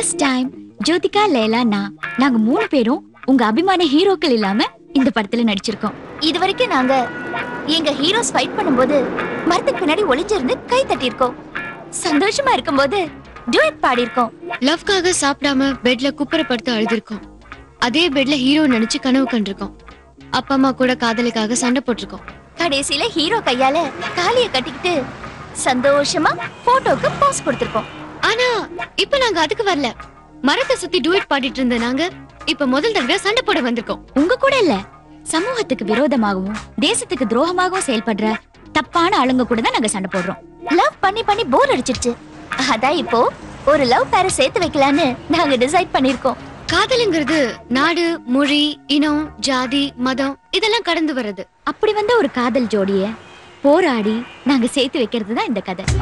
First time Jyothika லேலா நான் நாங்க மூணு பேரும் உங்க அபிமான ஹீரோக்கள் இல்லாம இந்த படத்துல நடிச்சிருக்கோம் இது வரைக்கும் நாங்க எங்க ஹீரோஸ் ஃபைட் பண்ணும்போது மரத்துக்கு பின்னாடி ஒளிஞ்சிருந்து கை தட்டியிருக்கோம் சந்தோஷமா இருக்கும்போது டூயட் பாடியிருக்கோம் லவ்க்காக சாப்பிடாம பெட்ல குப்புற படுத்து அழுதுருக்கோம் அதே பெட்ல ஹீரோ நினைச்சு கனவு கண்டிருக்கோம் அப்பா அம்மா கூட காதலுக்காக சண்டை போட்டிருக்கோம் கடைசியில ஹீரோ கையால தாலிய கட்டிக்கிட்டு சந்தோஷமா போட்டோக்கு போஸ் கொடுத்திருக்கோம் ஆனா இப்ப நாங்க அதுக்கு வரல மரத்தை சுத்தி டூயட் பாடிட்டு இருந்த நாங்க இப்ப முதல் தடவை சண்டை போட வந்திருக்கோம் உங்க கூட இல்ல சமூகத்துக்கு விரோதமாகவும் தேசத்துக்கு துரோகமாகவும் செயல்படுற தப்பான ஆளுங்க கூட தான் நாங்க சண்டை போடுறோம் லவ் பண்ணி பண்ணி போர் அடிச்சிருச்சு அதான் இப்போ ஒரு லவ் பேர சேர்த்து வைக்கலான்னு நாங்க டிசைட் பண்ணிருக்கோம் காதலுங்கிறது நாடு மொழி இனம் ஜாதி மதம் இதெல்லாம் கடந்து வர்றது அப்படி வந்த ஒரு காதல் ஜோடிய போராடி நாங்க சேர்த்து வைக்கிறது தான் இந்த கதை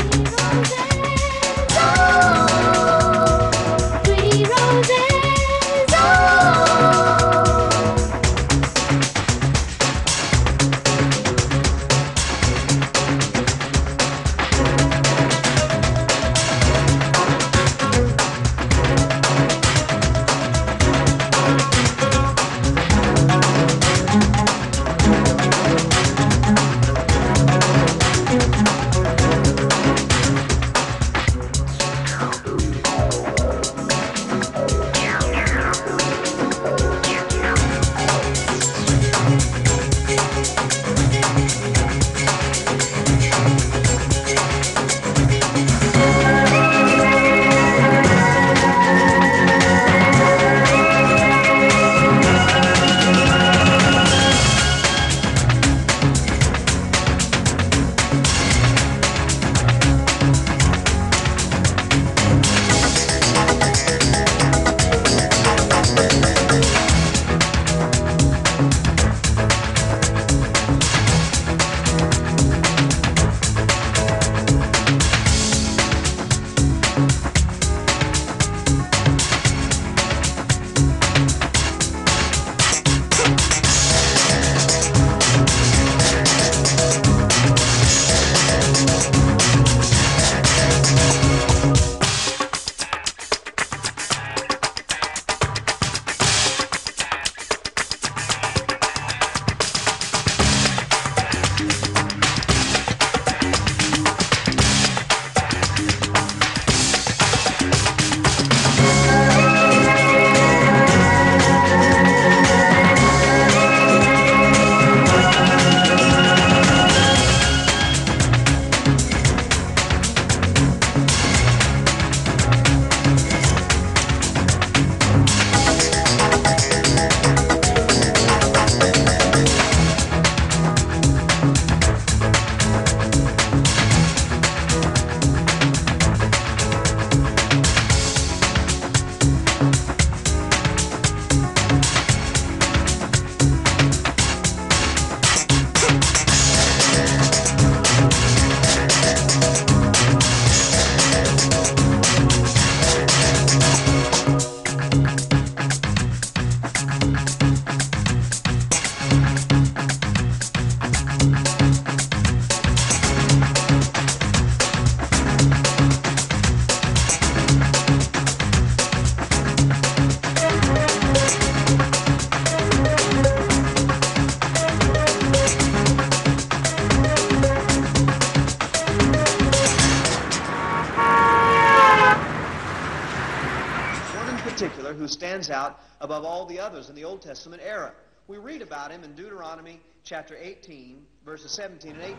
one in particular who stands out above all the others in the Old Testament era. We read about him in Deuteronomy chapter 18, verses 17 and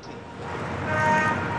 18.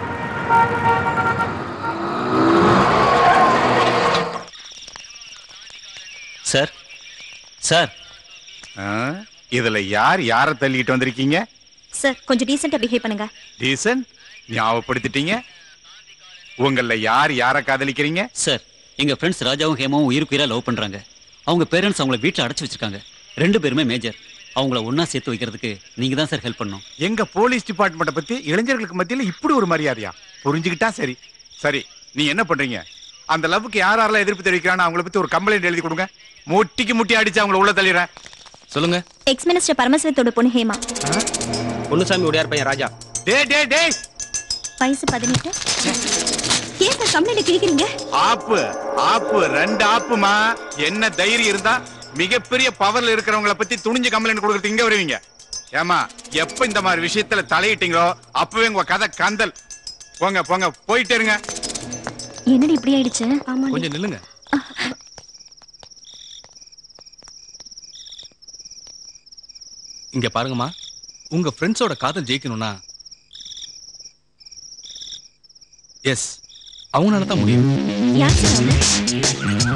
Sir sir ஆ? இதுல யார் யார தள்ளிட்டு வந்திருக்கீங்க சார் கொஞ்சம் டீசெண்டா பிஹேவ் பண்ணுங்க டீசன் ஞாபகப்படுத்திட்டீங்க உங்கள யார் யார காதலிக்கிறீங்க சார் எங்க ஃப்ரெண்ட்ஸ் ராஜாவும் ஹேமாவும் உயிருக்கு உயிரா லவ் பண்றாங்க அவங்க பேரண்ட்ஸ் அவங்கள வீட்ல அடைச்சு வச்சிருக்காங்க ரெண்டு பேருமே மேஜர் அவங்கள ஒண்ணா சேர்த்து வைக்கிறதுக்கு நீங்க தான் சார் ஹெல்ப் பண்ணணும் எங்க போலீஸ் டிபார்ட்மெண்ட்ட பத்தி இளைஞர்களுக்கு மத்தியில இப்படி ஒரு மரியாதையா புரிஞ்சுக்கிட்டா சரி சரி நீ என்ன பண்றீங்க அந்த லவ்வுக்கு யார் யாரெல்லாம் எதிர்ப்பு தெரிவிக்கிறான்னு அவங்கள பத்தி ஒரு கம்ப்ளைண்ட் எழுதி கொடுங்க முட்டிக்கு முட்டி அடிச்சு அவங்கள உள்ள தள்ளிடுறேன் சொல்லுங்க எக்ஸ் மினிஸ்டர் பரமசிவத்தோட பொண்ணு ஹேமா பொன்னுசாமி உடையார் பையன் ராஜா டே டே டே வயசு பதினெட்டு ஏன் சார் கம்ப்ளைண்ட் கிழிக்கிறீங்க ஆப்பு ஆப்பு ரெண்டு ஆப்புமா என்ன தைரியம் இருந்தா மிகப்பெரிய பவர்ல இருக்கிறவங்கள பத்தி துணிஞ்சு கம்ப்ளைண்ட் கொடுக்கறது இங்க வருவீங்க ஏமா எப்ப இந்த மாதிரி விஷயத்துல தலையிட்டீங்களோ அப்பவே உங்க கதை கந்தல் போங்க போங்க போயிட்டே இருங்க என்னடி இப்படி ஆயிடுச்சு கொஞ்சம் நில்லுங்க இங்க பாருங்கம்மா உங்க ஃப்ரெண்ட்ஸோட காதல் ஜெயிக்கணும்னா எஸ் அவங்களால தான் முடியும் யார் சார் அவங்க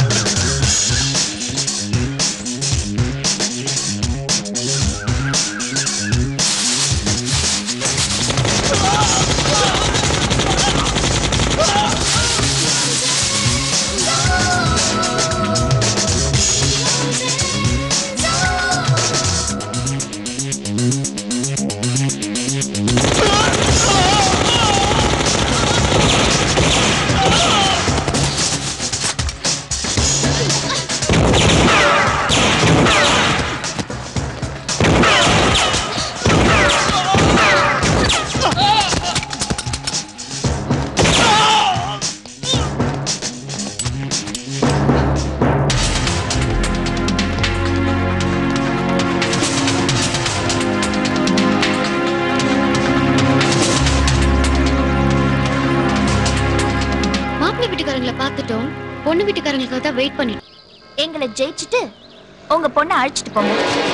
மாப்பிள்ளை வீட்டுக்காரங்களை பார்த்துட்டோம் பொண்ணு வீட்டுக்காரங்களுக்காக தான் வெயிட் பண்ணிட்டு எங்களை ஜெயிச்சுட்டு உங்க பொண்ணை அழைச்சிட்டு போங்க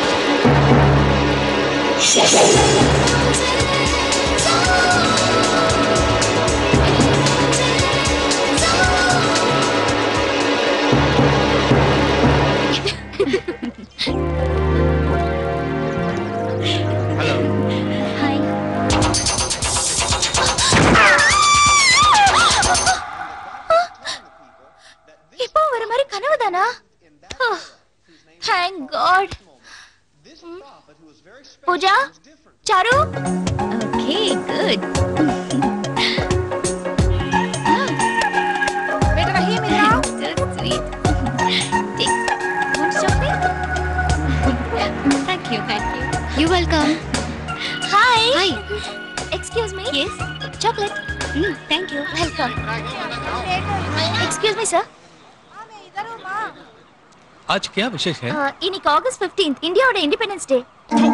ஹலோ ஹாய் இப்போ வர மாதிரி கனவு தானா thank God Pooja Charu okay good better hear me now so sweet want something thank you thank you you welcome hi hi excuse me yes chocolate mm, thank you welcome excuse me sir आज क्या विशेष है uh, இன்னைக்கு August 15th இந்தியாவோட independence day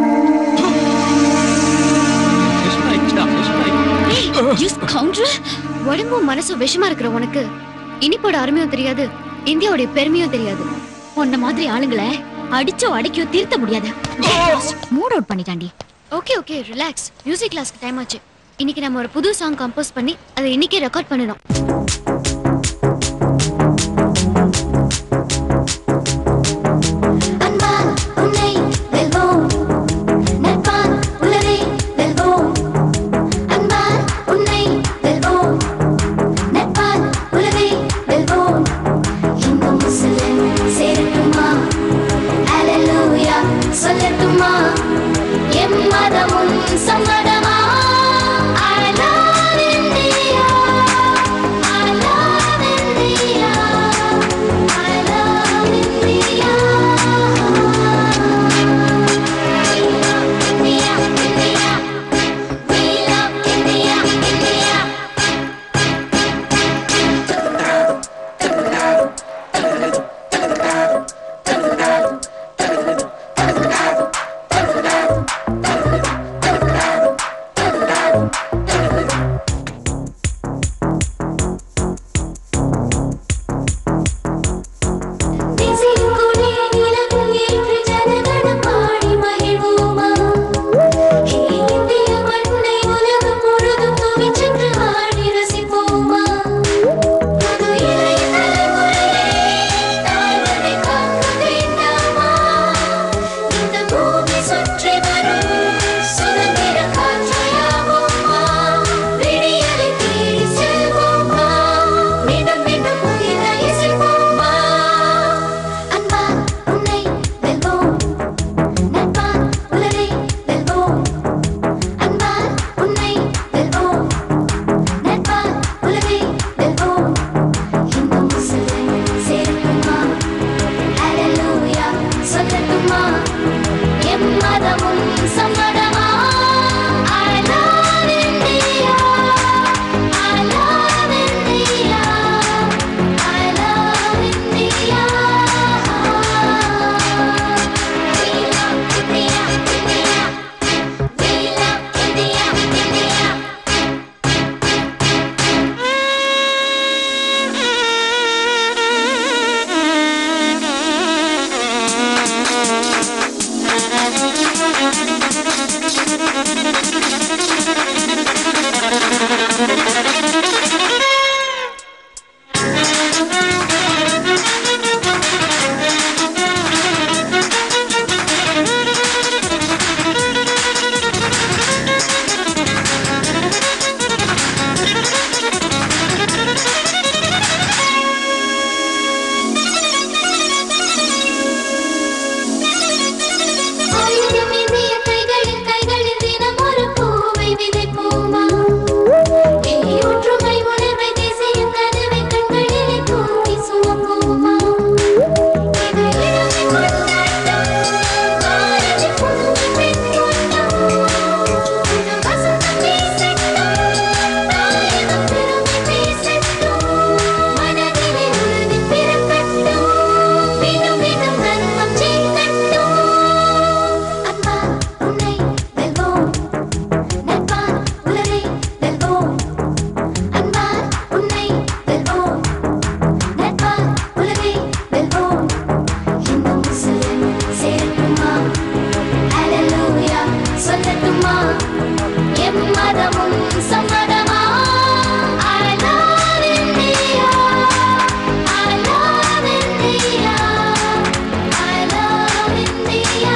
Fish fry, stop, fish fry. you scoundrel உடம்பும் மனசும் விஷமா இருக்கிற உனக்கு இனிப்போட அருமையும் தெரியாது இந்தியாவுடைய பெருமையும் தெரியாது உன்ன மாதிரி ஆளுங்களை அடிச்சோ அடிக்கோ திருத்த முடியாது மூட் அவுட் பண்ணிட்டாண்டி ஓகே ஓகே ரிலாக்ஸ் மியூசிக் கிளாஸ்க்கு டைம் ஆச்சு இன்னைக்கு நம்ம ஒரு புது சாங் கம்போஸ் பண்ணி அதை இன்னைக்கே ரெக்கார்ட் பண்ணணும் அன்பால் உன்னை வெல்வோம் நட்பால் உலகை வெல்வோம் அன்பால் உன்னை வெல்வோம் நட்பால் உலகை வெல்வோம் இந்து முஸ்லிம் சேரட்டுமா அல்லேலூயா சொல்லட்டுமா எம் மதமும் சம்மதமா I love India I love India I love India India India We love India India தேசியம் கொடிய நிலம் ஏற்று ஜனகணம் பாடி மகிழ்வோமா ஹே இந்திய மண்ணை உலகம் முழுதும் தூவிச் சென்று ஆடி ரசிப்போமா புது இளைய தலைமுறையே தாய்மண்ணை காக்க வேண்டாமா இந்த பூமி சுற்றி வரும் சுதந்திர காற்றையாவோமா விடியலை தேடி செல்வோமா மீண்டும் மீண்டும் புதிய இசைப்போமா அன்பால் உன்னை வெல்வோம் நட்பால் உலகை வெல்வோம் அன்பால் உன்னை வெல்வோம் நட்பால் உலகை வெல்வோம் இந்து முஸ்லிம் சேரட்டுமா அல்லேலூயா சொல்லட்டுமா எம் மதமும் சம்மதமா I love India I love India ஆயிரம் இந்திய கைகளில் கைகளில் தினம் ஒரு பூவை விதைப்போமா இனி ஒற்றுமை உணர்வை தேசிய கனவை கண்களிலே தூக்கி சுமப்போமா இது இளமை கொண்டாட்டம் பாரதி புதுமை பெண் கொண்டாட்டம் இது வசந்தம் வீசட்டும் தாயகம் பெருமை பேசட்டும் மனதிலே உறுதி பிறக்கட்டும் மீண்டும் மீண்டும் தர்மம் ஜெயிக்கட்டும் அப்பா உன்னை வெல்வோம் நட்பால் உலகை வெல்வோம் அன்பால் உன்னை வெல்வோம் நட்பால் உலகை வெல்வோம் இன்னும் சிலர் சேரட்டுமா ஹalleluya சொல்லட்டுமா எம் மதமும் சம்மதமா I love India I love India I love India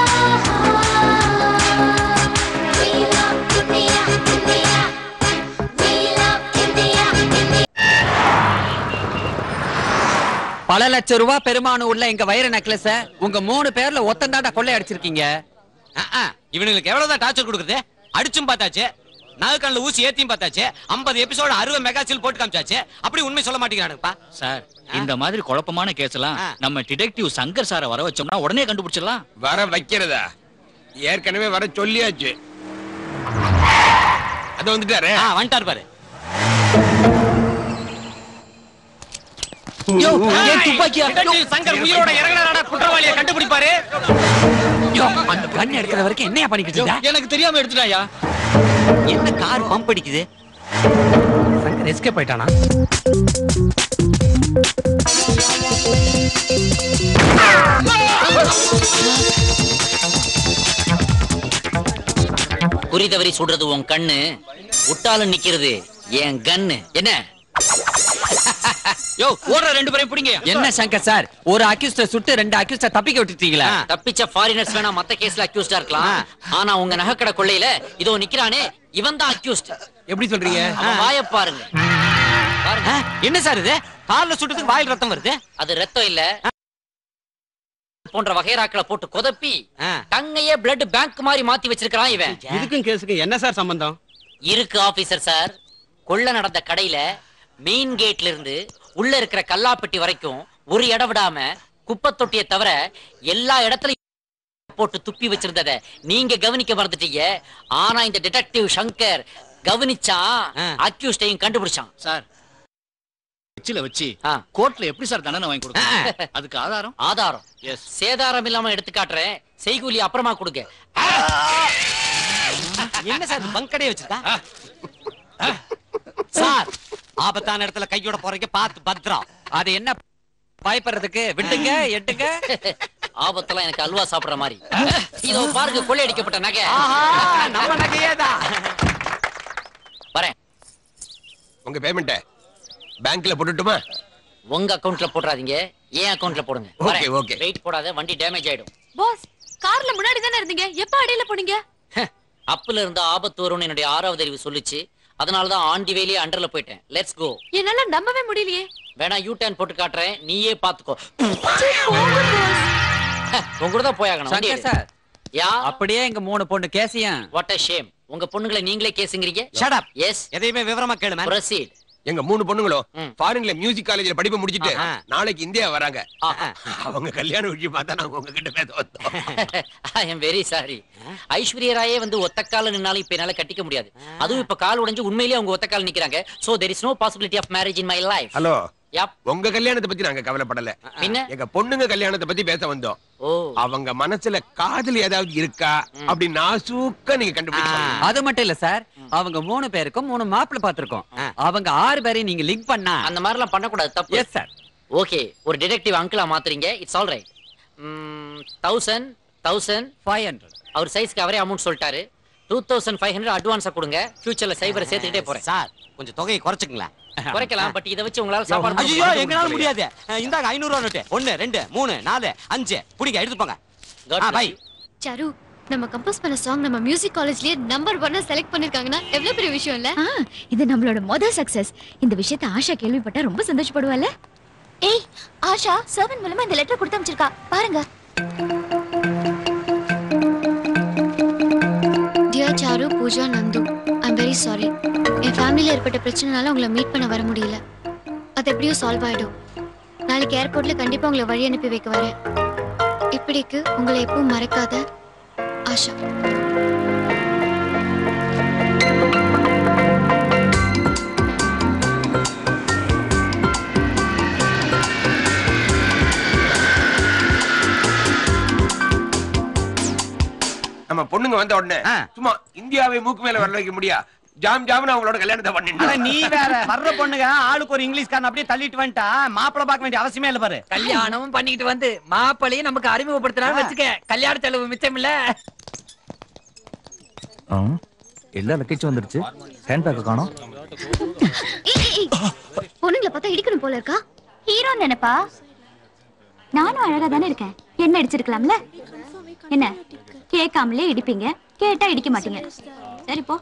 We love India India We love India India பல லட்சம் ரூபாய் பெருமானம் உள்ள எங்க வைர நெக்லஸ உங்க மூணு பேர்ல ஒத்தந்தாண்டா கொள்ளை அடிச்சிருக்கீங்க இவனுங்களுக்கு எவ்வளவுதான் டார்ச்சர் கொடுக்குறது அடிச்சும் பார்த்தாச்சு நாகக்கண்ணில் ஊசி ஏத்தியும் பார்த்தாச்சு ஐம்பது எபிசோடு அறுபது மெகாசில் போட்டு காமிச்சாச்சு அப்படி உண்மை சொல்ல மாட்டேங்கிறானுப்பா சார் இந்த மாதிரி குழப்பமான கேஸ் எல்லாம் நம்ம டிடெக்டிவ் சங்கர் சாரை வர வச்சோம்னா உடனே கண்டுபிடிச்சிடலாம் வர வைக்கிறதா ஏற்கனவே வர சொல்லியாச்சு அது வந்துட்டாரு வந்துட்டாரு பாரு யோ, ஏன் துப்பாக்கியா? Detective சங்கர் உயிரோட இறங்குறாடா குற்றவாளியை கண்டுபிடிப்பாரு யோ, அந்த கன் எடுக்கிற வரைக்கும் என்னையா பண்ணிக்கிட்டு இருந்த? எனக்கு தெரியாம எடுத்துட்டாயா என்ன கார் பம்ப் அடிக்குது சங்கர் எஸ்கேப் ஆயிட்டானா குறிதவரி சுடுறது உன் கண்ணு உட்டாலும் நிக்கிறது என் கண்ணு என்ன யோ ஓடுற ரெண்டு பேரையும் பிடிங்க என்ன சங்கர் சார் ஒரு அக்யூஸ்ட சுட்டு ரெண்டு அக்யூஸ்ட தப்பிக்க விட்டுட்டீங்களா தப்பிச்ச ஃபாரினர்ஸ் வேணா மத்த கேஸ்ல அக்யூஸ்டா இருக்கலாம் ஆனா உங்க நகைக்கடை கொள்ளையில இதோ நிக்கிறானே இவன் தான் அக்யூஸ்ட் எப்படி சொல்றீங்க அவன் வாய பாருங்க பாருங்க என்ன சார் இது கார்ல சுட்டதுக்கு வாயில் ரத்தம் வருது அது ரத்தம் இல்ல போன்ற வகைராக்களை போட்டு கொதப்பி டங்கையே பிளட் பேங்க் மாதிரி மாத்தி வச்சிருக்கான் இவன் இதுக்கும் கேஸுக்கு என்ன சார் சம்பந்தம் இருக்கு ஆபீசர் சார் கொள்ள நடந்த கடையில மெயின் கேட்ல இருந்து உள்ள இருக்கிற கல்லாப்பட்டி வரைக்கும் ஒரு இடம் விடாம குப்பை தொட்டியை தவிர எல்லா இடத்துலயும் போட்டு துப்பி வச்சிருந்தத நீங்க கவனிக்க மறந்துட்டீங்க ஆனா இந்த டிடெக்டிவ் சங்கர் கவனிச்சான் அக்யூஸ்டையும் கண்டுபிடிச்சான் சார் எச்சில வச்சு கோர்ட்ல எப்படி சார் தண்டனை வாங்கி கொடுக்க அதுக்கு ஆதாரம் ஆதாரம் சேதாரம் இல்லாம எடுத்து காட்டுறேன் செய்கூலி அப்புறமா கொடுங்க என்ன சார் பங்கடையே வச்சிருக்கா சார் ஆபத்தான இடத்துல கையோட போறீங்க பார்த்து பத்திரம் அது என்ன பயப்படுறதுக்கு விட்டுங்க எட்டுங்க ஆபத்தெல்லாம் எனக்கு அல்வா சாப்பிடுற மாதிரி இதோ பாருங்க கொள்ளையடிக்கப்பட்ட நகை நம்ம நகையேதான் வரேன் உங்க பேமெண்ட்ட பேங்க்ல போட்டுட்டுமா உங்க அக்கவுண்ட்ல போடாதீங்க என் அக்கவுண்ட்ல போடுங்க Okay, okay. வெயிட் போடாத வண்டி டேமேஜ் ஆயிடும் பாஸ் கார்ல முன்னாடி தானே இருந்தீங்க எப்ப அடியில போனீங்க அப்புல இருந்து ஆபத்து வரும்னு என்னுடைய ஆறாவது அறிவு சொல்லுச்சு அதனால தான் ஆண்டி வேலையே அண்டர்ல போயிட்டேன் லெட்ஸ் கோ என்னால நம்பவே முடியலையே வேணா யூ டர்ன் போட்டு காட்டுறேன் நீயே பாத்துக்கோ உங்க கூட தான் போயாகணும் வண்டி சங்கர் எடு. சார் யா அப்படியே எங்க மூணு பொண்ணு கேசியன் வாட் அ ஷேம் உங்க பொண்ணுங்களை நீங்களே கேசுங்கிறீங்க ஷட் அப் எஸ் எதையுமே விவரமா கேளு மேம் ப்ரொசீட் எங்க மூணு பொண்ணுங்களும் ஃபாரின்ல மியூசிக் காலேஜ்ல படிப்பு முடிச்சிட்டு நாளைக்கு இந்தியா வராங்க அவங்க கல்யாண விஷயம் பார்த்தா நாங்க உங்ககிட்ட பேச வந்தோம் I am very sorry Aishwarya ராயே வந்து ஒத்த கால நின்னாலும் இப்ப என்னால கட்டிக்க முடியாது அதுவும் இப்ப கால் உடைஞ்சு உண்மையிலேயே அவங்க ஒத்த கால் நிக்கிறாங்க so there is no possibility of marriage in my life hello Yep. உங்க கல்யாணத்தை பத்தி நாங்க கவலைப்படல பின்ன? எங்க பொண்ணுங்க கல்யாணத்தை பத்தி பேச வந்தோம் ஓ அவங்க மனசுல காதல் ஏதாவது இருக்கா அப்படி நாசூக்கா நீங்க கண்டுபிடிச்சீங்க அது மட்டும் இல்ல சார் அவங்க மூணு பேருக்கும் மூணு மாப்பிள்ளை பார்த்திருக்கோம் அவங்க ஆறு பேரையும் நீங்க லிங்க் பண்ணா அந்த மாதிரி எல்லாம் பண்ணக்கூடாது தப்பு எஸ் சார் ஓகே ஒரு டிடெக்டிவ் அங்கிளா மாத்துறீங்க it's all right thousand thousand five hundred அவர் சைஸ்க்கு அவரே அமௌண்ட் சொல்லிட்டாரு டூ தௌசண்ட் ஃபைவ் ஹண்ட்ரட் அட்வான்ஸா கொடுங்க ஃபியூச்சர்ல சைபரை சேர்த்துக்கிட்டே போறேன் சார் கொஞ்சம் தொகையை குறைச்சுங்களேன் குறைக்கலாம் பட் இதை வச்சு உங்களால சாப்பாடு ஐயோ போட எங்களால முடியாது. முடியாது அஹ், இந்தாங்க ஐநூறு ரூபா நோட்டு ஒன்னு ரெண்டு மூணு நாலு அஞ்சு பிடிங்க எடுத்து போங்க God ஆ, bless பை you. சாரு நம்ம கம்போஸ் பண்ண சாங் நம்ம மியூசிக் காலேஜ்லயே நம்பர் ஒன்னா செலக்ட் பண்ணிருக்காங்கன்னா எவ்வளவு பெரிய விஷயம் இல்ல ஆ, இது நம்மளோட முதல் சக்சஸ் இந்த விஷயத்தை ஆஷா கேள்விப்பட்டா ரொம்ப சந்தோஷப்படுவாள்ல ஏய் ஆஷா சர்வன் மூலமா இந்த லெட்டர் கொடுத்து அமைச்சிருக்கா பாருங்க dear Charu Pooja Nandu I'm very sorry என் ஃபேமிலியில் ஏற்பட்ட பிரச்சனைனால உங்களை மீட் பண்ண வர முடியல அது எப்படியோ சால்வ் ஆயிடும் நாளைக்கு ஏர்போர்ட்ல கண்டிப்பா உங்களை வழி அனுப்பி வைக்க வரேன் இப்படிக்கு உங்களை எப்பவும் மறக்காத ஆஷா நம்ம பொண்ணுங்க வந்த உடனே சும்மா இந்தியாவை மூக்கு மேல வர வைக்க முடியா ஜாம் ஜாம்னு அவங்களோட கல்யாணத்தை ஆனா பண்ணிட்டு நீ வேற வர்ற பொண்ணுங்க ஆளுக்கு ஒரு இங்கிலீஷ்காரன் அப்படியே தள்ளிட்டு வந்துட்டா மாப்பிளை பார்க்க வேண்டிய அவசியமே இல்ல பாரு கல்யாணமும் பண்ணிக்கிட்டு வந்து மாப்பிளையும் நமக்கு அறிமுகப்படுத்தினாலும் வச்சுக்க கல்யாண செலவு மிச்சம் இல்ல எல்லா லக்கேஜும் வந்துருச்சு ஹேண்ட்பேக் காணோம் பொண்ணுங்களை பார்த்தா இடிக்கணும் போல இருக்கா ஹீரோ நினைப்பா நானும் அழகா தானே இருக்கேன் என்ன அடிச்சிருக்கலாம்ல என்ன கேட்காமலே இடிப்பீங்க கேட்டா இடிக்க மாட்டீங்க சரி போ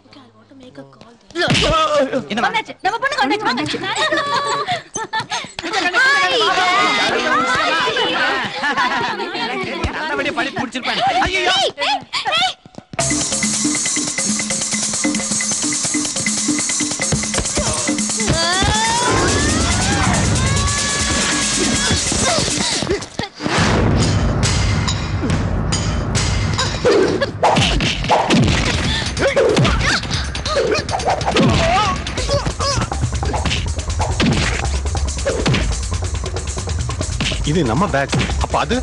வந்தாச்சு. நம்ம பொண்ணுக்கு வந்தாச்சு, வாங்க. நல்லபடியா படிப்பு முடிச்சிருப்பாங்க ஐயோ இது நம்ம பேக் அப்ப அது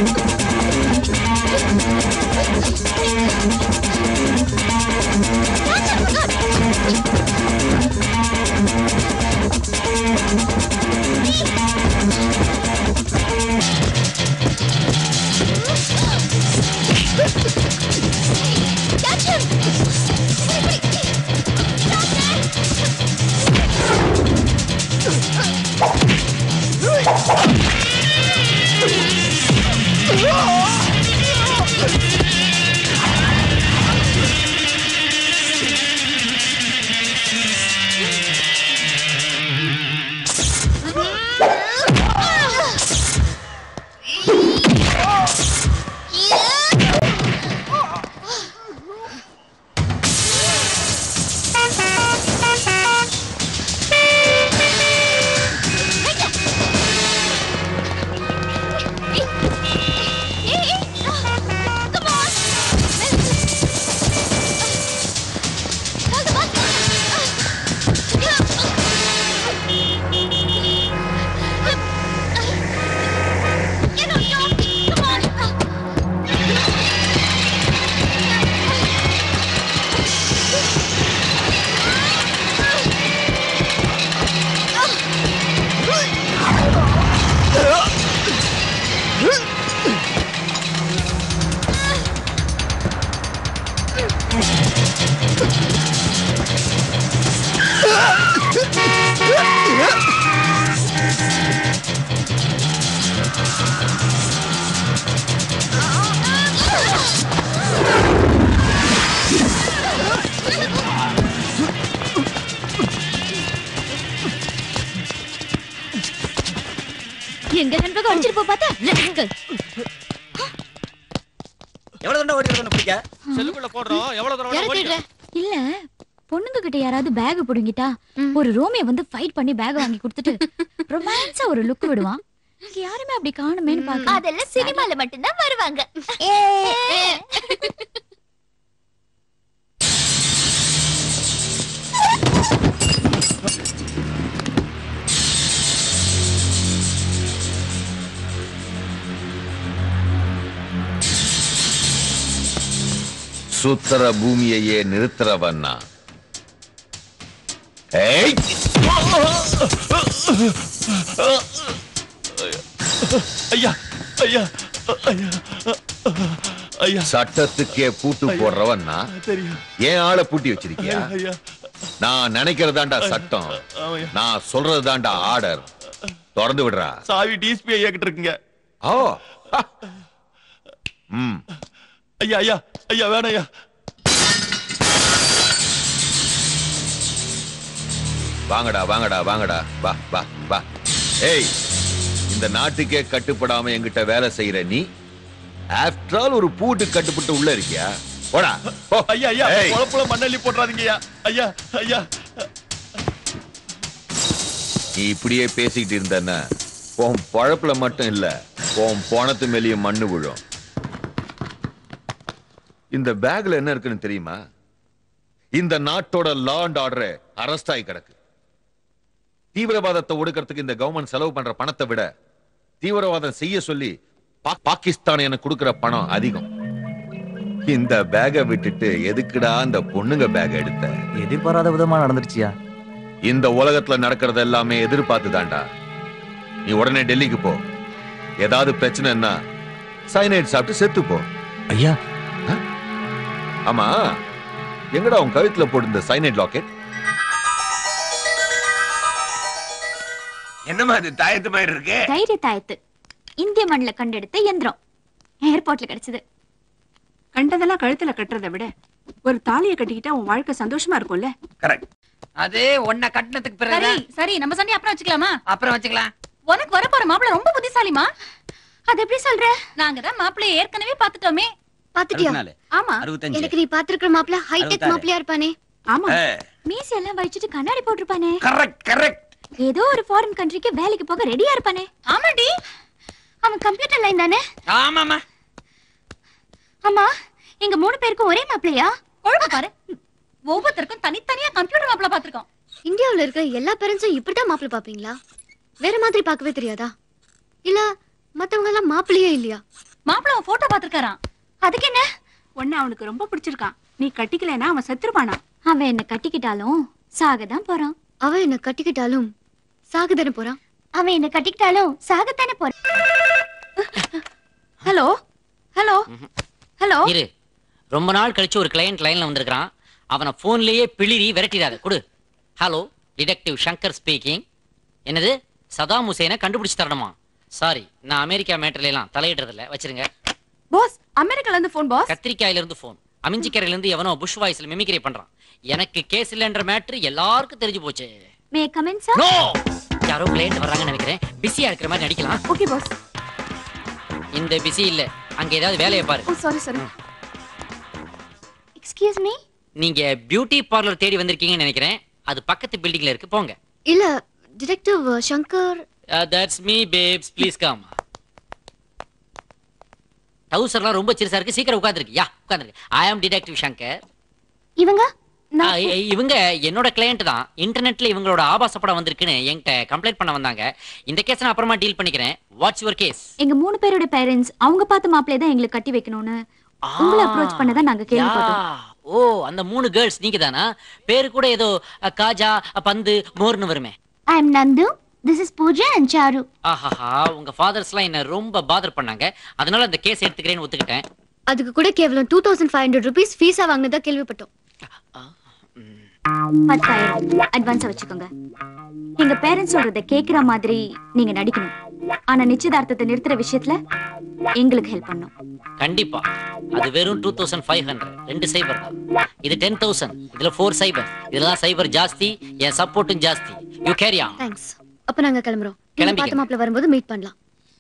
எங்க நண்பகம் அடிச்சிட்டு போ பார்த்தா rascal. எவ்வளவு தண்டை ஓடி வரணும் பிடிக்க செல்லுக்குள்ள போடுறோம் எவ்வளவு தூரம் யாரை வேணா ஓடிக்க. தேடுற? இல்ல பொண்ணுங்க கிட்ட யாராவது பேக் புடுங்கிட்டா ஒரு ரோமிய வந்து ஃபைட் பண்ணி பேக் வாங்கி கொடுத்துட்டு ரொமான்ஸா ஒரு லுக் விடுவான் இங்க யாருமே அப்படி காணுமேன்னு பாக்க அதெல்லாம் சினிமால மட்டும்தான் வருவாங்க சுத்தர பூமியையே நிறுத்துறவன்னா ஏய் ஐயா ஐயா சட்டத்துக்கே பூட்டு போடுறவன் நான் தெரியும் ஏன் ஆளை பூட்டி வச்சிருக்கியா ஐயா, ஐயா. நான் நினைக்கிறதாண்டா சட்டம் ஆமாய்யா. நான் சொல்றதுதாண்டா ஆர்டர் திறந்து விடுறா சாவி டிஎஸ்பி ஐயா கிட்ட இருக்குங்க ஓ ம் ஐயா ஐயா ஐயா வேணாம் ஐயா வாங்கடா வாங்கடா வாங்கடா வா வா வா ஏய் இந்த நாட்டுக்கே கட்டுப்படாம என்கிட்ட வேலை செய்யற நீ ஆஃப்டர் ஆல் ஒரு பூட்டு கட்டுப்பட்டு உள்ள இருக்கியா போடா போ. ஐயா ஐயா ஏய், குழப்புல மண்ணள்ளி போட்டுறாதீங்க ஐயா ஐயா ஐயா நீ இப்படியே பேசிக்கிட்டு இருந்தன்னா உன் பழப்புல மட்டும் இல்ல உன் போனத்து மேலேயும் மண்ணு விழும் இந்த பேக்ல என்ன இருக்குன்னு தெரியுமா இந்த நாட்டோட லா அண்ட் ஆர்டர் அரெஸ்ட் ஆகி கிடக்கு தீவிரவாதத்தை ஒடுக்கிறதுக்கு இந்த கவர்மெண்ட் செலவு பண்ற பணத்தை விட தீவிரவாதம் செய்ய சொல்லி பா- பாகிஸ்தான் எனக்கு கொடுக்கிற பணம் அதிகம் இந்த பேக்கை விட்டுட்டு எதுக்குடா அந்த பொண்ணுங்க பேக் எடுத்த எதிர்பாராத விதமா நடந்துருச்சியா இந்த உலகத்துல நடக்கிறது எல்லாமே எதிர்பார்த்து தான்டா நீ உடனே டெல்லிக்கு போ ஏதாவது பிரச்சனைன்னா சைனைட் சாப்பிட்டு செத்து போ ஐயா ஆமா எங்கடா உன் கழுத்துல போட்டு இந்த சைனைட் லாக்கெட் என்னம்மா அது தாயத்து மாதிரி இருக்கு தைரிய தாயத்து இந்திய மண்ணுல கண்டெடுத்த எந்திரம் ஏர்போர்ட்ல கிடைச்சது கண்டதெல்லாம் கழுத்துல கட்டுறதை விட ஒரு தாலியை கட்டிக்கிட்டா உன் வாழ்க்கை சந்தோஷமா இருக்கும்ல அது உன்னை கட்டினதுக்கு சரி பிறகு சரி நம்ம சண்டை அப்புறம் வச்சுக்கலாமா அப்புறம் வச்சுக்கலாம் உனக்கு வர போற மாப்பிள்ள ரொம்ப புத்திசாலிமா அது எப்படி சொல்ற நாங்க தான் மாப்பிள்ளைய ஏற்கனவே பாத்துட்டோமே பாத்துட்டியா அறுபத்தி நாலு. ஆமா அறுபத்தஞ்சு. எனக்கு நீ பாத்துருக்கிற மாப்பிள்ள ஹைடெக் அறுபத்தாறு. மாப்பிள்ளையா இருப்பானே ஆமா மீச எல்லாம் வச்சுட்டு கண்ணாடி போட்டிருப்பானே கரெக்ட் கரெக்ட் ஏதோ ஒரு ஃபாரின் கண்ட்ரிக்கு வேலைக்கு போக ரெடியா இருப்பானே ஆமாடி அவன் கம்ப்யூட்டர் லைன் தானே ஆமாமா ஆமா எங்க மூணு பேருக்கும் ஒரே மாப்பிள்ளையா குழப்ப பாரு ஒவ்வொருத்தருக்கும் தனித்தனியா கம்ப்யூட்டர் மாப்பிள்ள பாத்துருக்கோம் இந்தியாவுல இருக்க எல்லா பேரண்ட்ஸும் இப்படிதான் மாப்பிள்ள பாப்பீங்களா வேற மாதிரி பார்க்கவே தெரியாதா இல்ல மத்தவங்க எல்லாம் மாப்பிள்ளையே இல்லையா மாப்பிள்ள அவன் போட்டோ பாத்துருக்காராம் அதுக்கு என்ன உன்னை அவனுக்கு ரொம்ப பிடிச்சிருக்கான் நீ கட்டிக்கலைன்னா அவன் செத்துருவானா அவன் என்ன கட்டிக்கிட்டாலும் சாக தான் போறான் அவ என்ன கட்டிக்கிட்டாலும் சாகுதானே போறான் அவன் என்ன கட்டிக்கிட்டாலும் சாகத்தானே போறான் ஹலோ ஹலோ ஹலோ இரு ரொம்ப நாள் கழிச்சு ஒரு கிளையண்ட் லைன்ல வந்திருக்கான் அவனை போன்லயே பிளிரி விரட்டிடாத கொடு ஹலோ டிடெக்டிவ் சங்கர் ஸ்பீக்கிங் என்னது சதாம் ஹுசேனை கண்டுபிடிச்சு தரணுமா சாரி நான் அமெரிக்கா மேட்டர்ல எல்லாம் தலையிடுறதில்ல வச்சிருங்க பாஸ் அமெரிக்கால இருந்து போன் பாஸ் கத்திரிக்காயில இருந்து போன் அமிஞ்சிக்கரையில இருந்து எவனோ புஷ் வாய்ஸ்ல மிமிக்ரி பண்றான் எனக்கு கேஸ் இல்லைன்ற மேட்ரு எல்லாருக்கும் தெரிஞ்சு போச்சு மே கமெண்ட் சார் நோ யாரோ கிளையண்ட் வர்றாங்கன்னு நினைக்கிறேன் பிஸியா இருக்கிற மாதிரி நடிக்கலாம் ஓகே பாஸ் இந்த பிஸி இல்ல அங்க ஏதாவது வேலையை பாரு oh sorry sorry excuse me நீங்க பியூட்டி பார்லர் தேடி வந்திருக்கீங்கன்னு நினைக்கிறேன் அது பக்கத்து பில்டிங்ல இருக்கு போங்க இல்ல detective Shankar that's me babes please come டவுசர்லாம் ரொம்ப சிறுசா இருக்கு சீக்கிரம் உட்காந்துருக்கு யா உட்காந்துருக்கு ஐ ஆம் டிடெக்டிவ் சங்கர் இவங்க ஆ, இ- இவங்க என்னோட கிளையண்ட் தான் இன்டர்நெட்ல இவங்களோட ஆபாச படம் வந்திருக்குன்னு என்கிட்ட கம்ப்ளைண்ட் பண்ண வந்தாங்க இந்த கேஸ் நான் அப்புறமா டீல் பண்ணிக்கிறேன் வாட்ஸ் யுவர் கேஸ் எங்க மூணு பேரோட பேரண்ட்ஸ் அவங்க பார்த்த மாப்பிளைய தான் எங்களுக்கு கட்டி வைக்கணும்னு உங்களை அப்ரோச் பண்ணதான் நாங்க கேள்விப்பட்டோம் ஓ அந்த மூணு கேர்ள்ஸ் நீங்க தானா பேரு கூட ஏதோ அ, காஜா அ, பந்து மோர்னு வருமே I am Nandu this is Pooja and Charu ஆஹாஹா உங்க ஃபாதர்ஸ்லாம் என்ன ரொம்ப பாதர் பண்ணாங்க அதனால அந்த கேஸ் எடுத்துக்கிறேன்னு ஒத்துக்கிட்டேன் அதுக்கு கூட கேவலம் two thousand five hundred rupees ஃபீஸா வாங்கினதா கேள்விப்பட்டோம் பத்தாயிரம் அட்வான்ஸா வச்சுக்கோங்க எங்க பேரண்ட்ஸ் சொல்றத கேக்குற மாதிரி நீங்க நடிக்கணும் ஆனா நிச்சயதார்த்தத்தை நிறுத்துற விஷயத்துல எங்களுக்கு ஹெல்ப் பண்ணும் கண்டிப்பா அது வெறும் டூ தௌசண்ட் ஃபைவ் ஹண்ட்ரட் ரெண்டு சைபர் தான் இது டென் தௌசண்ட் இதுல ஃபோர் சைபர் இதெல்லாம் சைபர் ஜாஸ்தி என் சப்போர்ட்டும் ஜாஸ்தி யூ கேரி ஆன் தேங்க்ஸ் அப்ப நாங்க கிளம்புறோம் நீங்க கிளம்பிக்கங்க. பார்த்த மாப்பிள்ள வரும்போது மீட் பண்ணலாம்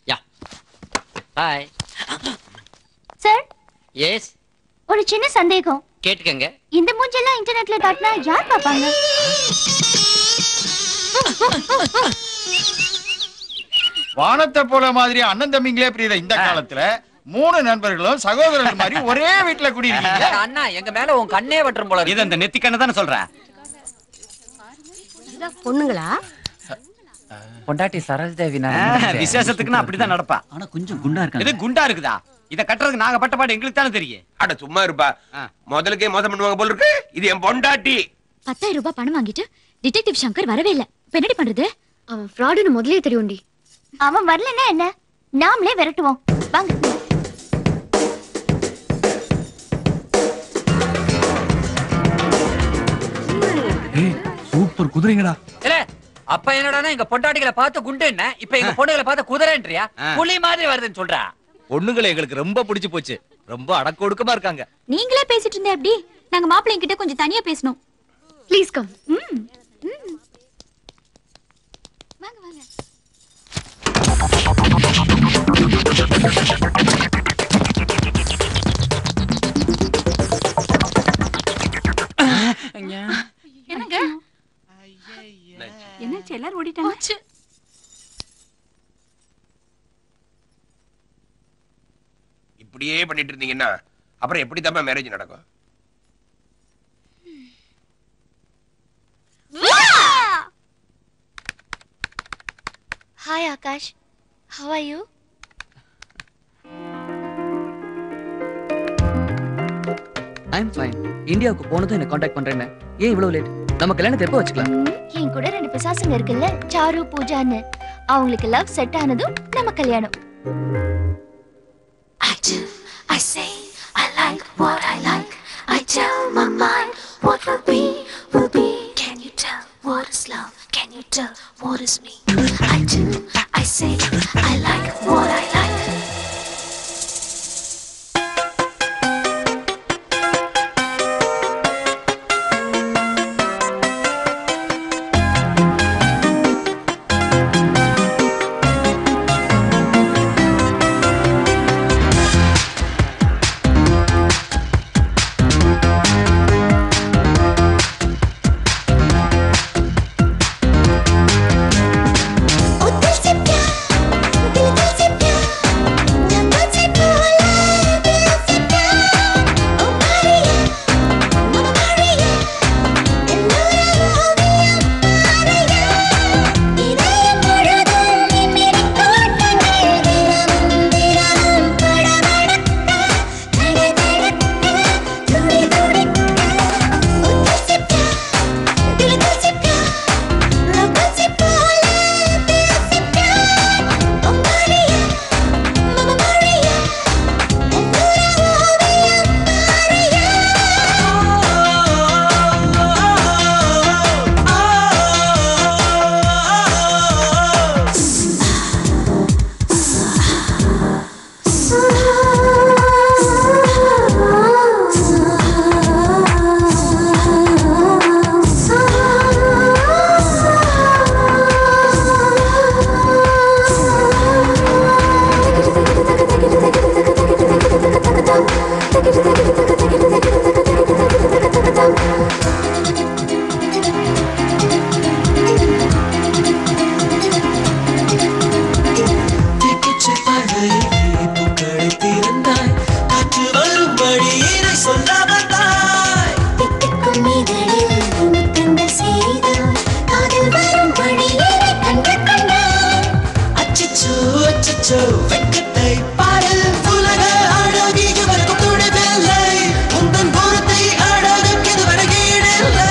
பாய் சார் எஸ் ஒரு சின்ன சந்தேகம் கேட்டுக்கங்க இந்த மூஞ்செல்லாம் இன்டர்நெட்ல காட்டினா யார் பாப்பாங்க வானத்தை போல மாதிரி அண்ணன் தம்பிங்களே பிரியற இந்த காலத்துல மூணு நண்பர்களும் சகோதரர்கள் மாதிரி ஒரே வீட்டுல குடியிருக்கீங்க அண்ணா எங்க மேல உன் கண்ணே வட்டுரும் போல இது அந்த நெத்தி கண்ணு தானே சொல்ற பொண்ணுங்களா பொண்டாட்டி சரோஜ் தேவி விசேஷத்துக்குன்னா அப்படிதான் நடப்பா ஆனா கொஞ்சம் குண்டா இது குண்டா இருக்குதா இத கட்டுறதுக்கு நாங்க பட்ட பாடு எங்களுக்கு தானே தெரியும் அட சும்மா இருப்பா முதலுக்கே மோசம் பண்ணுவாங்க போல இருக்கு இது என் பொண்டாட்டி பத்தாயிரம் ரூபாய் பணம் வாங்கிட்டு டிடெக்டிவ் சங்கர் வரவே இல்ல இப்ப என்னடி பண்றது அவன் ஃப்ராடுன்னு முதல்லயே தெரியும்டி அவன் வரலன்னா என்ன நாமளே விரட்டுவோம் வாங்க குதிரைங்கடா இல்ல அப்ப என்னடான்னா எங்க பொண்டாட்டிகளை பார்த்து குண்டுன்னு இப்ப எங்க பொண்ணுகளை பார்த்து குதிரைன்றியா புலி மாதிரி வருதுன்னு சொல்றா பொண்ணுங்களை எங்களுக்கு ரொம்ப பிடிச்சு போச்சு ரொம்ப அடக்க ஒடுக்கமா இருக்காங்க நீங்களே பேசிட்டு இருந்தே எப்படி நாங்க மாப்பிள்ளைங்க கிட்ட கொஞ்சம் தனியா பேசணும் ப்ளீஸ் கம் ம் ம். வாங்க வாங்க என்னங்க என்னாச்சு எல்லாரும் ஓடிட்டாங்க இப்படியே பண்ணிட்டு இருந்தீங்கன்னா அப்புறம் எப்படி தான் மேரேஜ் நடக்கும் hi Akash how are you I'm fine இந்தியாவுக்கு போனதும் என்ன காண்டாக்ட் பண்றேன்னு ஏன் இவ்வளவு லேட் நம்ம கல்யாணத்தை எப்போ வச்சுக்கலாம் என் கூட ரெண்டு பிசாசுங்க இருக்குல்ல சாரு பூஜான்னு அவங்களுக்கு லவ் செட் ஆனதும் நம்ம கல்யாணம் I do, I say, I like what I like. I tell my mind what will be, will be. Can you tell what is love? Can you tell what is me? I do, I say, I like what I like. அச்சோ வெட்கத்தை பாரு உலக அழகி இவருக்கு துணிவில்லை உந்தன் பொருத்தை அழகுக்கு இதுவரை ஈடில்லை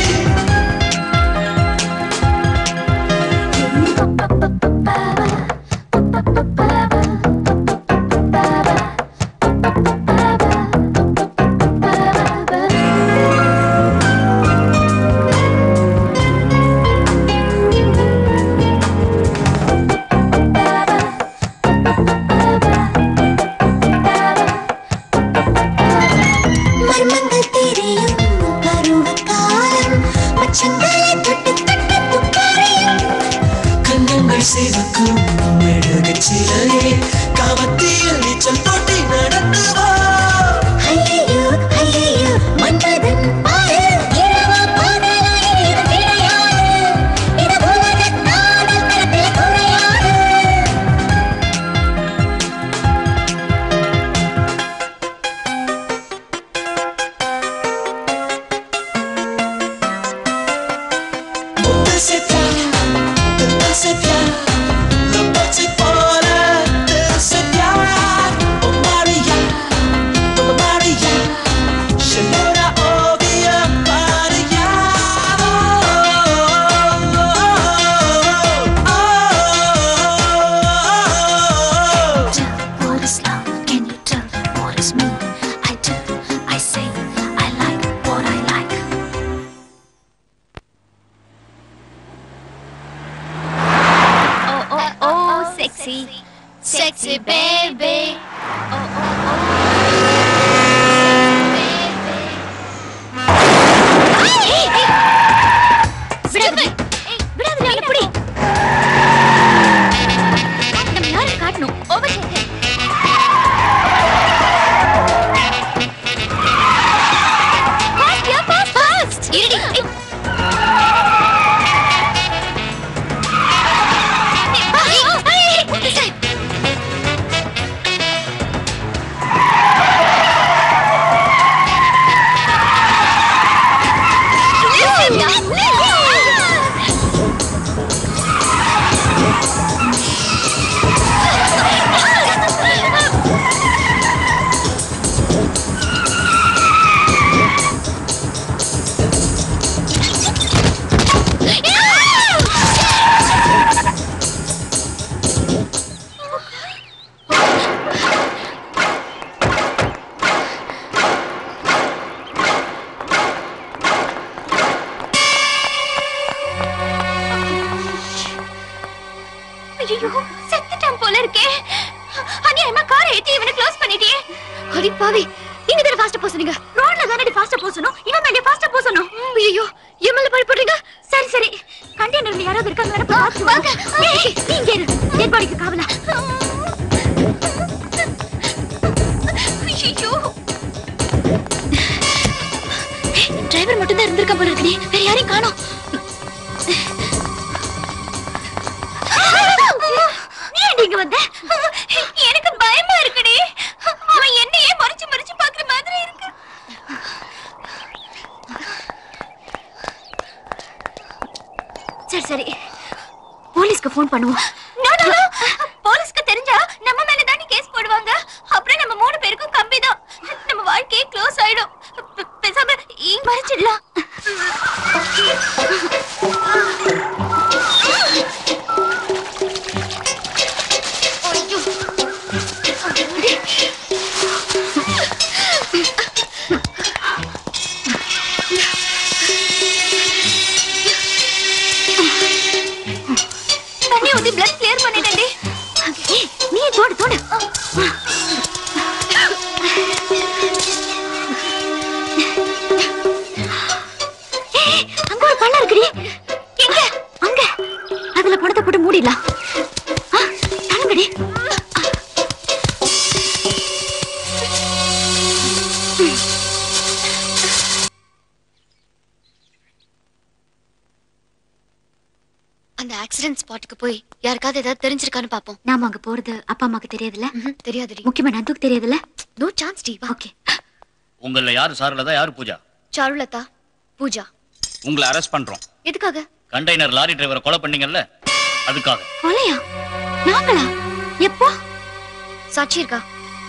மர்மங்கள் தெரியும் பருவ காலம் மச்சங்களை தொட்டு தொட்டு துப்பறியும் கண்ணங்கள் சிவக்கும் மெழுகுச் சிலையே காமத்தியில் நீச்சல் தொட்டி நடத்துவா ஐயையோ ஐயையோ மன்மதன் பாரு இரவா பகலா இது கிடையாது இது உலக காதல் தரத்தில் குறையாது C'est bien, c'est bien, le petit bonheur, c'est bien. Oh Maria, oh Maria, je l'aurai au bien Maria. What is love? Can you tell what is me? I do, I say, I like what I like. sexy, sexy baby. Oh, oh, விடாது விடாது நீ எப்படி நம்ம யாரும் காட்டணும் Fast, yeah, fast, fast. இருடி. ஐயோ செத்துட்டான் போல இருக்கே அநியாயமா காரை ஏத்தி இவனை க்ளோஸ் பண்ணிட்டியே அடி பாவி நீங்க தான ஃபாஸ்டா போக சொன்னீங்க ரோட்ல தானே ஃபாஸ்டா போக சொன்னோம் இவன் மேலே ஃபாஸ்டா போக சொன்னோம் ஐயோ எம்எல்ஏ பழி போடுறீங்க சரி சரி கண்டெய்னர்ல யாராவது இருக்காங்க வேற பாத்து வாங்க ஏய், நீ இங்க இரு டெட் பாடிக்கு காவலா ஐயோ டிரைவர் மட்டும் தான் இருந்திருக்க போல இருக்குடி வேற யாரையும் காணோம் நீ ஏன்டி இங்க வந்த எனக்கு பயமா இருக்குடி அவன் என்னையே மறைச்சு மறைச்சு பாக்குற மாதிரி இருக்கு சரி சரி போலீஸ்க்கு ஃபோன் பண்ணுவோம் போலீஸ்க்கு தெரிஞ்சா நம்ம மேல தானே கேஸ் போடுவாங்க அப்புறம் நம்ம மூணு பேருக்கும் கம்பி தான் நம்ம வாழ்க்கையே க்ளோஸ் ஆயிடும் பே- பேசாம இங்க மறைச்சிடலாம் ஐயோ தண்ணி ஊத்தி பிளட் கிளியர் பண்ணிட்டேன்டி ஏய், நீ தோடு தோடு ஏய், அங்க ஒரு பள்ளம் இருக்குடி எங்க அங்க அதுல படத்தை போட்டு மூடிடலாம் ஆ, தள்ளுங்கடி அந்த ஆக்சிடென்ட் ஸ்பாட்டுக்கு போய் யாருக்காவது ஏதாவது தெரிஞ்சிருக்கான்னு பாப்போம் நாம அங்க போறது அப்பா அம்மாக்கு தெரியாதுல்ல தெரியாதுடி முக்கியமா நந்துக்கு தெரியாதுல்ல நோ சான்ஸ் டி ஓகே உங்கள யாரு சாரலதா யாரு பூஜா சாருலதா பூஜா உங்களை அரெஸ்ட் பண்றோம் எதுக்காக கண்டெய்னர் லாரி டிரைவரை கொலை பண்ணீங்கல்ல அதுக்காக கொலையா நாங்களா எப்போ சாட்சி இருக்கா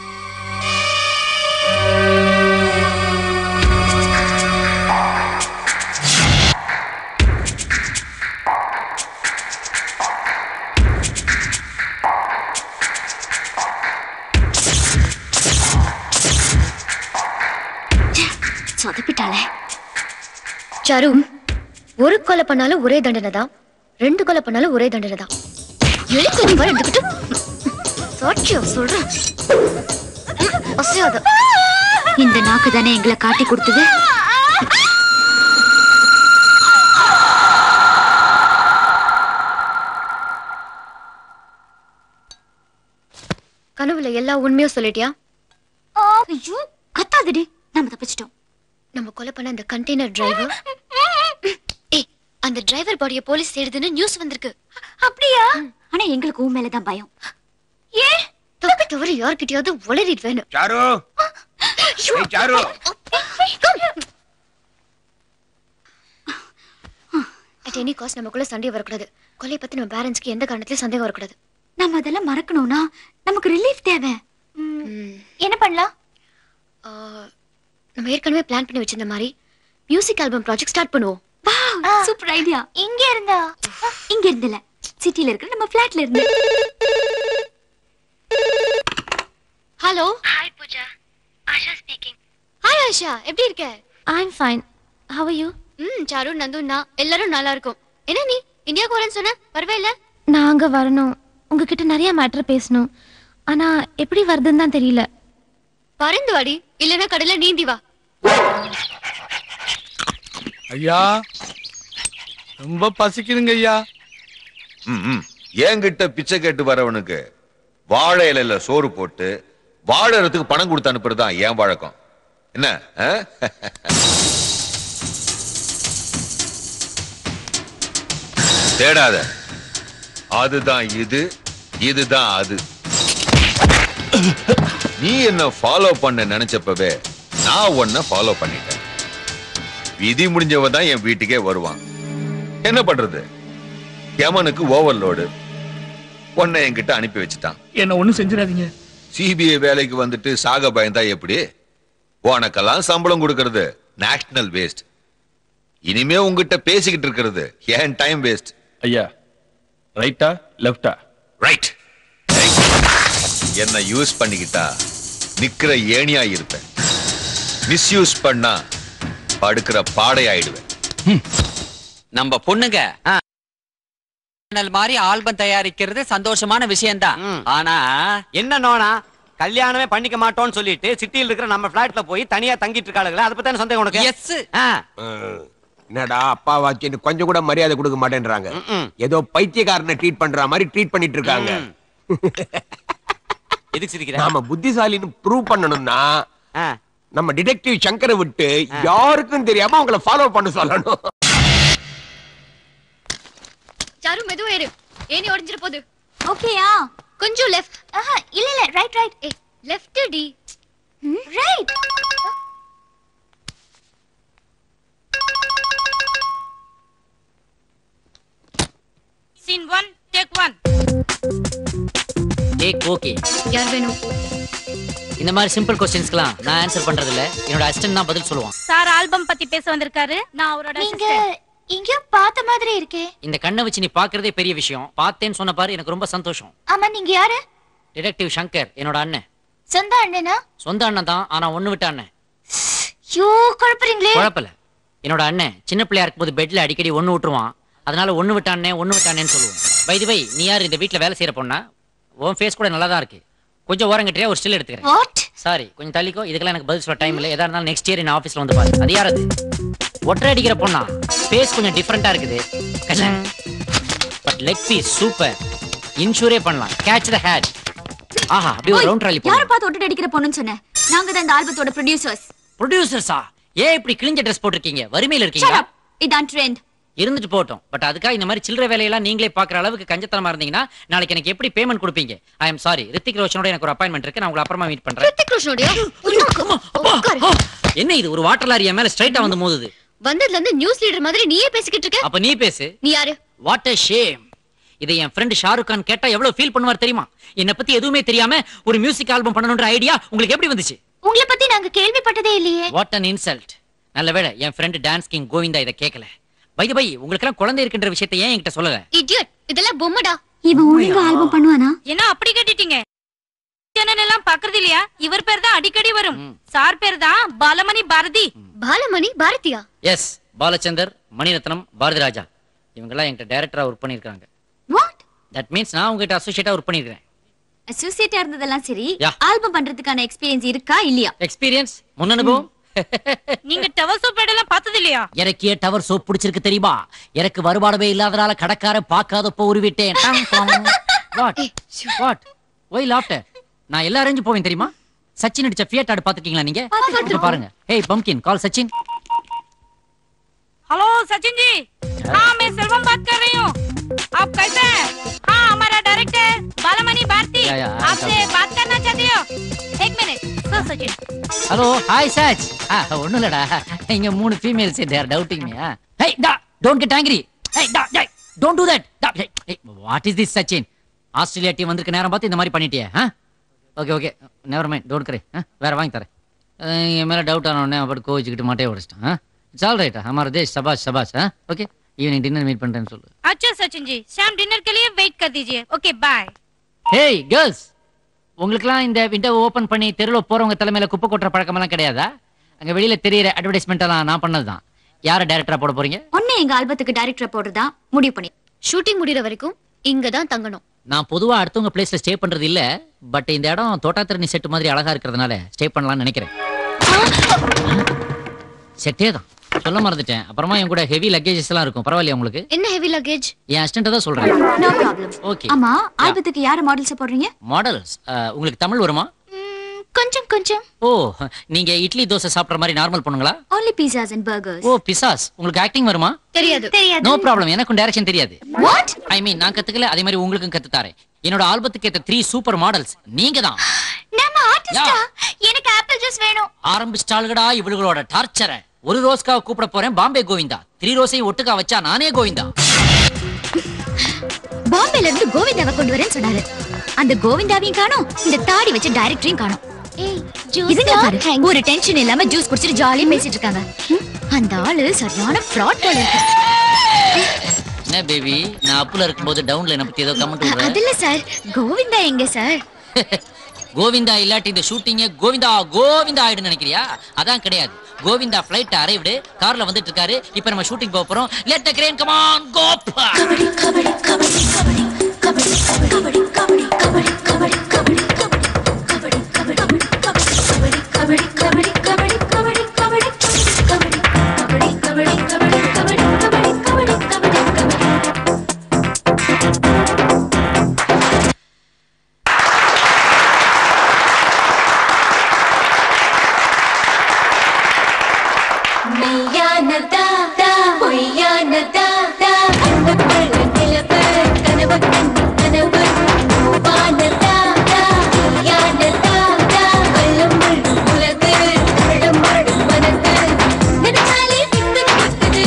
சொதப்பிட்டாளே சாரு ஒரு கொலை பண்ணாலும் ஒரே தண்டனை தான் ரெண்டு கொலை பண்ணாலும் ஒரே தண்டனை தான் எலி கொஞ்சம் மாதிரி எடுத்துக்கிட்டு சாட்சியா சொல்றேன் அசையாத இந்த நாக்கு தானே எங்களை காட்டி கொடுத்தது கனவுல எல்லா உண்மையும் சொல்லிட்டியா ஐயோ கத்தாதடி நாம தப்பிச்சிட்டோம் நம்ம கொலை பண்ண அந்த கண்டெய்னர் டிரைவர் ஏய் அந்த டிரைவர் பாடிய போலீஸ் தேடுதுன்னு நியூஸ் வந்திருக்கு அப்படியா ஆனா எங்களுக்கு உன் மேலதான் பயம் ஏ தப்பி தவறு யார்கிட்டயாவது உளறிட்டு வேணும் சாரு ஏய், சாரு அட் எனி காஸ்ட் நமக்குள்ள சண்டை வரக்கூடாது கொலை பத்தி நம்ம பேரண்ட்ஸ்க்கு எந்த காரணத்திலயும் சந்தேகம் வரக்கூடாது நம்ம அதெல்லாம் மறக்கணும்னா நமக்கு ரிலீஃப் தேவை என்ன பண்ணலாம் நம்ம ஏற்கனவே பிளான் பண்ணி வச்சிருந்த மாதிரி மியூசிக் ஆல்பம் ப்ராஜெக்ட் ஸ்டார்ட் பண்ணுவோம் சூப்பர் ஐடியா இங்க இருந்தா இங்க இருந்து இல்ல சிட்டில இருக்கிற நம்ம ஃபிளாட்ல இருந்து hello hi Pooja Asha speaking hi Asha எப்படி இருக்க I am fine how are you ம் சாரு நந்து நான் எல்லாரும் நல்லா இருக்கும் என்ன நீ இந்தியாவுக்கு வரேன்னு சொன்ன வரவே இல்ல நாங்க வரணும் உங்ககிட்ட நிறைய மேட்டர் பேசணும் ஆனா எப்படி வருதுன்னு தான் தெரியல பறந்து வாடி இல்லனா கடல்ல நீந்தி வா ஐயா ரொம்ப பசிக்குதுங்க ஐயா ம், ம். என்கிட்ட பிச்சை கேட்டு வரவனுக்கு வாழை இலையில சோறு போட்டு வாழறதுக்கு பணம் கொடுத்து அனுப்புறதுதான் என் வழக்கம் என்ன ஆ? தேடாத அதுதான் இது இதுதான் அது நீ என்ன ஃபாலோ பண்ண நினைச்சப்பவே நான் உன்னை ஃபாலோ பண்ணிட்டேன் விதி முடிஞ்சவன் தான் என் வீட்டுக்கே வருவான் என்ன பண்றது யமனுக்கு ஓவர்லோடு உன்னை என்கிட்ட அனுப்பி வச்சுட்டான் என்ன ஒண்ணும் செஞ்சிடாதீங்க சிபிஐ வேலைக்கு வந்துட்டு சாக பயந்தா எப்படி உனக்கெல்லாம் சம்பளம் கொடுக்கறது நேஷனல் வேஸ்ட் இனிமே உங்ககிட்ட பேசிக்கிட்டு இருக்கிறது ஏன் டைம் வேஸ்ட் ஐயா ரைட்டா லெஃப்டா ரைட் என்ன யூஸ் பண்ணிக்கிட்டா நிக்கிற ஏணியா இருப்பேன் மிஸ்யூஸ் பண்ணா படுக்கிற பாடை ஆயிடுவேன் நம்ம பொண்ணுங்க சேனல் மாதிரி ஆல்பம் தயாரிக்கிறது சந்தோஷமான விஷயம்தான் ஆனா என்ன நோனா கல்யாணமே பண்ணிக்க மாட்டோம்னு சொல்லிட்டு சிட்டியில் இருக்கிற நம்ம பிளாட்ல போய் தனியா தங்கிட்டு இருக்காளுங்களே அதை பத்தி சந்தேகம் உனக்கு எஸ் என்னடா அப்பா வாச்சின்னு கொஞ்சம் கூட மரியாதை கொடுக்க மாட்டேன்றாங்க ஏதோ பைத்தியக்காரனை ட்ரீட் பண்ற மாதிரி ட்ரீட் பண்ணிட்டு இருக்காங்க எதுக்கு சிரிக்கிற நாம புத்திசாலின்னு ப்ரூவ் பண்ணணும்னா நம்ம டிடெக்டிவ் சங்கரை விட்டு யாருக்கும் தெரியாம அவங்கள ஃபாலோ பண்ண சொல்லணும் சாரு மெதுவா ஏறு ஏனி உடைஞ்சிர போகுது ஓகேயா கொஞ்சம் லெஃப்ட் ஆஹா இல்ல இல்ல ரைட் ரைட் ஏ லெஃப்ட் டி right scene one take one take okay யார் வேணும் இந்த மாதிரி சிம்பிள் கொஸ்டின்ஸ்க்குலாம் நான் ஆன்சர் பண்றது இல்ல என்னோட அசிஸ்டன்ட் தான் பதில் சொல்லுவான் சார் ஆல்பம் பத்தி பேச வந்திருக்காரு நான் அவரோட நீங்க எங்கேயோ பார்த்த மாதிரி இருக்கே இந்த கண்ணை வச்சு நீ பாக்குறதே பெரிய விஷயம் பார்த்தேன்னு சொன்ன பாரு எனக்கு ரொம்ப சந்தோஷம் ஆமா நீங்க யாரு டிடெக்டிவ் சங்கர் என்னோட அண்ணன் சொந்த அண்ணனா சொந்த அண்ணன் தான் ஆனா ஒண்ணு விட்ட அண்ணன் யோ குழப்பறீங்களே குழப்பல என்னோட அண்ணன் சின்ன பிள்ளையா இருக்கும்போது பெட்ல அடிக்கடி ஒண்ணு விட்டுருவான் அதனால ஒண்ணு விட்ட அண்ணன் ஒண்ணு விட்ட அண்ணேன்னு சொல்லுவோம் பை வை நீ யார் இந்த வீட்ல வேலை செய்யற பொண்ணா உன் ஃபேஸ் கூட நல்லா தான் இருக்கு கொஞ்சம் ஓரங்கட்டியா ஒரு ஸ்டில் எடுத்துக்கிறேன் வாட் சாரி கொஞ்சம் தள்ளிக்கோ இதுக்கெல்லாம் எனக்கு பதில் சொல்ல டைம் இல்லை எதா இருந்தாலும் நெக்ஸ்ட் இயர் என் ஆஃபீஸ்ல வந்து பாரு அது யார் அது ஒற்றை அடிக்கிற பொண்ணா ஃபேஸ் கொஞ்சம் டிஃப்ரெண்டா இருக்குது பட் லெக் பீஸ் சூப்பர் இன்சூரே பண்ணலாம் கேட்ச் த ஹேட் ஆஹா அப்படியே ஒரு ரவுண்ட் ராலி யார பார்த்து ஒட்டு அடிக்கிற பொண்ணுன்னு சொன்னேன் நாங்க தான் இந்த ஆல்பத்தோட ப்ரொடியூசர்ஸ் ப்ரொடியூசர்ஸா ஏன் இப்படி கிழிஞ்ச ட்ரெஸ் போட்டிருக்கீங்க வறுமையில இருக்கீங்களா இதான் ட்ரெண்ட் இருந்துட்டு போட்டோம் பட் அதுக்காக இந்த மாதிரி சில்லற வேலையெல்லாம் நீங்களே பாக்குற அளவுக்கு கஞ்சத்தனமா இருந்தீங்கன்னா நாளைக்கு எனக்கு எப்படி பேமெண்ட் கொடுப்பீங்க ஐ எம் சாரி ரித்திக் ரோஷனோட எனக்கு ஒரு அப்பாயின்மெண்ட் இருக்கு நான் உங்களை அப்புறமா மீட் பண்றேன் ரித்திக் ரோஷனோடயா என்ன இது ஒரு வாட்டர் லாரி என் மேல ஸ்ட்ரைட்டா வந்து மோதுது வந்ததுல இருந்து நியூஸ் லீடர் மாதிரி நீயே பேசிக்கிட்டு இருக்க அப்ப நீ பேசு நீ யாரு வாட் a ஷேம் இதை என் ஃப்ரெண்ட் ஷாருக் கான் கேட்டா எவ்வளவு ஃபீல் பண்ணுவார் தெரியுமா என்ன பத்தி எதுவுமே தெரியாம ஒரு மியூசிக் ஆல்பம் பண்ணணும்ன்ற ஐடியா உங்களுக்கு எப்படி வந்துச்சு உங்களை பத்தி நாங்க கேள்விப்பட்டதே இல்லையே வாட் அன் இன்சல்ட் நல்ல வேளை என் ஃப்ரெண்ட் டான்ஸ் கிங் கோவிந்தா இதை கேட்கல பை பை உங்களுக்கு எல்லாம் குழந்தை இருக்கின்ற விஷயத்தை ஏன் என்கிட்ட சொல்லல இடியட் இதெல்லாம் பொம்மடா இவன் ஒழுங்கா ஆல்பம் பண்ணுவானா என்ன அப்படி கேட்டுட்டீங்க சேனல் எல்லாம் பாக்குறது இல்லையா இவர் பேர் தான் அடிக்கடி வரும் சார் பேர் தான் பாலமணி பாரதி பாலமணி பாரதியா எஸ் பாலச்சந்தர் மணிரத்னம் பாரதி ராஜா இவங்கெல்லாம் என்கிட்ட டைரக்டரா ஒர்க் பண்ணிருக்காங்க வாட் தட் மீன்ஸ் நான் உங்ககிட்ட அசோசியேட்டா ஒர்க் பண்ணிருக்கேன் அசோசியேட்டா இருந்ததெல்லாம் சரி Yeah. ஆல்பம் பண்றதுக்கான எக்ஸ்பீரியன்ஸ் இருக்கா இல்லையா எக்ஸ்பீரியன்ஸ் முன் அனுபவம் நீங்க டவர் சோப் எல்லாம் பார்த்தது இல்லையா எனக்கே டவர் சோப் பிடிச்சிருக்கு தெரியுமா எனக்கு வருமானமே இல்லாதனால கடைக்கார பார்க்காதப்போ உருவிட்டேன் வாட் வாட் ஒய் லாஃப்டர் நான் எல்லா அரேஞ்சும் போவேன் தெரியுமா சச்சின் அடிச்ச ஃபியட் ஆடு பாத்துக்கீங்களா நீங்க இப்ப பாருங்க hey pumpkin call Sachin hello Sachin ji हाँ मैं सेल्वम बात कर रही हूँ आप कैसे हैं हाँ हमारा डायरेक्टर बालामणि भारती या, या, I आपसे बात करना चाहती हो एक minute sir Sachin hello hi சச் ஒண்ணும் இல்லடா இங்க மூணு females there doubting me hey டா டோன்ட் கெட் ஆங்கிரி ஹே டா டா டோன்ட் டு தட் டா what is this Sachin Australia team வந்திருக்க நேரம் பார்த்து இந்த மாதிரி பண்ணிட்டியே okay okay never mind don't care வேற வாங்கி தரேன் அஹ், என் மேல டவுட் ஆன உடனே அப்படி கோவிச்சுக்கிட்டு மாட்டே உடச்சிட்டான் இட்ஸ் ஆல் ரைட் हमारा देश சபாஷ் சபாஷ் ஓகே ஈவினிங் டின்னர் மீட் பண்றேன்னு சொல்லு अच्छा सचिन जी शाम डिनर के लिए वेट कर दीजिए ओके बाय ஹேய் கேர்ள்ஸ் உங்களுக்குலாம் இந்த விண்டோ ஓபன் பண்ணி தெருவில் போறவங்க தலைமையில குப்பை கொட்டுற பழக்கமெல்லாம் கிடையாதா அங்க வெளியில தெரியிற அட்வர்டைஸ்மெண்ட் எல்லாம் நான் பண்ணதுதான் யார டைரக்டரா போட போறீங்க ஒண்ணு எங்க ஆல்பத்துக்கு டைரக்டர் போடுறதா முடிவு பண்ணி ஷூட்டிங் முடியற வரைக்கும் இங்க தான் தங்கணும் நான் பொதுவா அடுத்தவங்க பிளேஸ்ல ஸ்டே பண்றது இல்ல பட் இந்த இடம் தோட்டாத்திரணி செட் மாதிரி அழகா இருக்கிறதுனால ஸ்டே பண்ணலாம்னு நினைக்கிறேன் செட்டே தான் சொல்ல மறந்துட்டேன் அப்புறமா என் கூட ஹெவி லக்கேஜஸ் எல்லாம் இருக்கும் பரவாயில்லையா உங்களுக்கு என்ன ஹெவி லக்கேஜ் என் அசிஸ்டன்ட் தான் சொல்றேன் நோ ப்ராப்ளம் ஓகே ஆமா ஆல்பத்துக்கு யார மாடல்ஸ் போடுறீங்க மாடல்ஸ் உங்களுக்கு தமிழ் வருமா கொஞ்சம் கொஞ்சம் ஓ நீங்க இட்லி தோசை சாப்பிடுற மாதிரி நார்மல் பண்ணுங்களா only pizzas and burgers ஓ பிசாஸ் உங்களுக்கு ஆக்டிங் வருமா தெரியாது தெரியாது நோ ப்ராப்ளம் எனக்கும் டைரக்ஷன் தெரியாது வாட் ஐ மீன் நான் கத்துக்கல அதே மாதிரி உங்களுக்கும் கத்து தரேன் என்னோட ஆல்பத்துக்கு ஏத்த த்ரீ சூப்பர் மாடல்ஸ் நீங்க தான் நம்ம ஆர்டிஸ்டா எனக்கு ஆப்பிள் ஜூஸ் வேணும் ஆரம்பிச்சிட்டாளுகடா இவளுகளோட டார்ச்சரை ஒரு ரோஸ்க்காக கூப்பிட போறேன் பாம்பே கோவிந்தா த்ரீ ரோஸையும் ஒட்டுக்கா வச்சா நானே கோவிந்தா பாம்பேல இருந்து கோவிந்தாவை கொண்டு வரேன்னு சொன்னாரு அந்த கோவிந்தாவையும் காணோம் இந்த தாடி வச்ச டைரக்டரையும் காணோம் இதுங்க பாரு ஒரு டென்ஷன் இல்லாம ஜூஸ் குடிச்சிட்டு ஜாலியா பேசிட்டு இருக்காங்க ம், அந்த ஆளு சரியான ஃப்ராட் போல இருக்கு என்ன பேபி நான் அப்புல இருக்கும்போது டவுன்ல என்ன பத்தி ஏதோ கமெண்ட் விடுறேன் அது இல்ல சார் கோவிந்தா எங்க சார் கோவிந்தா இல்லாட்டி இந்த ஷூட்டிங்க கோவிந்தா கோவிந்தா ஆயிடுன்னு நினைக்கிறியா அதான் கிடையாது கோவிந்தா ஃபிளைட் அரைவ்டு கார்ல வந்துட்டு இருக்காரு இப்ப நம்ம ஷூட்டிங் போக போறோம் let the crane come on கோப்பா மெய்யானதா தா பொய்யானதா தா அன்புக்குள்ள நிலவு கனவு கண்ணி கனவு பூவானதா தா பொய்யானதா தா கள்ளம் முள்ளும் உலகு கள்ளம் மழும் மனது நினைச்சாலே திக்குது திக்குது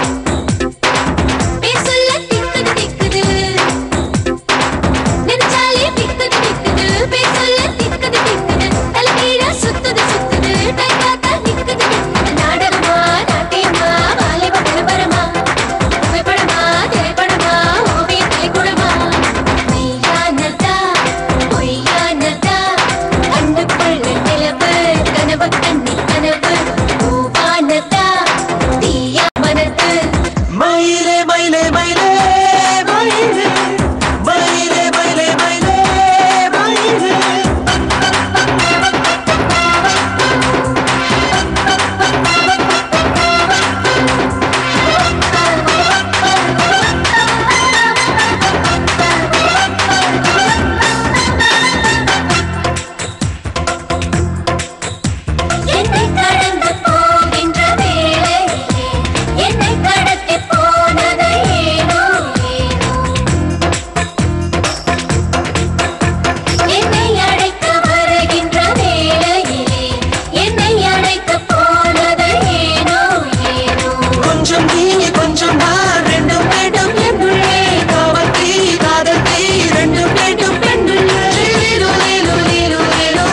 பேர் சொல்ல திக்குது திக்குது நினைச்சாலே திக்குது திக்குது பேர் சொல்ல திக்குது திக்குது தலைகீழா சுத்துது சுத்துது கை காத்தா நிக்குது நிக்குது நாடகமா நாட்டியமா வாலிப விளம்பரமா புகைப்படமா திரைப்படமா ஓவிய கலைக்கூடமா மெய்யானதா பொய்யானதா கண்ணுக்குள்ள நிலவு கனவு கண்ணி கனவு பூவானதா தீயா மனது மயிலே மயிலே மயிலே மயிலே மயிலே மயிலே மயிலே மயிலே என்னை கடந்து போகின்ற வேளையிலே என்னை கடத்தி போனது ஏனோ ஏனோ என்னை அழைக்க வருகின்ற வேளையிலே என்னை அழைக்க போனது ஏனோ ஏனோ கொஞ்சம் நீ கொஞ்சம் நான் ரெண்டும் வேண்டும் என்னுள்ளே காவல் தீ காதல் தீ ரெண்டும் வேண்டும் பெண்ணுள்ளே லீலு லீலு லீலு லீலு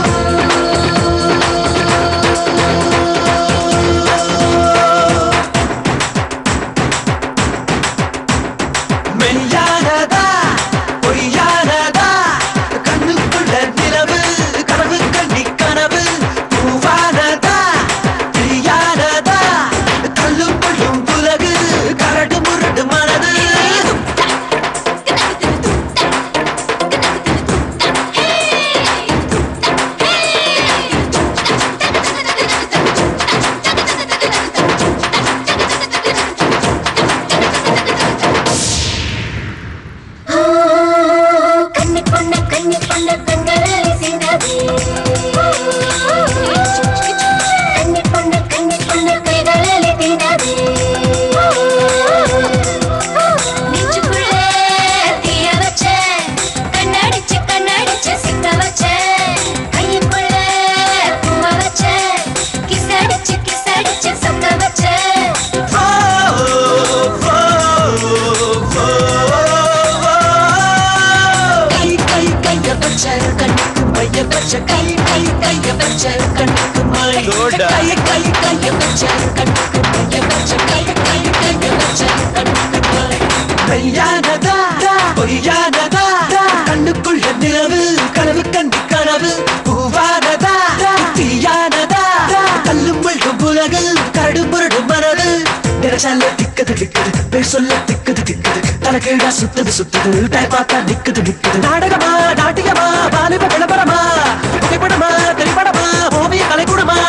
மெய்யானதா பொய்யானதா கண்ணுக்குள்ள நிலவு கனவு கண்ணி கனவு பூவானதா தீயானதா கல்லும் புள்ளும் உலகு கரடு முரடு மனது கண்ணி பொண்ண கண்ணி பொண்ண கண்களாலே சிந்தாதே கண்ணி பொண்ண கண்ணி பொண்ண கைகளாலே தீண்டாதே நெஞ்சுக்குள்ள தீய வச்ச கண்ணடிச்சு கண்ணடிச்சு சிக்க வச்ச கையுக்குள்ள பூவ வச்ச கிஸ் அடிச்சு கிஸ் அடிச்சு சொக்க வச்ச கை கை கைய பச்ச கண்ணுக்கு மைய பச்ச கை கை கைய பச்ச கண்ணுக்கு மை கை கை கைய பச்ச கண்ணுக்கு மைய பச்ச கை கை கைய பச்ச கண்ணுக்கு மை மெய்யானதா பொய்யானதா கண்ணுக்குள்ள நிலவு கனவு கண்டி கனவு பூவானதா தீயானதா கல்லும் முள்ளும் உலகில் கரடு முரடு மனது நினைச்சாலே திக்குது திக்குது பேர் சொல்ல திக்குது திக்குது தலைகீழா சுத்துது சுத்துது டைம் பார்த்தா நிக்குது நிக்குது நாடகமா நாட்டியமா வாலிப விளம்பரமா புகைப்படமா திரைப்படமா ஓவிய கலைக்கூடமா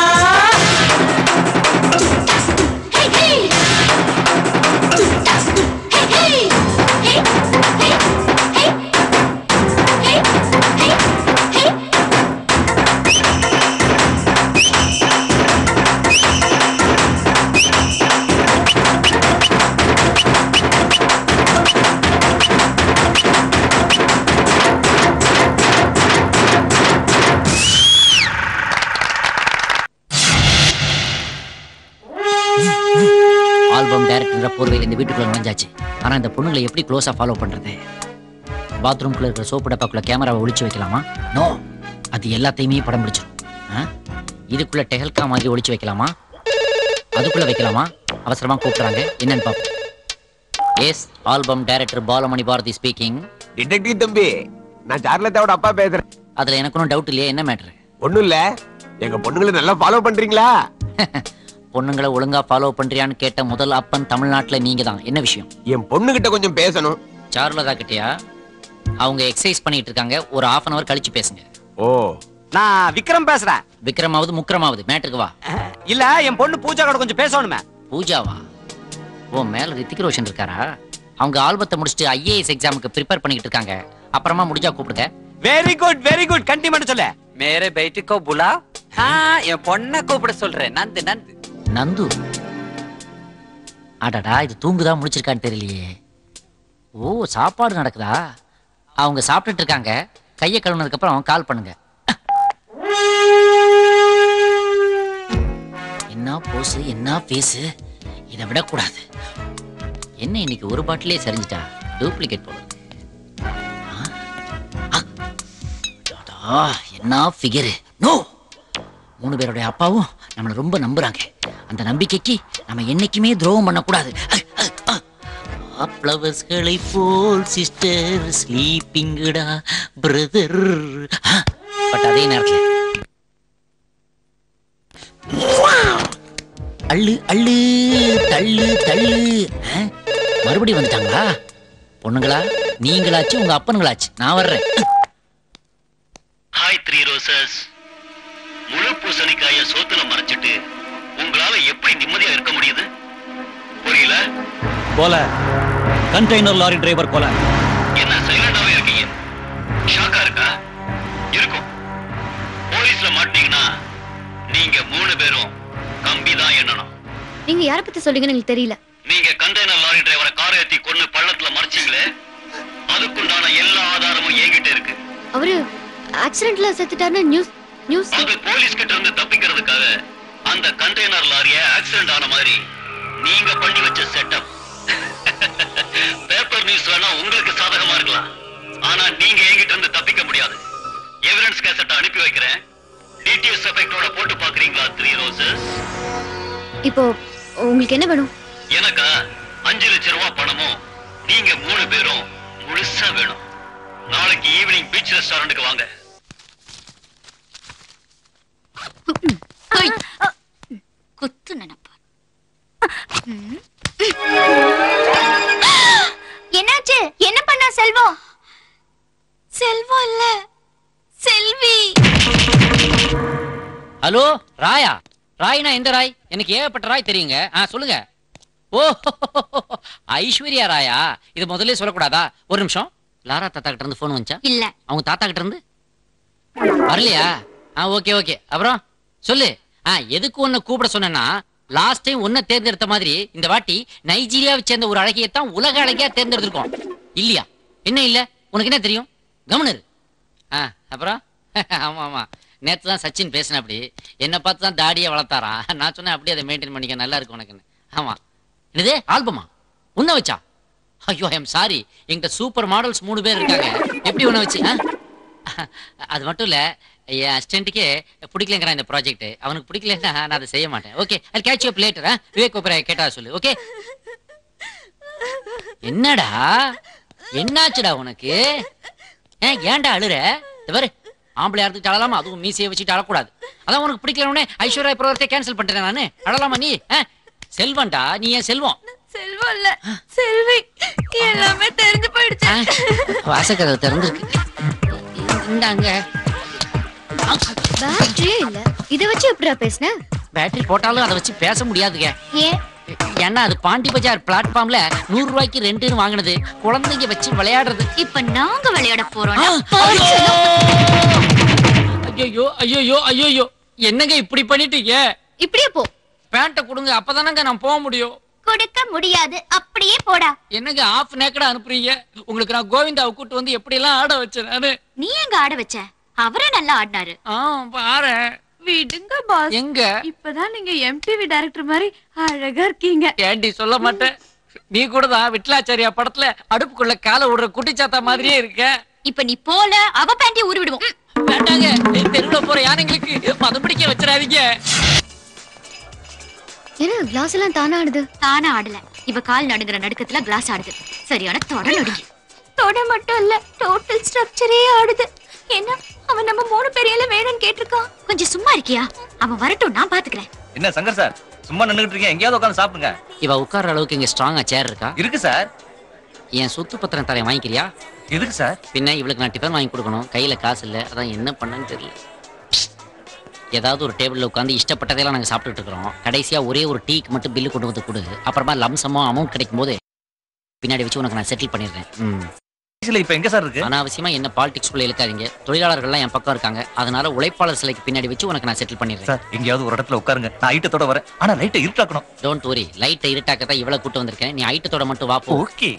ஆல்பம் டைரக்டர் போர்வையில் இந்த வீட்டுக்குள்ள நுழைஞ்சாச்சு ஆனா இந்த பொண்ணுங்களை எப்படி க்ளோஸா ஃபாலோ பண்றது பாத்ரூம்குள்ள இருக்கிற சோப்பு டப்பாக்குள்ள கேமராவை ஒளிச்சு வைக்கலாமா நோ அது எல்லாத்தையுமே படம் பிடிச்சிரும் ஆ? இதுக்குள்ள டெஹல்கா மாதிரி ஒளிச்சு வைக்கலாமா அதுக்குள்ள வைக்கலாமா அவசரமா கூப்பிடுறாங்க என்னன்னு பாப்போம் yes album director Balamani Bharathi speaking detective தம்பி நான் சார்லத்தாவோட அப்பா பேசுறேன் அதுல எனக்கு ஒன்றும் டவுட் இல்லையே என்ன மேட்ரு ஒண்ணும் இல்ல எங்க பொண்ணுங்களை நல்லா ஃபாலோ பண்றீங்களா பொண்ணுங்களை ஒழுங்கா ஃபாலோ பண்றியான்னு கேட்ட முதல் அப்பன் தமிழ்நாட்டுல நீங்க தான் என்ன விஷயம் என் பொண்ணு கிட்ட கொஞ்சம் பேசணும் சாருலதா கிட்டயா அவங்க எக்ஸசைஸ் பண்ணிட்டு இருக்காங்க ஒரு half அன் அவர் கழிச்சு பேசுங்க ஓ நான் விக்ரம் பேசுறேன் விக்ரமாவது முக்கிரமாவது மேட்டுக்கு வா இல்ல என் பொண்ணு பூஜா கூட கொஞ்சம் பேசணுமே பூஜாவா ஓ மேல ரித்திக் ரோஷன் இருக்காரா அவங்க ஆல்பத்தை முடிச்சுட்டு ஐஏஎஸ் எக்ஸாமுக்கு ப்ரிப்பேர் பண்ணிட்டு இருக்காங்க அப்புறமா முடிஞ்சா கூப்பிடுங்க வெரி குட் வெரி குட் கண்டிப்பா சொல்ல மேரே பேட்டிக்கோ புலா ஆ, என் பொண்ணை கூப்பிட சொல்றேன் நந்து நந்து நந்து அடடா இது தூங்குதா முடிச்சிருக்கான்னு தெரியலையே ஓ சாப்பாடு நடக்குதா அவங்க சாப்பிட்டுட்டு இருக்காங்க கையை கழுவுனதுக்கு அப்புறம் கால் பண்ணுங்க என்ன போஸ் என்ன பேசு இதை விடக்கூடாது என்ன இன்னைக்கு ஒரு பாட்டிலே சரிஞ்சிட்டா டூப்ளிகேட் போல ஆ? ஆ. அடடா, என்ன ஃபிகரு நோ மூணு பேருடைய அப்பாவும் நம்மளை ரொம்ப நம்புறாங்க அந்த நம்பிக்கைக்கு நம்ம என்னைக்குமே துரோகம் பண்ணக்கூடாது ஃப்ளவர்ஸ்களை போல் சிஸ்டர் ஸ்லீப்பிங்கடா பிரதர் பட் அதே நேரத்தில் அள்ளு அள்ளு தள்ளு தள்ளு ஆ? மறுபடியும் வந்துட்டாங்களா பொண்ணுங்களா நீங்களாச்சு உங்க அப்பனுங்களாச்சு நான் வர்றேன் ஹாய் த்ரீ ரோசஸ் முழு பூசணிக்காய சோத்துல மறைச்சிட்டு உங்களால எப்படி நிம்மதியா இருக்க முடியுது புரியல கொலை கண்டெய்னர் லாரி டிரைவர் கொலை என்ன சைலண்டாவே இருக்கீங்க ஷாக்கா இருக்கா இருக்கும் போலீஸ்ல மாட்டீங்கன்னா நீங்க மூணு பேரும் கம்பி தான் எண்ணணும் நீங்க யார பத்தி சொல்றீங்கன்னு எனக்கு தெரியல நீங்க கண்டெய்னர் லாரி டிரைவரை காரை ஏத்தி கொண்டு பள்ளத்துல மறைச்சீங்களே அதுக்குண்டான எல்லா ஆதாரமும் என்கிட்ட இருக்கு அவரு ஆக்சிடென்ட்ல செத்துட்டாருன்னு நியூஸ் நியூஸ் அது போலீஸ் கிட்ட இருந்து தப்பிக்கிறதுக்காக அந்த கண்டெய்னர் லாரிய ஆக்சிடென்ட் ஆன மாதிரி நீங்க பண்ணி வச்ச செட்டப் பேப்பர் நியூஸ் வேணா உங்களுக்கு சாதகமா இருக்கலாம் ஆனா நீங்க என்கிட்ட இருந்து தப்பிக்க முடியாது எவிடன்ஸ் கேசட் அனுப்பி வைக்கிறேன் டிடிஎஸ் எஃபெக்டோட போட்டு பாக்குறீங்களா த்ரீ ரோசஸ் இப்போ உங்களுக்கு என்ன வேணும் எனக்கா அஞ்சு லட்சம் ரூபாய் பணமும் நீங்க மூணு பேரும் முழுசா வேணும் நாளைக்கு ஈவினிங் பீச் ரெஸ்டாரண்ட்டுக்கு வாங்க குத்து நினைப்பா என்னாச்சு என்ன பண்ணா செல்வம் செல்வம் இல்ல செல்வி ஹலோ ராயா ராய்னா எந்த ராய் எனக்கு ஏகப்பட்ட ராய் தெரியுங்க ஆ சொல்லுங்க ஓ ஐஸ்வர்யா ராயா இது முதல்ல சொல்லக்கூடாதா ஒரு நிமிஷம் லாரா தாத்தா கிட்ட இருந்து போன் வந்துச்சா இல்ல அவங்க தாத்தா கிட்ட இருந்து வரலையா ஆ ஓகே ஓகே அப்புறம் சொல்லு ஆ எதுக்கு உன்னை கூப்பிட சொன்னேன்னா லாஸ்ட் டைம் உன்னை தேர்ந்தெடுத்த மாதிரி இந்த வாட்டி நைஜீரியாவை சேர்ந்த ஒரு அழகியத்தான் உலக அழகியா தேர்ந்தெடுத்திருக்கோம் இல்லையா என்ன இல்ல உனக்கு என்ன தெரியும் கவனரு ஆ அப்புறம் ஆமா ஆமா நேத்து தான் சச்சின் பேசின அப்படி என்னை பார்த்து தான் தாடியை வளர்த்தாராம் நான் சொன்னேன் அப்படியே அதை மெயின்டைன் பண்ணிக்க நல்லா இருக்கும் உனக்குன்னு ஆமா என்னது ஆல்பமா உன்ன வச்சா ஐயோ ஐ எம் சாரி என்கிட்ட சூப்பர் மாடல்ஸ் மூணு பேர் இருக்காங்க எப்படி உன்ன வச்சு ஆ? அது மட்டும் இல்ல என் அசிஸ்டன்ட்டுக்கே பிடிக்கலங்கிறான் இந்த ப்ராஜெக்ட் அவனுக்கு பிடிக்கலன்னா நான் அதை செய்ய மாட்டேன் ஓகே அது கேட்ச் அப் லேட்டர் விவேக் ஒப்பராய கேட்டா சொல்லு ஓகே என்னடா என்னாச்சுடா உனக்கு ஏன் ஏன்டா அழுற இந்த பாரு ஆம்பளை யாருக்கு அழலாமா அதுவும் மீசையை வச்சுட்டு அழக்கூடாது அதான் உனக்கு பிடிக்கல உடனே ஐஸ்வர்யா பிரவர்த்தை கேன்சல் பண்ணிட்டேன் நானு அழலாமா நீ ஆ? செல்வம்டா நீ ஏன் செல்வம் செல்வம் இல்ல செல்வி எல்லாமே தெரிஞ்சு போயிடுச்சு வாசக்கதவு திறந்திருக்கு இந்தாங்க பேட்டரியே இல்ல இத வச்சு எப்படிடா பேசுன பேட்டரி போட்டாலும் அதை வச்சு பேச முடியாதுங்க ஏன் ஏன்னா அது பாண்டி பஜார் பிளாட்ஃபார்ம்ல நூறு ரூபாய்க்கு ரெண்டுன்னு வாங்கினது குழந்தைங்க வச்சு விளையாடுறது இப்ப நாங்க விளையாட போறோம் ஐயோ ஐயோ ஐயோ என்னங்க இப்படி பண்ணிட்டீங்க இப்படியே போ பேண்ட கொடுங்க அப்பதானங்க நான் போக முடியும் கொடுக்க முடியாது அப்படியே போடா என்னங்க ஆஃப் நேக்கடா அனுப்புறீங்க உங்களுக்கு நான் கோவிந்தாவை கூட்டு வந்து எப்படி எல்லாம் ஆட வச்சேன் நானு நீ எங்க ஆட வச்ச அவரே நல்லா ஆடினாரு ஆ பாரு விடுங்க பாஸ் எங்க இப்பதான் நீங்க எம்டிவி டைரக்டர் மாதிரி அழகா இருக்கீங்க ஏண்டி சொல்ல மாட்டேன் நீ கூட தான் விட்லாச்சாரியா படத்துல அடுப்புக்குள்ள காலை விடுற குட்டிச்சாத்தா மாதிரியே இருக்க இப்ப நீ போல அவ பேண்டிய ஊறி விடுவோம் வேண்டாங்க தெருவுல போற யானைங்களுக்கு மதம் பிடிக்க வச்சிடாதீங்க என்ன கிளாஸ் எல்லாம் தானா ஆடுது தானா ஆடல இவ கால் நடுங்குற நடுக்கத்துல கிளாஸ் ஆடுது சரியான தொட நடுங்கி தொட மட்டும் இல்ல டோட்டல் ஸ்ட்ரக்சரே ஆடுது என்ன அவன் நம்ம மூணு பேரையில வேணும்னு கேட்டிருக்கான் கொஞ்சம் சும்மா இருக்கியா அவன் வரட்டும் நான் பாத்துக்கிறேன் என்ன சங்கர் சார் சும்மா நின்னுகிட்டு இருக்கீங்க எங்கேயாவது உட்காந்து சாப்பிடுங்க இவ உட்கார்ற அளவுக்கு இங்க ஸ்ட்ராங்கா சேர் இருக்கா இருக்கு சார் என் சொத்து பத்திரம் தரேன் வாங்கிக்கிறியா எதுக்கு சார் பின்ன இவளுக்கு நான் டிஃபன் வாங்கி கொடுக்கணும் கையில காசு இல்ல அதான் என்ன பண்ணன்னு தெரியல ஏதாவது ஒரு டேபிள்ல உட்காந்து இஷ்டப்பட்டதெல்லாம் நாங்க சாப்பிட்டுட்டு இருக்கிறோம் கடைசியா ஒரே ஒரு டீக்கு மட்டும் பில்லு கொண்டு வந்து கொடு அப்புறமா லம்சமோ அமௌண்ட் கிடைக்கும் போது பின்னாடி வச்சு உனக்கு நான் செட்டில் பண்ணிடுறேன் ம். இல்ல இப்ப எங்க சார் இருக்கு அனாவசியமா என்ன பாலிடிக்ஸ் குள்ள இழுக்காதீங்க தொழிலாளர்கள்லாம் என் பக்கம் இருக்காங்க அதனால உழைப்பாளர் சிலைக்கு பின்னாடி வச்சு உனக்கு நான் செட்டில் பண்ணிடுறேன் சார் எங்கேயாவது ஒரு இடத்துல உட்காருங்க நான் ஐட்டத்தோட வரேன் ஆனா லைட்டை இருட்டாக்கணும் டோன்ட் வரி லைட்டை இருட்டாக்க தான் இவ்வளவு கூட்டு வந்திருக்கேன் நீ ஐட்டத்தோட மட்டும் வா போ ஓகே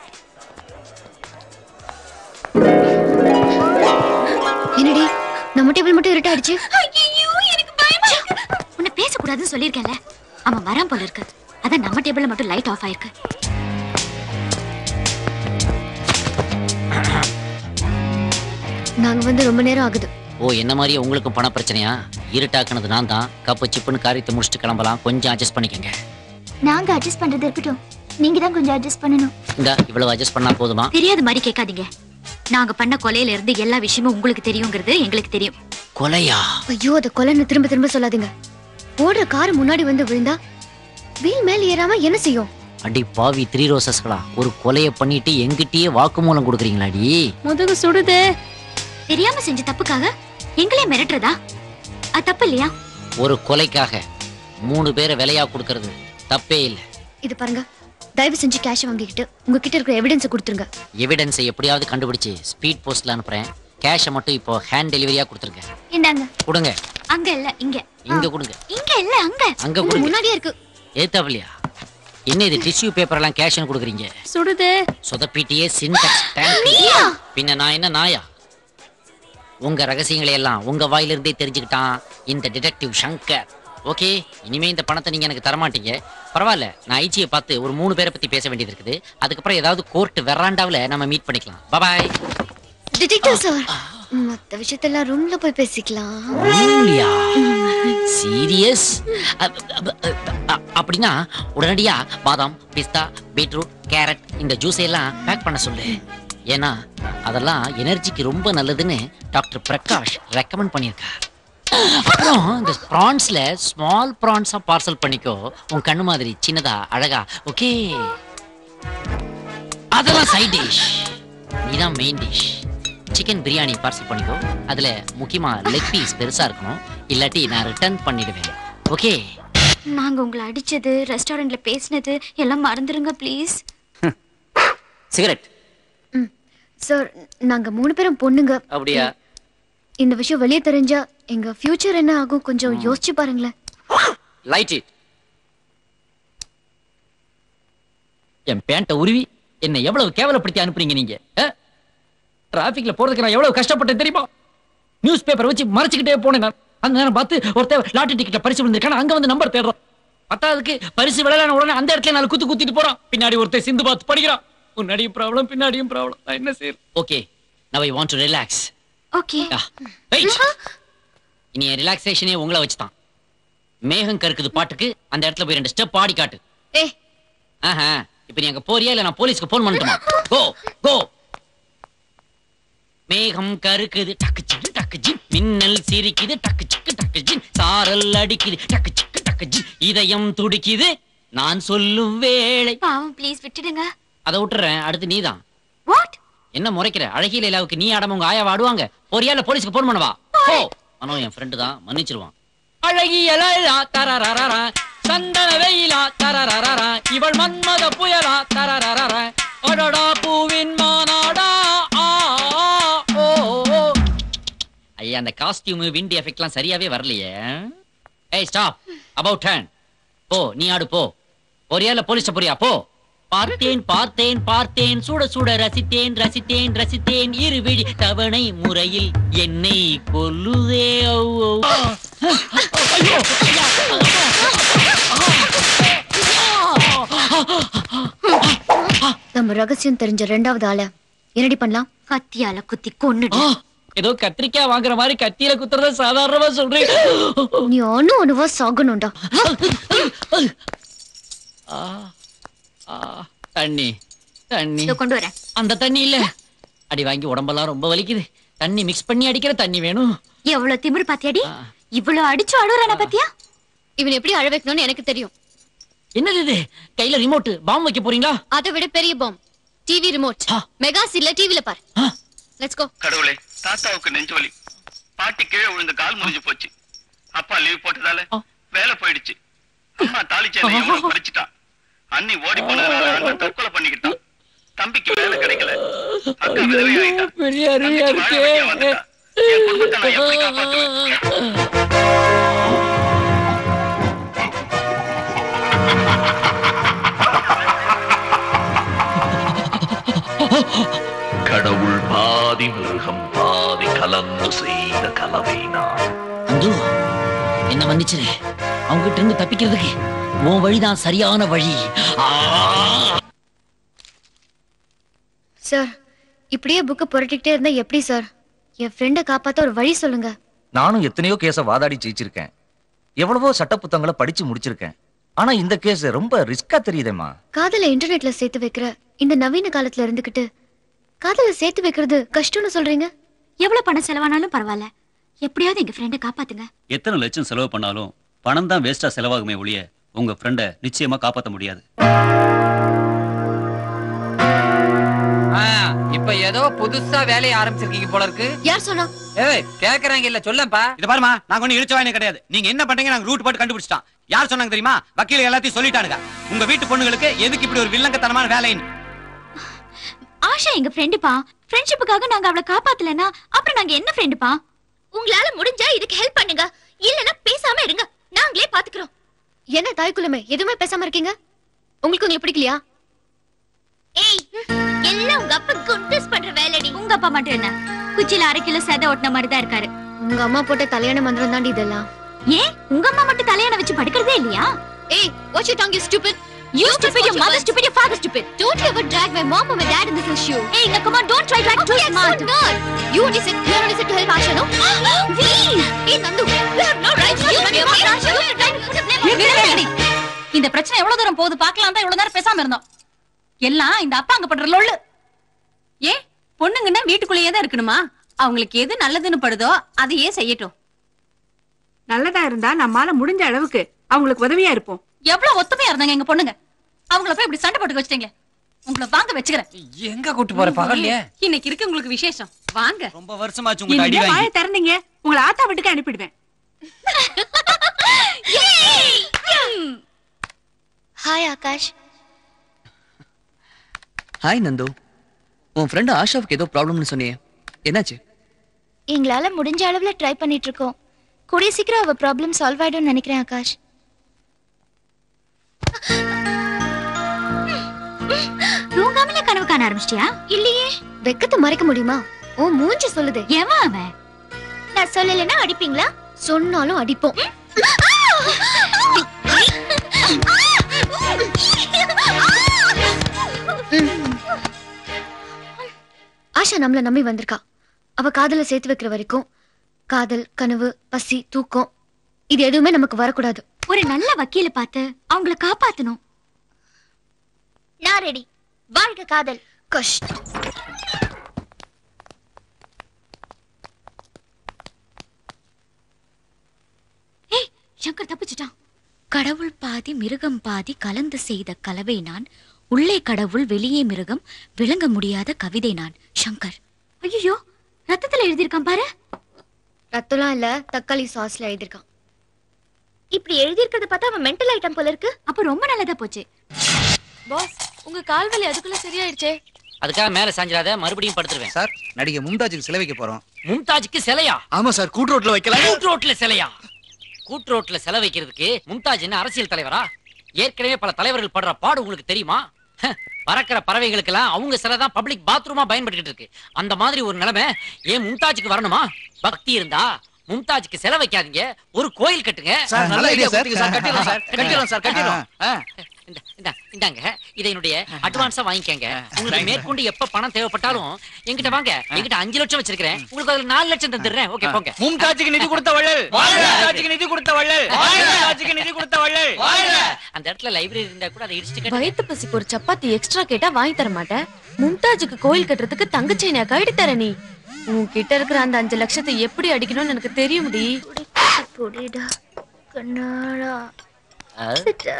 என்னடி நம்ம டேபிள் மட்டும் இருட்டாயிடுச்சு ஐயோ எனக்கு பயமா இருக்கு உன்னை பேசக்கூடாதுன்னு சொல்லியிருக்கேன்ல அவன் வரான் போல இருக்கு அதான் நம்ம டேபிள்ல மட்டும் லைட் ஆஃப் ஆயிருக்கு நாங்க வந்து ரொம்ப நேரம் ஆகுது ஓ என்ன மாதிரியே உங்களுக்கும் பண பிரச்சனையா இருட்டாக்குனது நான் தான் கப்பு சிப்புன்னு காரியத்தை முடிச்சுட்டு கிளம்பலாம் கொஞ்சம் அட்ஜஸ்ட் பண்ணிக்கங்க நாங்க அட்ஜஸ்ட் பண்றது இருக்கட்டும் நீங்க தான் கொஞ்சம் அட்ஜஸ்ட் பண்ணணும் இந்த இவ்வளவு அட்ஜஸ்ட் பண்ணா போதுமா தெரியாத மாதிரி கேட்காதீங்க நாங்க பண்ண கொலையில இருந்து எல்லா விஷயமும் உங்களுக்கு தெரியுங்கிறது எங்களுக்கு தெரியும் கொலையா ஐயோ அத கொலைன்னு திரும்ப திரும்ப சொல்லாதீங்க ஓடுற கார் முன்னாடி வந்து விழுந்தா வீல் மேல ஏறாம என்ன செய்யும் அடி பாவி த்ரீ ரோசஸ்களா ஒரு கொலையை பண்ணிட்டு எங்கிட்டயே வாக்குமூலம் கொடுக்குறீங்களாடி முதுகு சுடுது தெரியாம செஞ்ச தப்புக்காக எங்களே மிரட்டுறதா அது தப்பு இல்லையா ஒரு கொலைக்காக மூணு பேரை விலையா கொடுக்கறது தப்பே இல்லை இது பாருங்க தயவு செஞ்சு கேஷ் வாங்கிக்கிட்டு உங்ககிட்ட இருக்கிற எவிடன்ஸ் கொடுத்துருங்க எவிடன்ஸை எப்படியாவது கண்டுபிடிச்சு ஸ்பீட் போஸ்ட்ல அனுப்புறேன் கேஷை மட்டும் இப்போ ஹேண்ட் டெலிவரியா கொடுத்துருங்க இந்தாங்க கொடுங்க அங்க இல்ல இங்க இங்க கொடுங்க இங்க இல்ல அங்க அங்க கொடுங்க முன்னாடியே இருக்கு ஏத்தாப்லையா என்ன இது டிஷ்யூ பேப்பர் எல்லாம் கேஷ்னு கொடுக்குறீங்க சுடுது சொதப்பிட்டியே சின்டெக்ஸ் டேங்க் நீயா? பின்ன நான் என்ன நாயா உங்க ரகசியங்களை எல்லாம் உங்க வாயிலிருந்தே தெரிஞ்சுக்கிட்டான் இந்த டிடெக்டிவ் சங்கர் ஓகே இனிமே இந்த பணத்தை நீங்க எனக்கு தரமாட்டீங்க பரவாயில்ல நான் ஐச்சியை பார்த்து ஒரு மூணு பேரை பத்தி பேச வேண்டியது இருக்குது அதுக்கப்புறம் ஏதாவது கோர்ட் வெராண்டாவில் நம்ம மீட் பண்ணிக்கலாம் பாய் டிடெக்டிவ் சார் மத்த விஷயத்தெல்லாம் ரூம்ல போய் பேசிக்கலாம் ரூம்லியா சீரியஸ் அப்படின்னா உடனடியா பாதாம் பிஸ்தா பீட்ரூட் கேரட் இந்த ஜூஸை எல்லாம் பேக் பண்ண சொல்லு ஏன்னா அதெல்லாம் எனர்ஜிக்கு ரொம்ப நல்லதுன்னு டாக்டர் பிரகாஷ் ரெக்கமெண்ட் பண்ணியிருக்கார் அப்புறம் இந்த ப்ரான்ஸ்ல ஸ்மால் ப்ரான்ஸா பார்சல் பண்ணிக்கோ உன் கண்ணு மாதிரி சின்னதா அழகா ஓகே அதெல்லாம் சைட் டிஷ் நீதான் main dish chicken biryani parcel பண்ணிக்கோ அதுல முக்கியமா லெக் பீஸ் பெருசா இருக்கணும் இல்லாட்டி நான் ரிட்டர்ன் பண்ணிடுவேன் ஓகே நாங்க உங்களை அடிச்சது ரெஸ்டாரண்ட்ல பேசினது எல்லாம் மறந்துருங்க ப்ளீஸ் சிகரெட் சார் நாங்க மூணு பேரும் பொண்ணுங்க அப்படியா இந்த விஷயம் வெளியே தெரிஞ்சா எங்க ஃபியூச்சர் என்ன ஆகும் கொஞ்சம் யோசிச்சு பாருங்களேன் லைட் இட் என் பேண்ட உருவி என்ன எவ்வளவு கேவலப்படுத்தி அனுப்புறீங்க நீங்க டிராபிக்ல போறதுக்கு நான் எவ்வளவு கஷ்டப்பட்டேன் தெரியுமா நியூஸ் பேப்பர் வச்சு மறைச்சுக்கிட்டே போனேன் நான் அந்த நேரம் பார்த்து ஒருத்தர் லாட்டரி டிக்கெட்ல பரிசு விழுந்திருக்கான அங்க வந்து நம்பர் தேடுறோம் பத்தாவதுக்கு பரிசு விளையாட உடனே அந்த இடத்துல நாலு குத்து குத்திட்டு போறான் பின்னாடி ஒருத்தர் சிந்து பார்த்து படிக்கிறான் முன்னாடியும் ப்ராப்ளம் பின்னாடியும் ப்ராப்ளம் நான் என்ன செய்யறது okay now I want to relax okay இனி ரிலாக்ஸேஷனே உங்களை வச்சுதான் மேகம் கருக்குது பாட்டுக்கு அந்த இடத்துல போய் ரெண்டு ஸ்டெப் ஆடி காட்டு ஏ ஆஹா இப்ப நீ அங்க போறியா இல்ல நான் போலீஸ்க்கு போன் பண்ணட்டுமா கோ கோ மேகம் கருக்குது டக்கு சிக்கு டக்கு ஜி மின்னல் சிரிக்குது டக்கு சிக்கு டக்கு ஜி சாரல் அடிக்குது டக்கு சிக்கு டக்கு ஜி இதயம் துடிக்குது நான் சொல்லும் வேளை பாவம் ப்ளீஸ் விட்டுடுங்க அதை விட்டுறேன் அடுத்து நீதான் வாட் என்ன முறைக்கிற அழகிய லீலாவுக்கு நீ ஆடாம உங்க ஆயா ஆடுவாங்க பொரியால போலீஸ்க்கு போன் பண்ணவா போ மனோ என் ஃப்ரெண்டு தான் மன்னிச்சிருவான் அழகிய லைலா தரரரரா சந்தன வெயிலா தரரரரா இவள் மன்மத புயலா தரரரரா அடடா பூவின் மாநாடா ஆ, ஆ, ஓ, ஓ. ஐயா அந்த காஸ்டியூம் விண்ட் எஃபெக்ட்லாம் சரியாவே வரலையே ஏய் ஸ்டாப் அபவுட் டர்ன் போ நீ ஆடு போ பொரியால போலீஸ் போறியா போ பார்த்தேன் பார்த்தேன் பார்த்தேன் சுட சுட ரசித்தேன் ரசித்தேன் ரசித்தேன் இருவிழி தவணை முறையில் என்னை கொல்லுதே ஔ, ஔ. ஐயோ, ஐயா. நம்ம ரகசியம் தெரிஞ்ச ரெண்டாவது ஆள என்னடி பண்ணலாம் கத்தியால குத்தி கொன்னுடு ஏதோ கத்திரிக்காய் வாங்குற மாதிரி கத்தியில குத்துறத சாதாரணமா சொல்றேன் நீ அணு அணுவா சாகணும்டா ஆ, ஆ, தண்ணி தண்ணி இதோ கொண்டு வரேன் அந்த தண்ணி இல்ல அடி வாங்கி உடம்பெல்லாம் ரொம்ப வலிக்குது தண்ணி மிக்ஸ் பண்ணி அடிக்கிற தண்ணி வேணும் எவ்வளவு திமிரு பாத்தியாடி இவ்வளவு அடிச்சு அழுறான பாத்தியா இவன் எப்படி அழ வைக்கணும்னு எனக்கு தெரியும் என்னது இது கையில ரிமோட் பாம்பு வைக்க போறீங்களா அதை விட பெரிய பாம் டிவி ரிமோட் மெகாஸ் இல்ல டிவில பாரு லெட்ஸ் கோ கடவுளே தாத்தாவுக்கு நெஞ்சு வலி பாட்டி கீழே விழுந்து கால் முடிஞ்சு போச்சு அப்பா லீவ் போட்டதால வேலை போயிடுச்சு அம்மா தாலிச்சேலை எவ்வளவு பறிச்சுட்டான் அண்ணி ஓடி போனதுனால அண்ணன் தற்கொலை பண்ணிக்கிட்டான் தம்பிக்கு வேலை கிடைக்கல அக்கா விதவை ஆயிட்டா பெரிய அருவியா தங்கச்சி வாழ வைக்க வந்துட்டா. என் குடும்பத்தை நான் எப்படி காப்பாத்துவேன் கடவுள் பாதி மிருகம் பாதி கலந்து செய்த கலவை நான் அந்து என்ன மன்னிச்சிரு அவங்க கிட்ட இருந்து தப்பிக்கிறதுக்கு உன் வழிதான் சரியான வழி ஆ! சார் இப்படியே புக்க புரட்டிக்கிட்டே இருந்தா எப்படி சார் என் ஃப்ரெண்டை காப்பாத்த ஒரு வழி சொல்லுங்க நானும் எத்தனையோ கேஸ வாதாடி ஜெயிச்சிருக்கேன் எவ்வளவோ சட்ட புத்தகங்களை படிச்சு முடிச்சிருக்கேன் ஆனா இந்த கேஸ் ரொம்ப ரிஸ்கா தெரியுதேம்மா காதலை இன்டர்நெட்ல சேர்த்து வைக்கிற இந்த நவீன காலத்துல இருந்துகிட்டு காதலை சேர்த்து வைக்கிறது கஷ்டம்னு சொல்றீங்க எவ்வளவு பணம் செலவானாலும் பரவாயில்ல எப்படியாவது எங்க ஃப்ரெண்டை காப்பாத்துங்க எத்தனை லட்சம் செலவு பண்ணாலும் பணம் தான் வேஸ்டா செலவாகுமே ஒழிய உங்க ஃப்ரெண்ட நிச்சயமா காப்பாத்த முடியாது ஆ, இப்ப ஏதோ புதுசா வேலையை ஆரம்பிச்சிருக்கீங்க போல இருக்கு யார் சொன்னா ஏய் கேக்குறாங்க இல்ல சொல்லப்பா இது பாருமா நாங்க ஒண்ணு இழுச்ச வாயினே கிடையாது நீங்க என்ன பண்றீங்க நாங்க ரூட் போட்டு கண்டுபிடிச்சிட்டோம் யார் சொன்னாங்க தெரியுமா வக்கீல் எல்லாத்தையும் சொல்லிட்டானுங்க உங்க வீட்டு பொண்ணுங்களுக்கு எதுக்கு இப்படி ஒரு வில்லங்கத்தனமான வேலைன்னு ஆஷா எங்க ஃப்ரெண்டுப்பா ஃப்ரெண்ட்ஷிப்புக்காக நாங்க அவளை காப்பாத்தலனா அப்புறம் நாங்க என்ன ஃப்ரெண்டுப்பா உங்களால முடிஞ்சா இதுக்கு ஹெல்ப் பண்ணுங்க இல்லனா பேசாம இருங்க நாங்களே பாத்துக்கிறோம் என்ன தாய்க்குலமே எதுவுமே பேசாம இருக்கீங்க உங்களுக்கு உங்களை பிடிக்கலையா ஏய் எல்லாம் உங்க அப்பா குண்டஸ் பண்ற வேலைடி உங்க அப்பா மட்டும் என்ன குச்சியில அரை கிலோ செதை ஒட்டின மாதிரி தான் இருக்காரு உங்க அம்மா போட்ட கல்யாண மந்திரம் தாண்டி இதெல்லாம் ஏன் உங்க அம்மா மட்டும் தலையான வச்சு படுக்கிறதே இல்லையா ஏய் watch you dang you stupid You stupid, your mother stupid, your father stupid. Don't ever drag my mom or my dad in this issue. Hey, now come on, don't try to act too Yes, smart. so not. You only said you only said to help Asha, no? We. Hey, Nandu, you have no right to You blame give your up, mom. Asha. You have to blame நிறுத்து, நிறுத்து. இந்த பிரச்சனை எவ்வளவு தூரம் போகுது பார்க்கலாம் தான் இவ்வளவு நேரம் பேசாம இருந்தோம் எல்லாம் இந்த அப்பா அங்க பண்ற லொள்ளு ஏன் பொண்ணுங்கன்னா வீட்டுக்குள்ளேயே தான் இருக்கணுமா அவங்களுக்கு எது நல்லதுன்னு படுதோ அதையே செய்யட்டும் நல்லதா இருந்தா நம்மால முடிஞ்ச அளவுக்கு அவங்களுக்கு உதவியா இருப்போம் எவ்வளவு ஒத்துமையா இருந்தாங்க எங்க பொண்ணுங்க அவங்கள போய் இப்படி சண்டை போட்டு வச்சிட்டீங்களே உங்களை வாங்க வச்சுக்கிறேன் எங்க கூட்டு போற பகல்லையே இன்னைக்கு இருக்கு உங்களுக்கு விசேஷம் வாங்க ரொம்ப வருஷமாச்சு உங்க அடி இனிமே வாங்கி வாயை திறந்தீங்க உங்களை ஆத்தா வீட்டுக்கு அனுப்பிடுவேன் ஹாய் ஆகாஷ் ஹாய் நந்து உன் ஃப்ரெண்டு ஆஷாவுக்கு ஏதோ ப்ராப்ளம்னு சொன்னியே என்னாச்சு எங்களால முடிஞ்ச அளவுல ட்ரை பண்ணிட்டு இருக்கோம் கூடிய சீக்கிரம் அவ ப்ராப்ளம் சால்வ் ஆயிடும்னு நினைக்கிறேன் ஆகாஷ் தூங்காமலே கனவு காண ஆரம்பிச்சிட்டியா இல்லையே வெக்கத்தை மறைக்க முடியுமா ஓ மூஞ்சி சொல்லுதே எவன் அவன் நான் சொல்லலைன்னா அடிப்பீங்களா சொன்னாலும் அடிப்போம் ஆஷா நம்மள நம்பி வந்திருக்கா அவ காதல சேர்த்து வைக்கிற வரைக்கும் காதல் கனவு பசி தூக்கம் இது எதுவுமே நமக்கு வரக்கூடாது ஒரு நல்ல வக்கீல பார்த்து அவங்கள காப்பாத்தணும் நான் ரெடி வாழ்க காதல் கஷ்டம் ஏய் சங்கர் தப்பிச்சிட்டான் கடவுள் பாதி மிருகம் பாதி கலந்து செய்த கலவை நான் உள்ளே கடவுள் வெளியே மிருகம் விளங்க முடியாத கவிதை நான் சங்கர் ஐயோ ரத்தத்துல எழுதியிருக்கான் பாரு ரத்தம்லாம் இல்ல தக்காளி சாஸ்ல எழுதிருக்கான் இப்படி எழுதியிருக்கிறத பார்த்தா அவன் மென்டல் ஐட்டம் போல இருக்கு அப்ப ரொம்ப நல்லதா போச்சு பாஸ் உங்க கால் வலி அதுக்குள்ள சரியாயிடுச்சே அதுக்காக மேல சாஞ்சிராத மறுபடியும் படுத்துருவேன் சார் நடிகை மும்தாஜுக்கு சிலை வைக்க போறோம் மும்தாஜுக்கு சிலையா ஆமா சார் கூட்டு ரோட்ல வைக்கலாம் கூட்டு ரோட்ல சிலையா கூட்டு ரோட்ல சிலை வைக்கிறதுக்கு மும்தாஜ் என்ன அரசியல் தலைவரா ஏற்கனவே பல தலைவர்கள் படுற பாடு உங்களுக்கு தெரியுமா ஹ, பறக்கிற பறவைகளுக்கெல்லாம் அவங்க சிலை தான் பப்ளிக் பாத்ரூமா பயன்படுத்திட்டு இருக்கு அந்த மாதிரி ஒரு நிலைமை ஏன் மும்தாஜுக்கு வரணுமா பக்தி இருந்தா மும்தாஜுக்கு சிலை வைக்காதீங்க ஒரு கோயில் கட்டுங்க சார், நல்ல idea சார். சார், கட்டிடலாம் சார். கட்டிடலாம் சார், கட்டிடலாம். ஆ. இந்த- இந்த- இந்தாங்க இதை என்னுடைய அட்வான்ஸா வாங்கிக்கங்க உங்களுக்கு மேற்கொண்டு எப்ப பணம் தேவைப்பட்டாலும் என்கிட்ட வாங்க என்கிட்ட அஞ்சு லட்சம் வச்சிருக்கிறேன் உங்களுக்கு அதுல நாலு லட்சம் தந்துடுறேன் ஓகே போங்க மும்தாஜுக்கு நிதி கொடுத்த வள்ளல் மும்தாஜுக்கு நிதி கொடுத்த வள்ளல் மும்தாஜுக்கு நிதி கொடுத்த வள்ளல் அந்த இடத்துல லைப்ரரி இருந்தா கூட அதை இடிச்சுட்டு கட்டுங்க. வயித்து பசிக்கு ஒரு சப்பாத்தி எக்ஸ்ட்ரா கேட்டா வாங்கி தர மாட்டேன் மும்தாஜுக்கு கோயில் கட்டுறதுக்கு தங்கச்சி நான் கழட்டி தர நீ உன்கிட்ட இருக்கிற அந்த அஞ்சு லட்சத்தை எப்படி அடிக்கணும்னு எனக்கு தெரியும்டி புடிடா கண்ணாடா ஆ?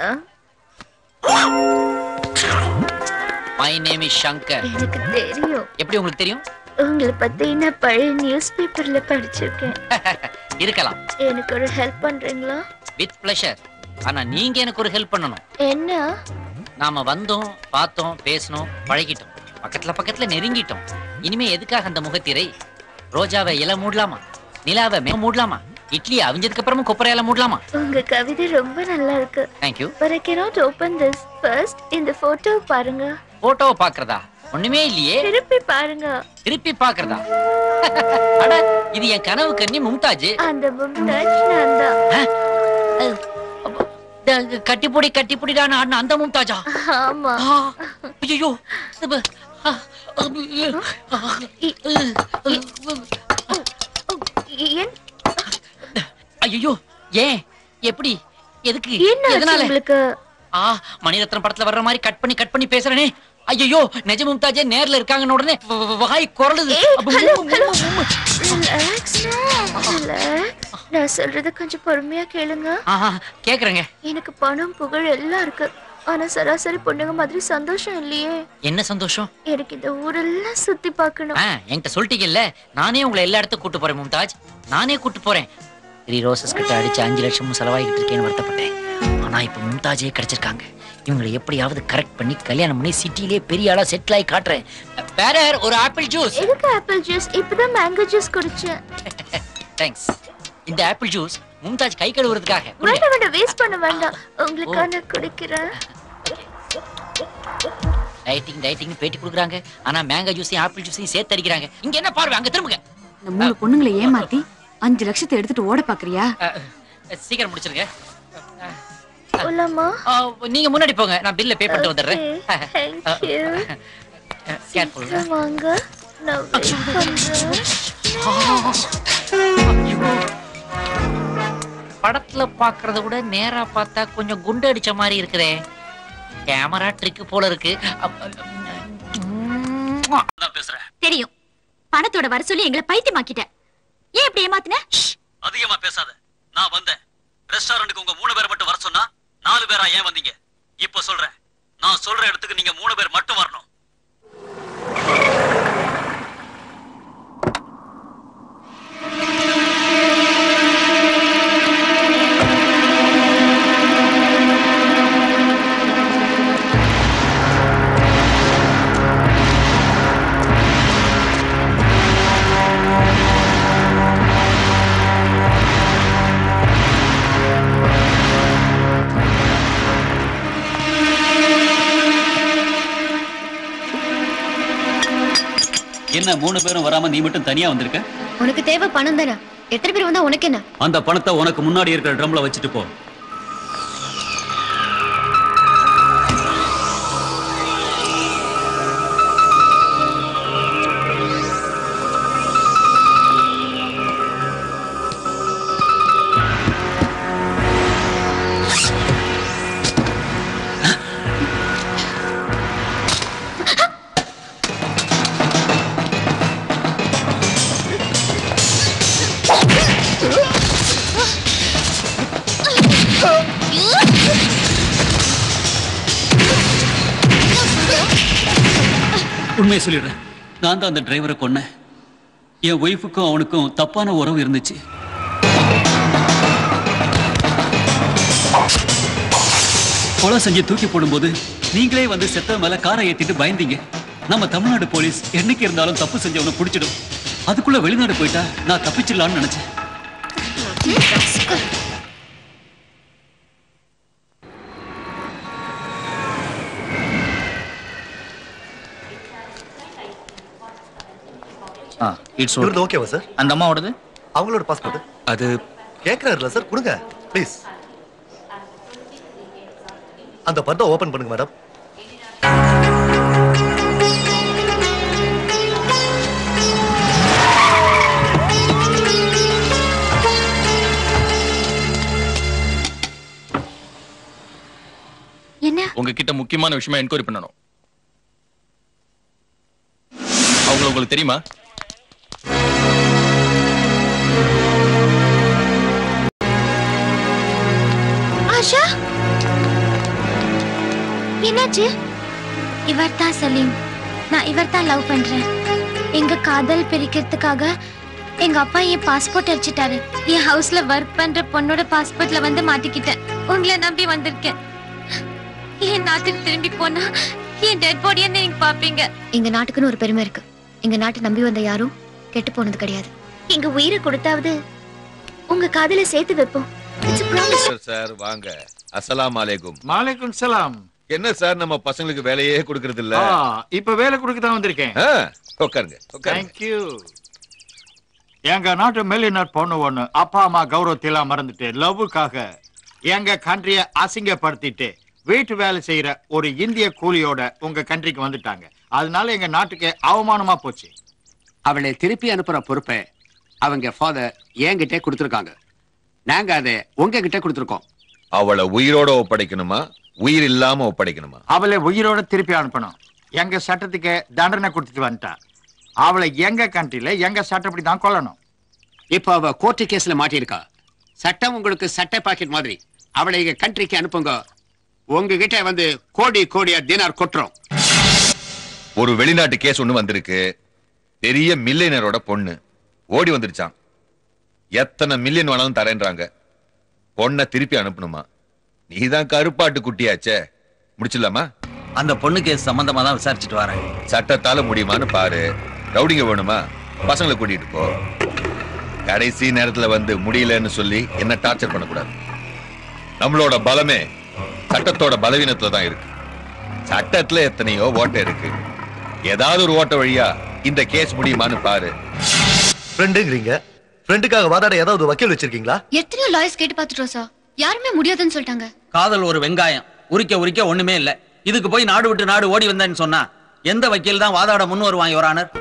மை நேம் இஸ் சங்கர் எனக்கு தெரியும் எப்படி உங்களுக்கு தெரியும் உங்களை பத்தி நான் பழைய நியூஸ் பேப்பர்ல படிச்சிருக்கேன் இருக்கலாம் எனக்கு ஒரு ஹெல்ப் பண்றீங்களா வித் பிளஷர் ஆனா நீங்க எனக்கு ஒரு ஹெல்ப் பண்ணணும் என்ன நாம வந்தோம் பார்த்தோம் பேசணும் பழகிட்டோம் பக்கத்துல பக்கத்துல நெருங்கிட்டோம் இனிமே எதுக்காக அந்த முகத்திரை ரோஜாவை இலை மூடலாமா நிலாவை மே மூடலாமா இட்லி அவிஞ்சதுக்கு அப்புறமும் கொப்பரையால மூடலாமா உங்க கவிதை ரொம்ப நல்லா இருக்கு thank you but I cannot open this first இந்த போட்டோ பாருங்க போட்டோவை பாக்குறதா ஒண்ணுமே இல்லையே திருப்பி பாருங்க திருப்பி பாக்குறதா அட இது என் கனவு கன்னி மும்தாஜ் அந்த மும்தாஜ் நான் தான் கட்டிப்புடி கட்டிப்புடிடான்னு ஆடின அந்த மும்தாஜா ஆமா ஐயோ ஏன் ஐயோ ஏன் எப்படி எதுக்கு என்ன ஆச்சு எதனால உங்களுக்கு ஆ மணிரத்னம் படத்துல வர்ற மாதிரி கட் பண்ணி கட் பண்ணி பேசுறனே ஐயோ நிஜ மும்தாஜே நேர்ல இருக்காங்கன்னு உடனே வ- வ- வாய் குரலுது அப்ப hello um, hello um, um. Relax relax நான் சொல்றத கொஞ்சம் பொறுமையா கேளுங்க ஆஹா கேக்குறேங்க எனக்கு பணம் புகழ் எல்லாம் இருக்கு ஆனா சராசரி பொண்ணுங்க மாதிரி சந்தோஷம் இல்லையே என்ன சந்தோஷம் எனக்கு இந்த ஊரெல்லாம் சுத்தி பார்க்கணும் ஆ என்கிட்ட சொல்லிட்டீங்கல்ல நானே உங்களை எல்லா இடத்துக்கும் கூட்டு போறேன் மும்தாஜ் நானே கூட்டு போறேன் த்ரீ ரோசஸ் கிட்ட அடிச்சு அஞ்சு லட்சமும் செலவாகிட்டு இருக்கேன்னு வருத்தப்பட்டேன் ஆனா இப்ப மும்தாஜே கிடைச்சிருக்காங்க இவங்களை எப்படியாவது கரெக்ட் பண்ணி கல்யாணம் பண்ணி சிட்டிலே பெரிய ஆளா செட்டில் ஆகி காட்டுறேன் வேற ஒரு ஆப்பிள் ஜூஸ் எதுக்கு ஆப்பிள் ஜூஸ் இப்பதான் மேங்கோ ஜூஸ் குடிச்சேன் தேங்க்ஸ் இந்த ஆப்பிள் ஜூஸ் மும்தாஜ் கை கழுவுறதுக்காக குடிங்க. வேண்டாம் வேண்டாம் வேஸ்ட் பண்ண வேண்டாம் உங்களுக்காக நான் குடிக்கிறேன் டைட்டிங் டைட்டிங் பேட்டி கொடுக்குறாங்க ஆனா மேங்கோ ஜூஸையும் ஆப்பிள் ஜூஸையும் சேர்த்து அடிக்கிறாங்க இங்க என்ன பார்வை அங்க திரும்புங்க இந்த மூணு பொண்ணுங்களை ஏமாத்தி அஞ்சு லட்சத்தை எடுத்துட்டு ஓட பாக்குறியா அஹ், சீக்கிரம் முடிச்சிருங்க போலாமா ஆ, நீங்க முன்னாடி போங்க நான் பில்ல பே பண்ணிட்டு வந்துடுறேன் தேங்க் யூ கேர்ஃபுல் சீக்கிரம் வாங்க நான் வெயிட் பண்றேன் படத்துல பாக்குறத விட நேரா பார்த்தா கொஞ்சம் குண்டு அடிச்ச மாதிரி இருக்குதே கேமரா ட்ரிக் போல இருக்கு அப்ப- நான் பேசுறேன் தெரியும் பணத்தோட வர சொல்லி எங்களை பைத்தியமாக்கிட்ட ஏன் இப்படி ஏமாத்தின அதிகமா பேசாத நான் வந்தேன் ரெஸ்டாரண்ட்டுக்கு உங்க மூணு பேர் மட்டும் வர சொன்னா நாலு பேரா ஏன் வந்தீங்க இப்ப சொல்றேன் நான் சொல்ற இடத்துக்கு நீங்க மூணு பேர் மட்டும் வரணும் என்ன மூணு பேரும் வராம நீ மட்டும் தனியா வந்திருக்க உனக்கு தேவை பணம் தானே எத்தனை பேர் வந்தா உனக்கு என்ன அந்த பணத்தை உனக்கு முன்னாடி இருக்கிற ட்ரம்ல வச்சுட்டு போ Ah! உண்மையை சொல்லிடுறேன் நான் தான் அந்த டிரைவரை கொன்னேன் என் ஒய்ஃபுக்கும் அவனுக்கும் தப்பான உறவு இருந்துச்சு கொலை செஞ்சு தூக்கி போடும்போது நீங்களே வந்து செத்த மேல காரை ஏத்திட்டு பயந்தீங்க நம்ம தமிழ்நாடு போலீஸ் என்னைக்கு இருந்தாலும் தப்பு செஞ்சவனை பிடிச்சிடும் அதுக்குள்ள வெளிநாடு போயிட்டா நான் தப்பிச்சிடலாம்னு நினைச்சேன் இட்ஸ் இவரது ஓகேவா சார் அந்த அம்மாவோடது அவங்களோட பாஸ்போர்ட் அது கேக்குறாருல சார் கொடுங்க ப்ளீஸ் அந்த பர்தா ஓபன் பண்ணுங்க மேடம் என்ன உங்ககிட்ட முக்கியமான விஷயமா என்கொயரி பண்ணணும் அவங்கள உங்களுக்கு தெரியுமா ஆஷா என்னாச்சு இவர் தான் சலீம் நான் இவர் தான் லவ் பண்றேன் எங்க காதல் பிரிக்கிறதுக்காக எங்க அப்பா என் பாஸ்போர்ட் அடிச்சிட்டாரு என் ஹவுஸ்ல ஒர்க் பண்ற பொண்ணோட பாஸ்போர்ட்ல வந்து மாட்டிக்கிட்டேன் உங்களை நம்பி வந்திருக்கேன் என் நாட்டுக்கு திரும்பி போனா என் டெட் பாடி என்ன நீங்க பாப்பீங்க எங்க நாட்டுக்குன்னு ஒரு பெருமை இருக்கு எங்க நாட்டை நம்பி வந்த யாரும் கெட்டு போனது கிடையாது எங்க உயிரை கொடுத்தாவது உங்க காதல சேர்த்து வைப்போம் It's a promise. Sir sir வாங்க அஸ்ஸலாமு அலைக்கும் மாலைக்கும் சலாம் என்ன சார் நம்ம பசங்களுக்கு வேலையே கொடுக்கறது இல்ல ஆ, இப்ப வேலை கொடுக்க தான் வந்திருக்கேன் ஆ, உட்காருங்க உட்காருங்க தேங்க்யூ எங்க நாட்டு மெல்லினர் பொண்ணு ஒண்ணு அப்பா அம்மா கௌரவத்தையெல்லாம் மறந்துட்டு லவ்வுக்காக எங்க கண்ட்ரிய அசிங்கப்படுத்திட்டு வீட்டு வேலை செய்யற ஒரு இந்திய கூலியோட உங்க கண்ட்ரிக்கு வந்துட்டாங்க அதனால எங்க நாட்டுக்கு அவமானமா போச்சு அவளை திருப்பி அனுப்புற பொறுப்பை அவங்க ஃபாதர் என்கிட்ட கொடுத்துருக்காங்க நாங்க அதை உங்ககிட்ட கொடுத்துருக்கோம் அவளை உயிரோட ஒப்படைக்கணுமா உயிர் இல்லாம ஒப்படைக்கணுமா அவளை உயிரோட திருப்பி அனுப்பணும் எங்க சட்டத்துக்கு தண்டனை கொடுத்துட்டு வந்துட்டா அவளை எங்க கண்ட்ரில எங்க சட்டப்படி தான் கொல்லணும் இப்போ அவ கோர்ட்டு கேஸ்ல மாட்டியிருக்கா சட்டம் உங்களுக்கு சட்டை பாக்கெட் மாதிரி அவளை எங்க கண்ட்ரிக்கு அனுப்புங்க உங்ககிட்ட வந்து கோடி கோடியா தினார் கொட்டுறோம் ஒரு வெளிநாட்டு கேஸ் ஒண்ணு வந்திருக்கு பெரிய மில்லியனரோட பொண்ணு ஓடி வந்துருச்சான் எத்தனை மில்லியன் வேணாலும் தரேன்றாங்க பொண்ணை திருப்பி அனுப்பணுமா நீதான் கருப்பாட்டு குட்டியாச்சே முடிச்சிடலாமா அந்த பொண்ணு கேஸ் சம்பந்தமா தான் விசாரிச்சுட்டு வரேன் சட்டத்தால முடியுமான்னு பாரு ரவுடிங்க வேணுமா பசங்களை கூட்டிட்டு போ கடைசி நேரத்துல வந்து முடியலன்னு சொல்லி என்ன டார்ச்சர் பண்ணக்கூடாது நம்மளோட பலமே சட்டத்தோட பலவீனத்துல தான் இருக்கு சட்டத்துல எத்தனையோ ஓட்டை இருக்கு ஏதாவது ஒரு ஓட்ட வழியா இந்த கேஸ் முடியுமான்னு பாரு ஃப்ரெண்டுங்கிறீங்க ஃப்ரெண்டுக்காக வாதாட ஏதாவது வக்கீல் வச்சிருக்கீங்களா எத்தனையோ லாயர்ஸ் கேட்டு பார்த்துட்டோம் சார் யாருமே முடியாதுன்னு சொல்லிட்டாங்க காதல் ஒரு வெங்காயம் உரிக்க உரிக்க ஒண்ணுமே இல்ல இதுக்கு போய் நாடு விட்டு நாடு ஓடி வந்தேன்னு சொன்னா எந்த வக்கீல் தான் வாதாட முன் வருவான் யுவரானர்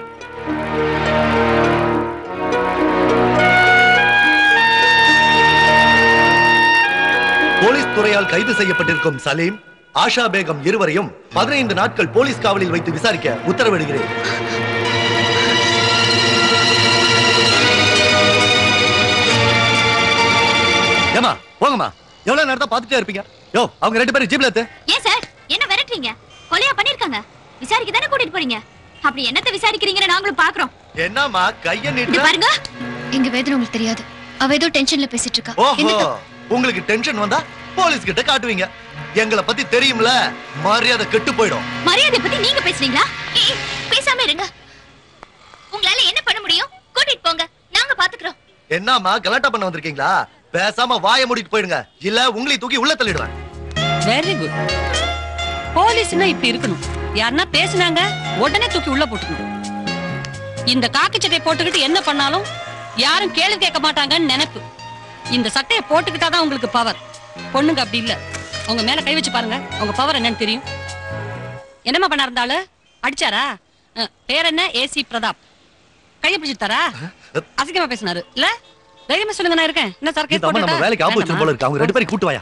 போலீஸ் துறையால் கைது செய்யப்பட்டிருக்கும் சலீம் ஆஷா பேகம் இருவரையும் பதினைந்து நாட்கள் போலீஸ் காவலில் வைத்து விசாரிக்க உத்தரவிடுகிறேன் ஏமா போங்கம்மா எவ்வளவு நேரத்தை பார்த்துட்டே இருப்பீங்க யோ அவங்க ரெண்டு பேரும் ஜீப்ல ஏத்து ஏன் சார் என்ன விரட்டுறீங்க கொலையா பண்ணிருக்காங்க விசாரிக்க தானே கூட்டிட்டு போறீங்க அப்படி என்னத்த விசாரிக்கிறீங்கன்னு நாங்களும் பாக்குறோம் என்னம்மா கைய இது நீட்டு பாருங்க எங்க வேதனை உங்களுக்கு தெரியாது அவ ஏதோ டென்ஷன்ல பேசிட்டு இருக்கா ஓஹோ என்ன தப்பு? உங்களுக்கு டென்ஷன் வந்தா போலீஸ் கிட்ட காட்டுவீங்க எங்களை பத்தி தெரியும்ல மரியாதை கெட்டு போயிடும் மரியாதை பத்தி நீங்க பேசுறீங்களா ஏய், பேசாம இருங்க உங்களால என்ன பண்ண முடியும் கூட்டிட்டு போங்க நாங்க பாத்துக்கிறோம் என்னம்மா கலாட்டா பண்ண வந்திருக்கீங்களா பேசாம வாயை மூடிட்டு போயிடுங்க இல்ல உங்களை தூக்கி உள்ள தள்ளிடுவேன் வெரி குட் போலீஸ்னா இப்படி இருக்கணும் யாருன்னா பேசுனாங்க உடனே தூக்கி உள்ள போட்டுக்கணும் இந்த காக்கி சட்டையை போட்டுக்கிட்டு என்ன பண்ணாலும் யாரும் கேள்வி கேட்க மாட்டாங்கன்னு நினைப்பு இந்த சட்டையை போட்டுக்கிட்டாதான் உங்களுக்கு பவர் பொண்ணுங்க அப்படி இல்ல உங்க மேல கை வச்சு பாருங்க உங்க பவர் என்னன்னு தெரியும் என்னம்மா பண்ண இருந்தாலும் அடிச்சாரா அஹ், பேர் என்ன ஏசி பிரதாப் கையை பிடிச்சிட்டாரா அசிங்கமா பேசினாரு இல்ல தைரியமா சொல்லுங்க நான் இருக்கேன் என்ன சார் கேஸ் இந்த அம்மா நம்ம போட்டுட்டா? வேலைக்கு ஆப்போசிட் போல இருக்கு அவங்க ரெண்டு பேரும் கூட்டு வாயா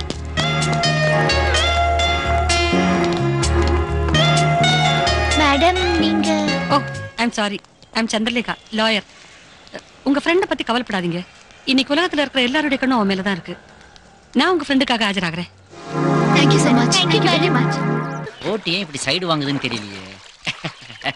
மேடம் நீங்க oh I'm sorry I'm Chandralekha lawyer உங்க ஃப்ரெண்டை பத்தி கவலைப்படாதீங்க இன்னைக்கு உலகத்துல இருக்கிற எல்லாருடைய கண்ணும் அவன் மேல தான் இருக்கு நான் உங்க ஃப்ரெண்டுக்காக ஆஜராகிறேன் thank you so much thank you very much ஓட்டு ஏன் இப்படி சைடு வாங்குதுன்னு தெரியலையே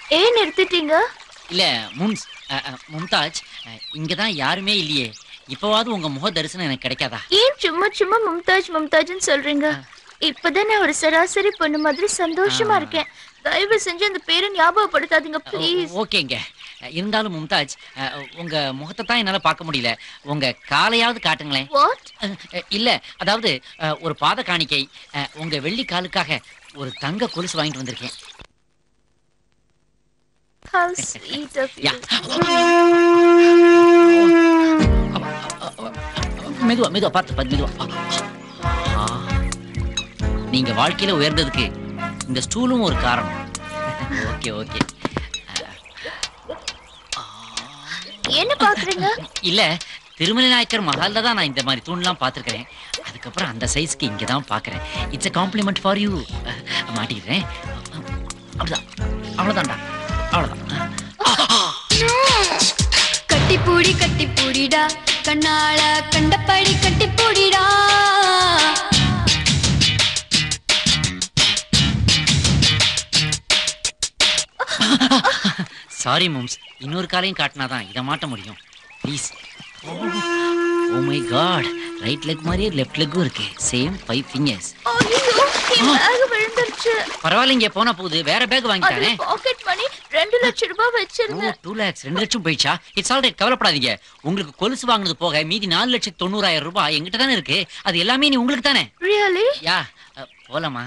ஏன் நிறுத்திட்டீங்க இல்ல மும்ஸ் அ, அ, மும்தாஜ் அ, இங்கதான் யாருமே இல்லையே இப்பவாவது உங்க முக தரிசனம் எனக்கு கிடைக்காதா ஏன் சும்மா சும்மா மும்தாஜ் மும்தாஜ்னு சொல்றீங்க இப்பதான் நான் ஒரு சராசரி பொண்ணு மாதிரி சந்தோஷமா இருக்கேன் தயவு செஞ்சு அந்த பேரை ஞாபகப்படுத்தாதீங்க ப்ளீஸ் ஓகேங்க அ, இருந்தாலும் மும்தாஜ் அ, உங்க முகத்தை தான் என்னால பார்க்க முடியல உங்க காலையாவது காட்டுங்களேன் வாட் இல்ல அதாவது அ, ஒரு பாத காணிக்கை அ, உங்க வெள்ளி காலுக்காக ஒரு தங்க கொலுசு வாங்கிட்டு வந்திருக்கேன் How sweet of you. மெதுவா மெதுவா பார்த்து பார்த்து மெதுவா ஆ. நீங்க வாழ்க்கையில உயர்ந்ததுக்கு இந்த ஸ்டூலும் ஒரு காரணம் ஓகே ஓகே என்ன பாக்குறீங்க இல்ல திருமலை நாயக்கர் மஹால்ல தான் நான் இந்த மாதிரி தூண்லாம் பார்த்துருக்கிறேன் அதுக்கப்புறம் அந்த சைஸ்க்கு இங்க தான் பார்க்கறேன் it's a compliment for you மாட்டிக்கிறேன் அவ்வளோதான் அவ்வளோதான்டா அவ்வளோதான் கட்டிப்பூடி கட்டிப்பூடிடா கண்ணால கண்டபடி கட்டிப்பூடிடா சாரி மம்ஸ் இன்னொரு காலையும் காட்டினாதான் இதை மாட்ட முடியும் please oh my God right leg மாதிரியே லெஃப்ட் லெக்கும் இருக்கு சேம் ஃபைவ் ஃபிங்கர்ஸ் ஐயோ என் பேக் விழுந்துருச்சு பரவாயில்லைங்க போனா போகுது வேற பேக் அதுல வாங்கிட்டானே பாக்கெட் மணி ரெண்டு லட்சம் ரூபாய் வச்சிருந்தேன் டூ லேக்ஸ் ரெண்டு லட்சம் போயிடுச்சா இட்ஸ் ஆல் ரைட் கவலைப்படாதீங்க உங்களுக்கு கொலுசு வாங்கினது போக மீதி நாலு லட்சத்தி தொண்ணூறாயிரம் ரூபாய் எங்கிட்ட தானே இருக்கு அது எல்லாமே நீ உங்களுக்கு தானே ரியலி யா அ, போலாமா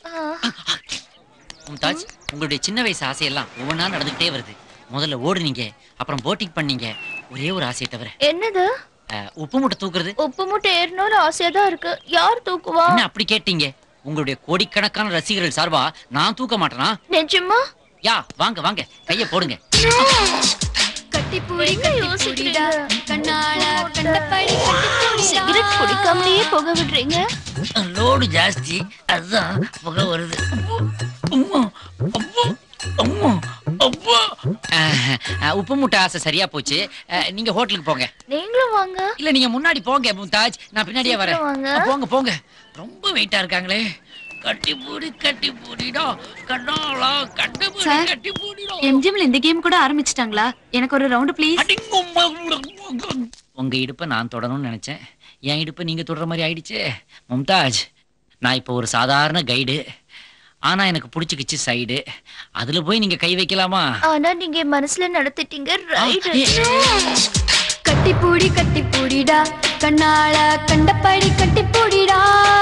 மும்தாஜ் உங்களுடைய சின்ன வயசு ஆசையெல்லாம் ஒவ்வொன்றா நடந்துகிட்டே வருது முதல்ல ஓடுனீங்க அப்புறம் போட்டிங் பண்ணீங்க ஒரே ஒரு ஆசையை தவிர என்னது அ, உப்பு மூட்டை தூக்குறது உப்பு மூட்டை ஏறணும்னு ஆசையா தான் இருக்கு யார் தூக்குவா என்ன அப்படி கேட்டீங்க உங்களுடைய கோடிக்கணக்கான ரசிகர்கள் சார்பா நான் தூக்க மாட்டேனா நிஜமா யா வாங்க வாங்க கைய போடுங்க கட்டிப்பூடி கட்டிப்பூடிடா கண்ணால கண்டபடி கட்டிப்பூடிடா சிகரெட் குடிக்காமலேயே புக விடுறீங்க லோடு ஜாஸ்தி அதுதான் புகை வருது அம்மா, அம்மா, அம்மா, அப்பா. அஹ், அஹ், உப்பு மூட்டை ஆசை சரியா போச்சு அஹ், நீங்க ஹோட்டலுக்கு போங்க நீங்களும் வாங்க இல்ல நீங்க முன்னாடி போங்க மும்தாஜ் நான் பின்னாடியே வரேன் சீக்கிரம் வாங்க. அஹ், போங்க போங்க ரொம்ப வெயிட்டா இருக்காங்களே கட்டி பூடி கட்டி பூடிடா கண்ணாலா கட்டி பூடி சார் கட்டி பூடிடா எம்ஜிஎம்ல இந்த கேம் கூட ஆரம்பிச்சிட்டாங்களா எனக்கு ஒரு ரவுண்ட் ப்ளீஸ் உங்க இடுப்பை நான் தொடணும்னு நினைச்சேன் என் இடுப்பை நீங்க தொடர மாதிரி ஆயிடுச்சு மும்தாஜ் நான் இப்போ ஒரு சாதாரண கைடு ஆனா எனக்கு பிடிச்சிக்கிச்சு சைடு அதுல போய் நீங்க கை வைக்கலாமா ஆனா நீங்க என் மனசுல நடத்திட்டீங்க ரைட் கட்டிப்பூடி கட்டிப்பூடிடா கண்ணால கண்டபடி கட்டிப்பூடிடா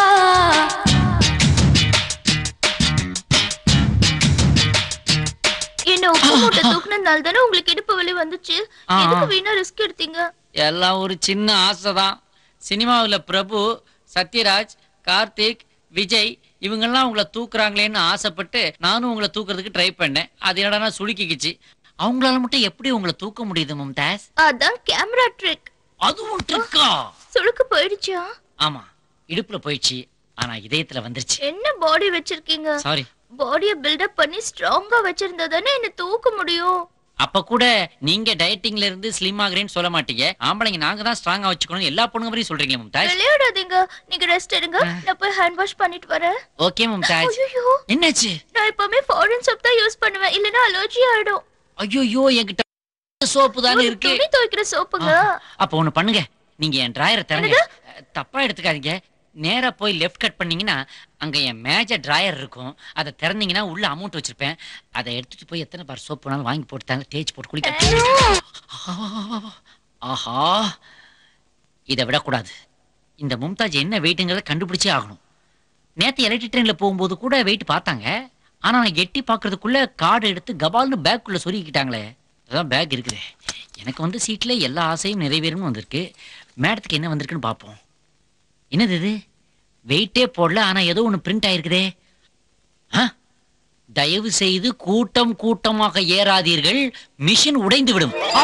என்ன உப்பு மூட்டை தூக்குனதுனால தானே உங்களுக்கு இடுப்பு வலி வந்துச்சு ஆ. எதுக்கு வீணா ரிஸ்க் எடுத்தீங்க எல்லாம் ஒரு சின்ன ஆசை தான் சினிமாவில் பிரபு சத்யராஜ் கார்த்திக் விஜய் இவங்கெல்லாம் உங்களை தூக்குறாங்களேன்னு ஆசைப்பட்டு நானும் உங்களை தூக்குறதுக்கு ட்ரை பண்ணேன் அது என்னடா சுளுக்கிக்கிச்சு அவங்களால மட்டும் எப்படி உங்களை தூக்க முடியுது மும்தாஸ் அதான் கேமரா ட்ரிக் அதுவும் ட்ரிக்கா சுளுக்கு போயிடுச்சா ஆமா இடுப்புல போயிடுச்சு ஆனா இதயத்துல வந்துருச்சு என்ன பாடி வச்சிருக்கீங்க சாரி பாடிய பில்டப் பண்ணி ஸ்ட்ராங்கா வச்சிருந்தா தானே என்ன தூக்க முடியும் அப்ப கூட நீங்க டயட்டிங்ல இருந்து ஸ்லிம் ஆகுறேன்னு சொல்ல மாட்டீங்க ஆம்பளைங்க நாங்க தான் ஸ்ட்ராங்கா வச்சுக்கணும் எல்லா பொண்ணுங்க மாதிரியும் சொல்றீங்க மும்தாஜ் விளையாடாதீங்க நீங்க ரெஸ்ட் எடுங்க நான் போய் ஹேண்ட் வாஷ் பண்ணிட்டு வரேன் ஓகே மும்தாஜ் ஐயோ என்னாச்சு நான் எப்பவுமே ஃபாரின் சோப் தான் யூஸ் பண்ணுவேன் இல்லனா அலர்ஜி ஆயிடும் ஐயோ என்கிட்ட சோப்பு தானே இருக்கு துணி துவைக்கிற சோப்புங்க அப்ப ஒண்ணு பண்ணுங்க நீங்க என் டிராயரை திறங்க தப்பா எடுத்துக்காதீங்க நேரா போய் லெஃப்ட் கட் பண்ணீங்கன்னா அங்க என் மேஜர் டிராயர் இருக்கும் அதை திறந்தீங்கன்னா உள்ள அமௌண்ட் வச்சிருப்பேன் அதை எடுத்துட்டு போய் எத்தனை பார் சோப்பு வேணாலும் வாங்கி போட்டுட்டாங்க தேய்ச்சி போட்டு குளிக்க ஆஹா இதை விடக்கூடாது இந்த மும்தாஜ் என்ன வெயிட்டுங்கிறத கண்டுபிடிச்சே ஆகணும் நேத்து எலக்ட்ரிக் ட்ரெயின்ல போகும்போது கூட வெயிட் பார்த்தாங்க ஆனா நான் எட்டி பார்க்கறதுக்குள்ள கார்டு எடுத்து கபால்னு பேக்குள்ள சொருகிக்கிட்டாங்களே அதான் பேக் இருக்குது எனக்கு வந்து சீட்ல எல்லா ஆசையும் நிறைவேறும்னு வந்திருக்கு மேடத்துக்கு என்ன வந்திருக்குன்னு பார்ப்போம் என்னது இது வெயிட்டே போடல ஆனா ஏதோ ஒன்று பிரிண்ட் ஆயிருக்குதே ஆ? தயவு செய்து கூட்டம் கூட்டமாக ஏறாதீர்கள் மிஷின் உடைந்து விடும் ஆ!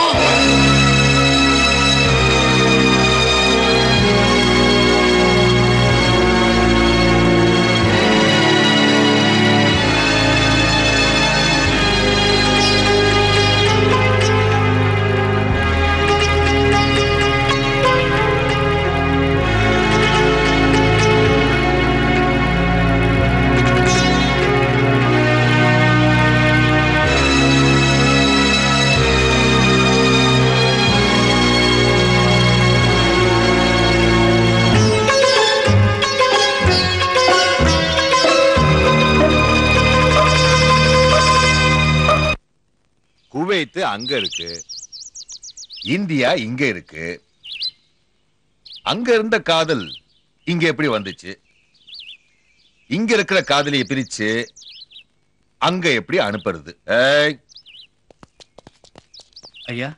கட்டிப்பூடி குவைத்து அங்க இருக்கு இந்தியா இங்க இருக்கு அங்க இருந்த காதல் இங்க எப்படி வந்துச்சு இங்க இருக்கிற காதலியை பிரிச்சு அங்க எப்படி அனுப்புறது ஏய் ஐயா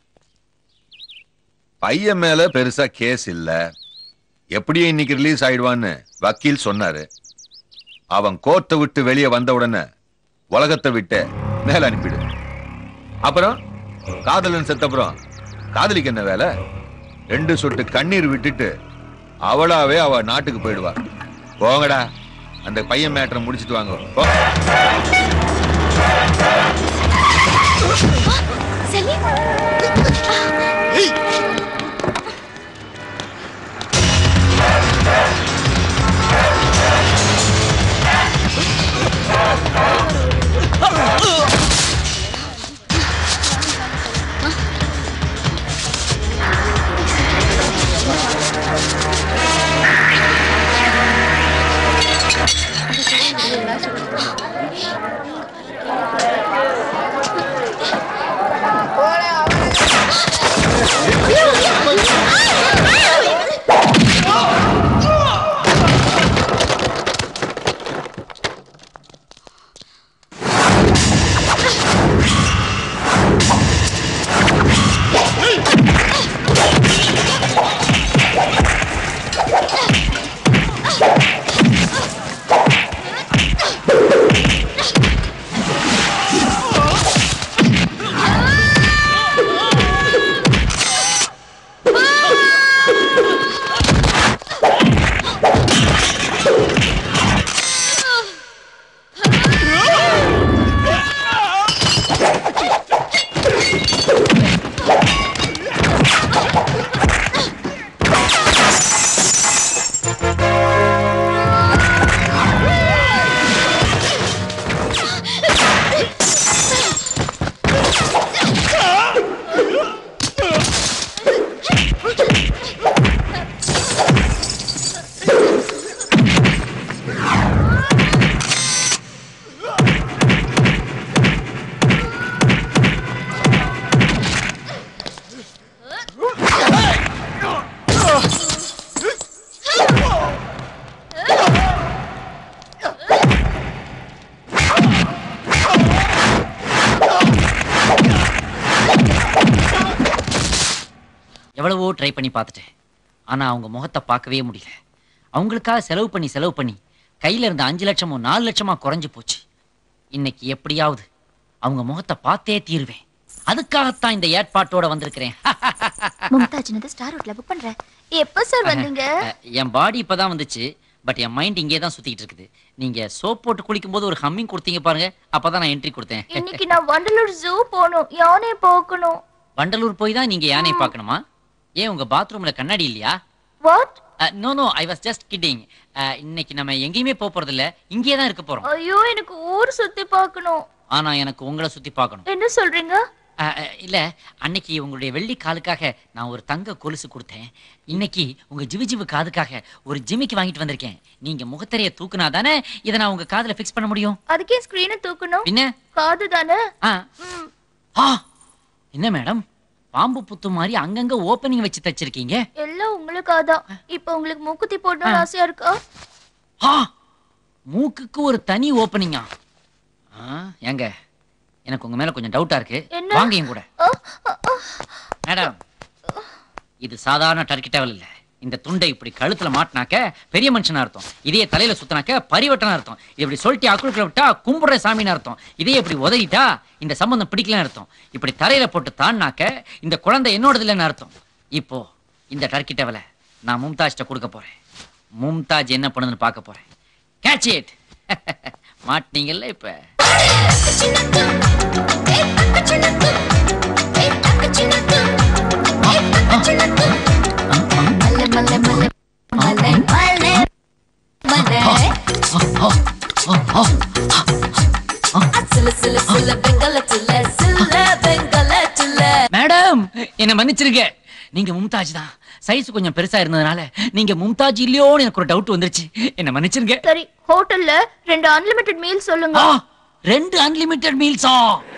பையன் மேல பெருசா கேஸ் இல்ல எப்படியும் இன்னைக்கு ரிலீஸ் ஆயிடுவான்னு வக்கீல் சொன்னாரு அவன் கோர்ட்டை விட்டு வெளியே வந்த உடனே உலகத்தை விட்டு மேல அனுப்பிடு அப்புறம் காதலன் செத்தப்புறம் காதலிக்கு என்ன வேலை ரெண்டு சொட்டு கண்ணீர் விட்டுட்டு அவளாவே அவ நாட்டுக்கு போயிடுவா போங்கடா அந்த பையன் மேட்டரை முடிச்சிட்டு வாங்க போ. எவ்வளவோ ட்ரை பண்ணி பார்த்துட்டேன் ஆனா அவங்க முகத்தை பார்க்கவே முடியல அவங்களுக்காக செலவு பண்ணி செலவு பண்ணி கையில இருந்த அஞ்சு லட்சமோ நாலு லட்சமா குறைஞ்சு போச்சு இன்னைக்கு எப்படியாவது அவங்க முகத்தை பார்த்தே தீருவேன் அதுக்காகத்தான் இந்த ஏற்பாட்டோட வந்திருக்கிறேன் மும்தாஜ் ஸ்டார் ஹோட்டல புக் பண்றேன் எப்போ சார் வந்தீங்க அஹ், என் பாடி இப்பதான் வந்துச்சு பட் என் மைண்ட் இங்கே தான் சுத்திட்டு இருக்குது நீங்க சோப் போட்டு குளிக்கும் போது ஒரு ஹம்மிங் கொடுத்தீங்க பாருங்க அப்பதான் நான் என்ட்ரி கொடுத்தேன் இன்னைக்கு நான் வண்டலூர் ஜூ போகணும் யானை பார்க்கணும் வண்டலூர் போய் தான் நீங்க யானை பார்க்கணுமா ஏன் உங்க பாத்ரூம்ல கண்ணாடி இல்லையா what no no I was just kidding இன்னைக்கு நம்ம எங்கேயுமே போக போறது இல்ல இங்கே தான் இருக்க போறோம் ஐயோ எனக்கு ஊர் சுத்தி பார்க்கணும் ஆனா எனக்கு உங்களை சுத்தி பார்க்கணும் என்ன சொல்றீங்க அஹ், அஹ், இல்ல அன்னைக்கு உங்களுடைய வெள்ளி காலுக்காக நான் ஒரு தங்க கொலுசு கொடுத்தேன் இன்னைக்கு உங்க ஜிவு ஜிவு காதுக்காக ஒரு ஜிமிக்கு வாங்கிட்டு வந்திருக்கேன் நீங்க முகத்தரைய தூக்குனா தானே இதை நான் உங்க காதுல ஃபிக்ஸ் பண்ண முடியும் அதுக்கே ஸ்கிரீனை தூக்கணும் பின்ன காது தானே ஆ. ஆ என்ன மேடம் பாம்பு புத்து மாதிரி அங்கங்க ஓப்பனிங் வச்சு தச்சிருக்கீங்க எல்லாம் உங்களுக்காக தான் இப்போ உங்களுக்கு மூக்குத்தி போடணும்னு ஆசையா இருக்கா ஆ மூக்குக்கு ஒரு தனி ஓப்பனிங்கா ஏங்க எனக்கு உங்க மேல கொஞ்சம் டவுட்டா இருக்கு என்ன? வாங்க என் கூட ஆ, ஆ, ஆ. மேடம் இது சாதாரண டர்க்கி டவல் இல்ல இந்த துண்டை இப்படி கழுத்துல மாட்டினாக்க பெரிய மனுஷனா அர்த்தம் இதே தலையில சுத்தினாக்க பரிவட்டனா அர்த்தம் இது இப்படி சொல்லிட்டு அக்குழுக்குள்ள விட்டா கும்பிடுற சாமின்னு அர்த்தம் இதே இப்படி உதறிட்டா இந்த சம்பந்தம் பிடிக்கலன்னு அர்த்தம் இப்படி தரையில போட்டு தாண்டினாக்க இந்த குழந்தை என்னோடது இல்லைன்னு அர்த்தம் இப்போ இந்த டர்க்கி டவலை நான் மும்தாஜ்ட்ட கொடுக்க போறேன் மும்தாஜ் என்ன பண்ணுதுன்னு பார்க்க போறேன் கேட்ச் இட் மாட்டீங்கல்ல இப்ப மேடம் என்ன மன்னிச்சிருங்க நீங்க மும்தாஜ் தான் சைஸ் கொஞ்சம் பெருசா இருந்ததுனால நீங்க மும்தாஜ் இல்லையோன்னு எனக்கு ஒரு டவுட் வந்துருச்சு என்ன மன்னிச்சிருங்க சரி ஹோட்டல்ல ரெண்டு அன்லிமிட்டெட் மீல் சொல்லுங்க ரெண்டு அன்லிமிட்டெட் மீல்ஸா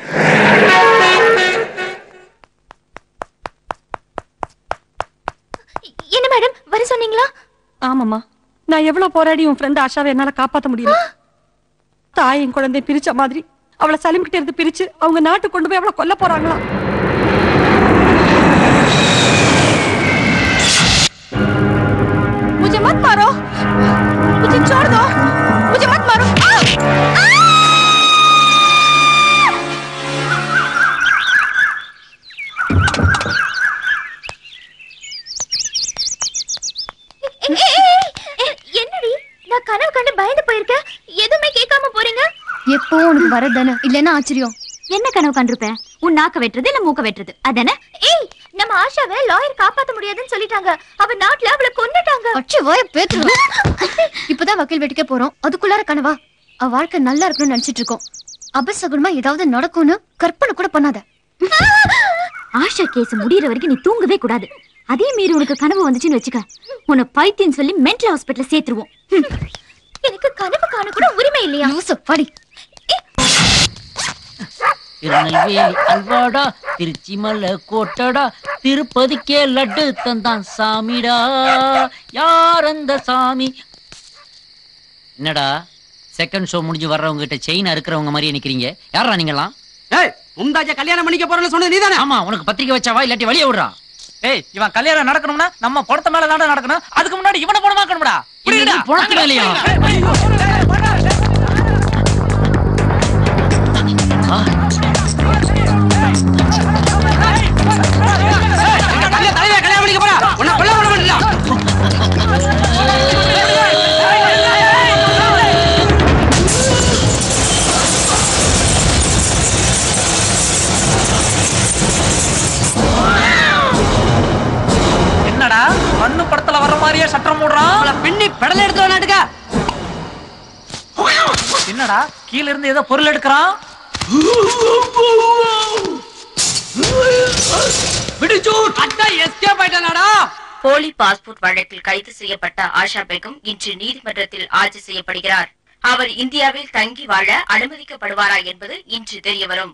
என்ன மேடம் வர சொன்னீங்களா ஆமாம்மா நான் எவ்வளவு போராடி உன் ஃப்ரெண்ட் ஆஷாவை என்னால காப்பாத்த முடியல தாயின் குழந்தை பிரிச்ச மாதிரி அவளை சலீம் கிட்ட இருந்து பிரிச்சு அவங்க நாட்டுக்கு கொண்டு போய் அவளை கொல்ல போறாங்களா मुझे मत मारो मुझे छोड़ दो मुझे मत मारो आ! ஏய், ஏய், ஏய், என்னடி நான் கனவு கண்டு பயந்து போயிருக்கேன் எதுவுமே கேட்காம போறீங்க எப்போ உனக்கு வரதானே இல்லைன்னா ஆச்சரியம் என்ன கனவு கண்டிருப்பேன் உன் நாக்க வெட்டுறது இல்ல மூக்க வெட்டுறது அதானே ஏய் நம்ம ஆஷாவை லாயர் காப்பாத்த முடியாதுன்னு சொல்லிட்டாங்க அவ நாட்டுல அவளை கொன்னுட்டாங்க அச்சு வாய பேத்துரு இப்பதான் வக்கீல் வீட்டுக்கே போறோம் அதுக்குள்ளார கனவா அவ வாழ்க்கை நல்லா இருக்கணும்னு நினைச்சிட்டு இருக்கோம் அபசகுணமா ஏதாவது நடக்கும்னு கற்பனை கூட பண்ணாத ஆஷா கேஸ் முடியற வரைக்கும் நீ தூங்கவே கூடாது அதே மீறி உனக்கு கனவு வந்துச்சுன்னு வச்சுக்க உன்னை பைத்தியம் சொல்லி மென்டல் ஹாஸ்பிட்டல் சேர்த்துருவோம் ஹம். எனக்கு கனவு காண கூட உரிமை இல்லையா படி திருநெல்வேலி அல்வாடா திருச்சி மலை கோட்டடா திருப்பதிக்கே லட்டு தந்தான் சாமிடா யார் அந்த சாமி என்னடா செகண்ட் ஷோ முடிஞ்சு வர்றவங்க கிட்ட செயின் அறுக்கிறவங்க மாதிரியே நிக்கிறீங்க யாரா நீங்களாம் ஏய் மும்தாஜ கல்யாணம் பண்ணிக்க போறேன்னு சொன்னது நீதானே ஆமா உனக்கு பத்திரிக்கை வச்சாவா இல்லாட்டி வெளிய விடுறா ஏய் இவன் கல்யாணம் நடக்கணும்னா நம்ம படத்த மேல தானே நடக்கணும் அதுக்கு முன்னாடி இவனை படமாக்கணும்டா புரியுதா பணத்து மேலையா தலைவா கல்யாணம் பண்ணிக்க போறா உன்னை கொல்ல விட மாட்டேன் என்னடா மண்ணு படத்துல வர்ற மாதிரியே சட்டம் போடுறான் பின்னி பெடல் எடுத்து நாட்டுக்கா என்னடா கீழ இருந்து ஏதோ பொருள் எடுக்கிறான் போலி பாஸ்போர்ட் வழக்கில் கைது செய்யப்பட்ட ஆஷா பேகம் இன்று நீதிமன்றத்தில் ஆஜர் செய்யப்படுகிறார் அவர் இந்தியாவில் தங்கி வாழ அனுமதிக்கப்படுவாரா என்பது இன்று தெரியவரும்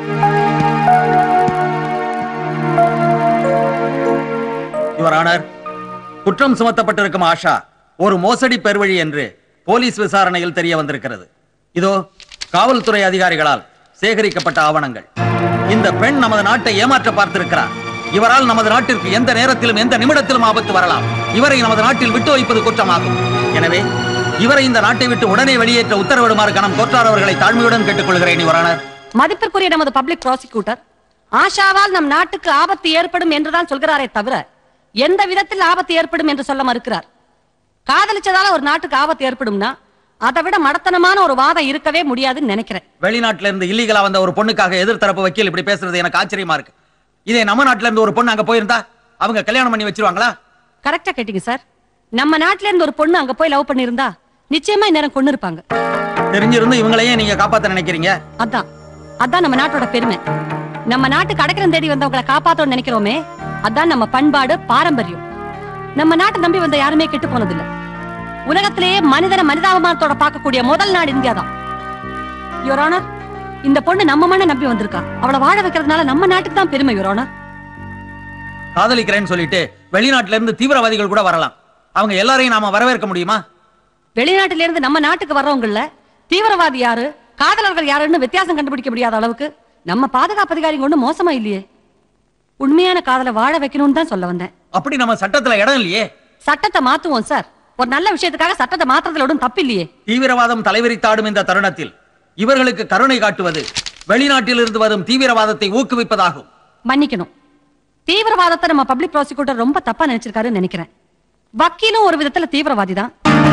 யுவர் ஆனர் குற்றம் சுமத்தப்பட்டிருக்கும் ஆஷா ஒரு மோசடி பெருவழி என்று போலீஸ் விசாரணையில் தெரிய வந்திருக்கிறது இதோ காவல்துறை அதிகாரிகளால் சேகரிக்கப்பட்ட ஆவணங்கள் இந்த பெண் நமது நாட்டை ஏமாற்ற பார்த்திருக்கிறார் இவரால் நமது நாட்டிற்கு எந்த நேரத்திலும் எந்த நிமிடத்திலும் ஆபத்து வரலாம் இவரை நமது நாட்டில் விட்டு வைப்பது குற்றமாகும் எனவே இவரை இந்த நாட்டை விட்டு உடனே வெளியேற்ற உத்தரவிடுமாறு கணம் கோட்டார் அவர்களை தாழ்மையுடன் கேட்டுக்கொள்கிறேன் யுவர் ஆனர் மதிப்பிற்குரிய நமது பப்ளிக் ப்ராசிக்யூட்டர் ஆஷாவால் நம் நாட்டுக்கு ஆபத்து ஏற்படும் என்றுதான் சொல்கிறாரே தவிர எந்த விதத்தில் ஆபத்து ஏற்படும் என்று சொல்ல மறுக்கிறார் காதலிச்சதால ஒரு நாட்டுக்கு ஆபத்து ஏற்படும்னா அதை விட மடத்தனமான ஒரு வாதம் இருக்கவே முடியாதுன்னு நினைக்கிறேன் வெளிநாட்டுல இருந்து இல்லீகலா வந்த ஒரு பொண்ணுக்காக எதிர்த்தரப்பு வக்கீல் இப்படி பேசுறது எனக்கு ஆச்சரியமா இருக்கு இதே நம்ம நாட்டுல இருந்து ஒரு பொண்ணு அங்க போயிருந்தா அவங்க கல்யாணம் பண்ணி வச்சிருவாங்களா கரெக்டா கேட்டீங்க சார் நம்ம நாட்டுல இருந்து ஒரு பொண்ணு அங்க போய் லவ் பண்ணிருந்தா நிச்சயமா இந்நேரம் கொண்டு இருப்பாங்க தெரிஞ்சிருந்து இவங்களையே நீங்க காப்பாத்த நினைக்கிறீங்க அதான் அதான் நம்ம நாட்டோட பெருமை நம்ம நாட்டுக்கு அடக்கிறம் தேடி வந்தவங்களை காப்பாத்தணும்னு நினைக்கிறோமே அதான் நம்ம பண்பாடு பாரம்பரியம் நம்ம நாட்டை நம்பி வந்த யாருமே கெட்டு போனதில்ல உலகத்திலேயே மனிதனை மனிதாபிமானத்தோட பார்க்கக்கூடிய முதல் நாடு இந்தியா தான் யுவர் ஆனர் இந்த பொண்ணு நம்ம மண்ணை நம்பி வந்திருக்கா அவளை வாழ வைக்கிறதுனால நம்ம நாட்டுக்கு தான் பெருமை யுவர் ஆனர் காதலிக்கிறேன்னு சொல்லிட்டு வெளிநாட்டுல இருந்து தீவிரவாதிகள் கூட வரலாம் அவங்க எல்லாரையும் நாம வரவேற்க முடியுமா வெளிநாட்டுல இருந்து நம்ம நாட்டுக்கு வர்றவங்கள தீவிரவாதி யாரு காதலர்கள் யாருன்னு வித்தியாசம் கண்டுபிடிக்க முடியாத அளவுக்கு நம்ம பாதுகாப்பு அதிகாரி ஒண்ணு மோசமா இல்லையே உண்மையான காதலை வாழ வைக்கணும்னு தான் சொல்ல வந்தேன் அப்படி நம்ம சட்டத்துல இடம் இல்லையே சட்டத்தை மாத்துவோம் சார் ஒரு நல்ல விஷயத்துக்காக சட்டத்தை மாத்துறதுல ஒன்றும் தப்பு இல்லையே தீவிரவாதம் தலைவிரித்தாடும் இந்த தருணத்தில் இவர்களுக்கு கருணை காட்டுவது வெளிநாட்டில் இருந்து வரும் தீவிரவாதத்தை ஊக்குவிப்பதாகும் மன்னிக்கணும் தீவிரவாதத்தை நம்ம பப்ளிக் ப்ராசிக்யூட்டர் ரொம்ப தப்பா நினைச்சிருக்காருன்னு நினைக்கிறேன் வக்கீலும் ஒரு விதத்துல தீவிரவாதி தான்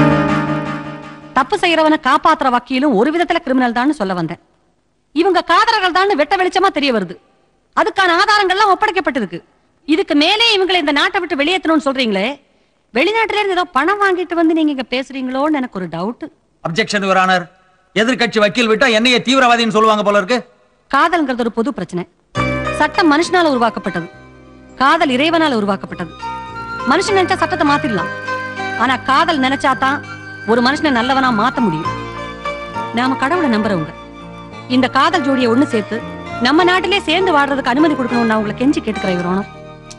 தப்பு செய்யறவனை காப்பாத்துற வக்கீலும் ஒரு விதத்துல கிரிமினல் தான் சொல்ல வந்தேன் இவங்க காதலர்கள் தான் வெட்ட வெளிச்சமா தெரிய வருது அதுக்கான ஆதாரங்கள்லாம் ஒப்படைக்கப்பட்டிருக்கு இதுக்கு மேலே இவங்களை இந்த நாட்டை விட்டு வெளியேற்றணும்னு சொல்றீங்களே வெளிநாட்டுல இருந்து ஏதோ பணம் வாங்கிட்டு வந்து நீங்க இங்க பேசுறீங்களோன்னு எனக்கு ஒரு டவுட் அப்ஜெக்ஷன் யுவர் ஆனர் எதிர்க்கட்சி வக்கீல் விட்டா என்னைய தீவிரவாதின்னு சொல்லுவாங்க போல இருக்கு காதல்ங்கிறது ஒரு பொது பிரச்சனை சட்டம் மனுஷனால உருவாக்கப்பட்டது காதல் இறைவனால உருவாக்கப்பட்டது மனுஷன் நினைச்சா சட்டத்தை மாத்திடலாம் ஆனா காதல் நினைச்சாதான் ஒரு மனுஷனை நல்லவனா மாத்த முடியும் நாம கடவுளை நம்புறவங்க இந்த காதல் ஜோடியை ஒண்ணு சேர்த்து நம்ம நாட்டிலே சேர்ந்து வாடுறதுக்கு அனுமதி கொடுக்கணும்னு நான் உங்களை கெஞ்சி கேட்டுக்கிறேன் யுவர் ஆனர்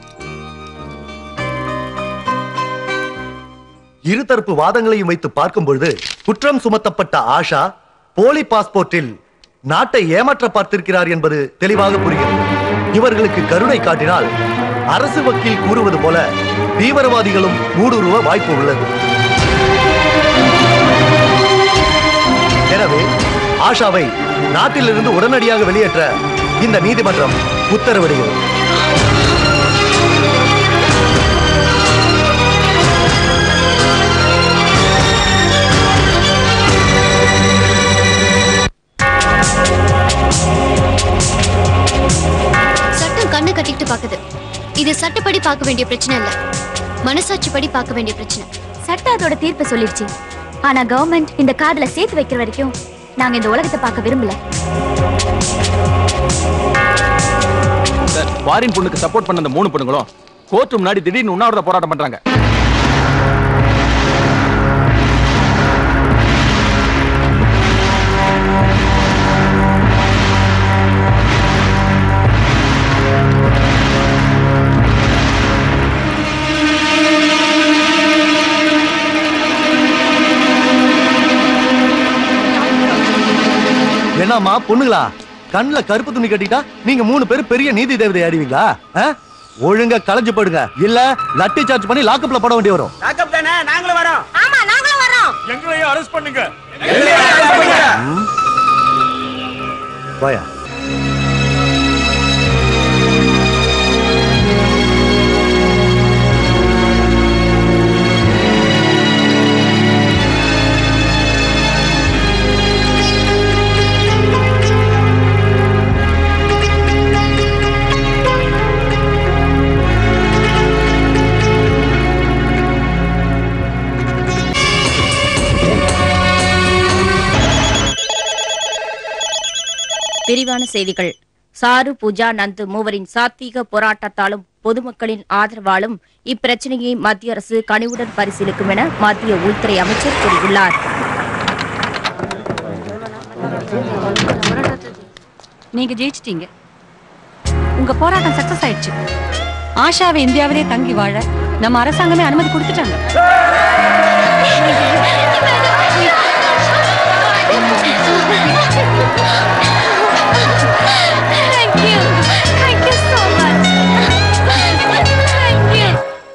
இருதரப்பு வாதங்களையும் வைத்து பார்க்கும் பொழுது குற்றம் சுமத்தப்பட்ட ஆஷா போலி பாஸ்போர்ட்டில் நாட்டை ஏமாற்ற பார்த்திருக்கிறார் என்பது தெளிவாக புரிகிறது இவர்களுக்கு கருணை காட்டினால் அரசு வக்கீல் கூறுவது போல தீவிரவாதிகளும் ஊடுருவ வாய்ப்பு உள்ளது எனவே ஆஷாவை நாட்டிலிருந்து உடனடியாக வெளியேற்ற இந்த நீதிமன்றம் உத்தரவிடுகிறது சட்டம் கண்ணை கட்டிட்டு பாக்குது இது சட்டப்படி பார்க்க வேண்டிய பிரச்சனை இல்ல மனசாட்சிப்படி பார்க்க வேண்டிய பிரச்சனை சட்டம் அதோட தீர்ப்பு சொல்லிருச்சு ஆனா கவர்மெண்ட் இந்த காதல சேர்த்து வைக்கிற வரைக்கும் நாங்க இந்த உலகத்தை பார்க்க விரும்பல சார் வாரின் பொண்ணுக்கு சப்போர்ட் பண்ண அந்த மூணு பொண்ணுங்களும் கோர்ட்டு முன்னாடி திடீர்னு உண்ணாவிரத போராட்டம் பண்றாங்க என்னம்மா பொண்ணுங்களா கண்ணுல கருப்பு துணி கட்டிட்டா நீங்க மூணு பேரும் பெரிய நீதி தேவதை ஆடுவீங்களா ஆ? ஒழுங்கா களைஞ்சு போடுங்க இல்ல லட்டி சார்ஜ் பண்ணி லாக்கப்ல போட வேண்டி வரும் லாக்கப் தானே நாங்களும் வரோம் ஆமா நாங்களும் வரோம் எங்களையும் அரெஸ்ட் பண்ணுங்க ம். போயா விரிவான செய்திகள் சாரு பூஜா நந்து மூவரின் சாத்வீக போராட்டத்தாலும் பொதுமக்களின் ஆதரவாலும் இப்பிரச்சனையை மத்திய அரசு கனிவுடன் பரிசீலிக்கும் என மத்திய உள்துறை அமைச்சர் கூறியுள்ளார் நீங்க ஜெயிச்சிட்டீங்க உங்க போராட்டம் சக்சஸ் ஆயிடுச்சு ஆஷாவை இந்தியாவிலே தங்கி வாழ நம்ம அரசாங்கமே அனுமதி கொடுத்துட்டாங்க Thank you. Thank you so much. Thank you.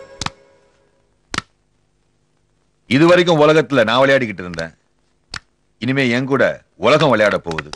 இது வரைக்கும் உலகத்துல நான் விளையாடிக்கிட்டு இருந்தேன் இனிமே என் கூட உலகம் விளையாட போகுது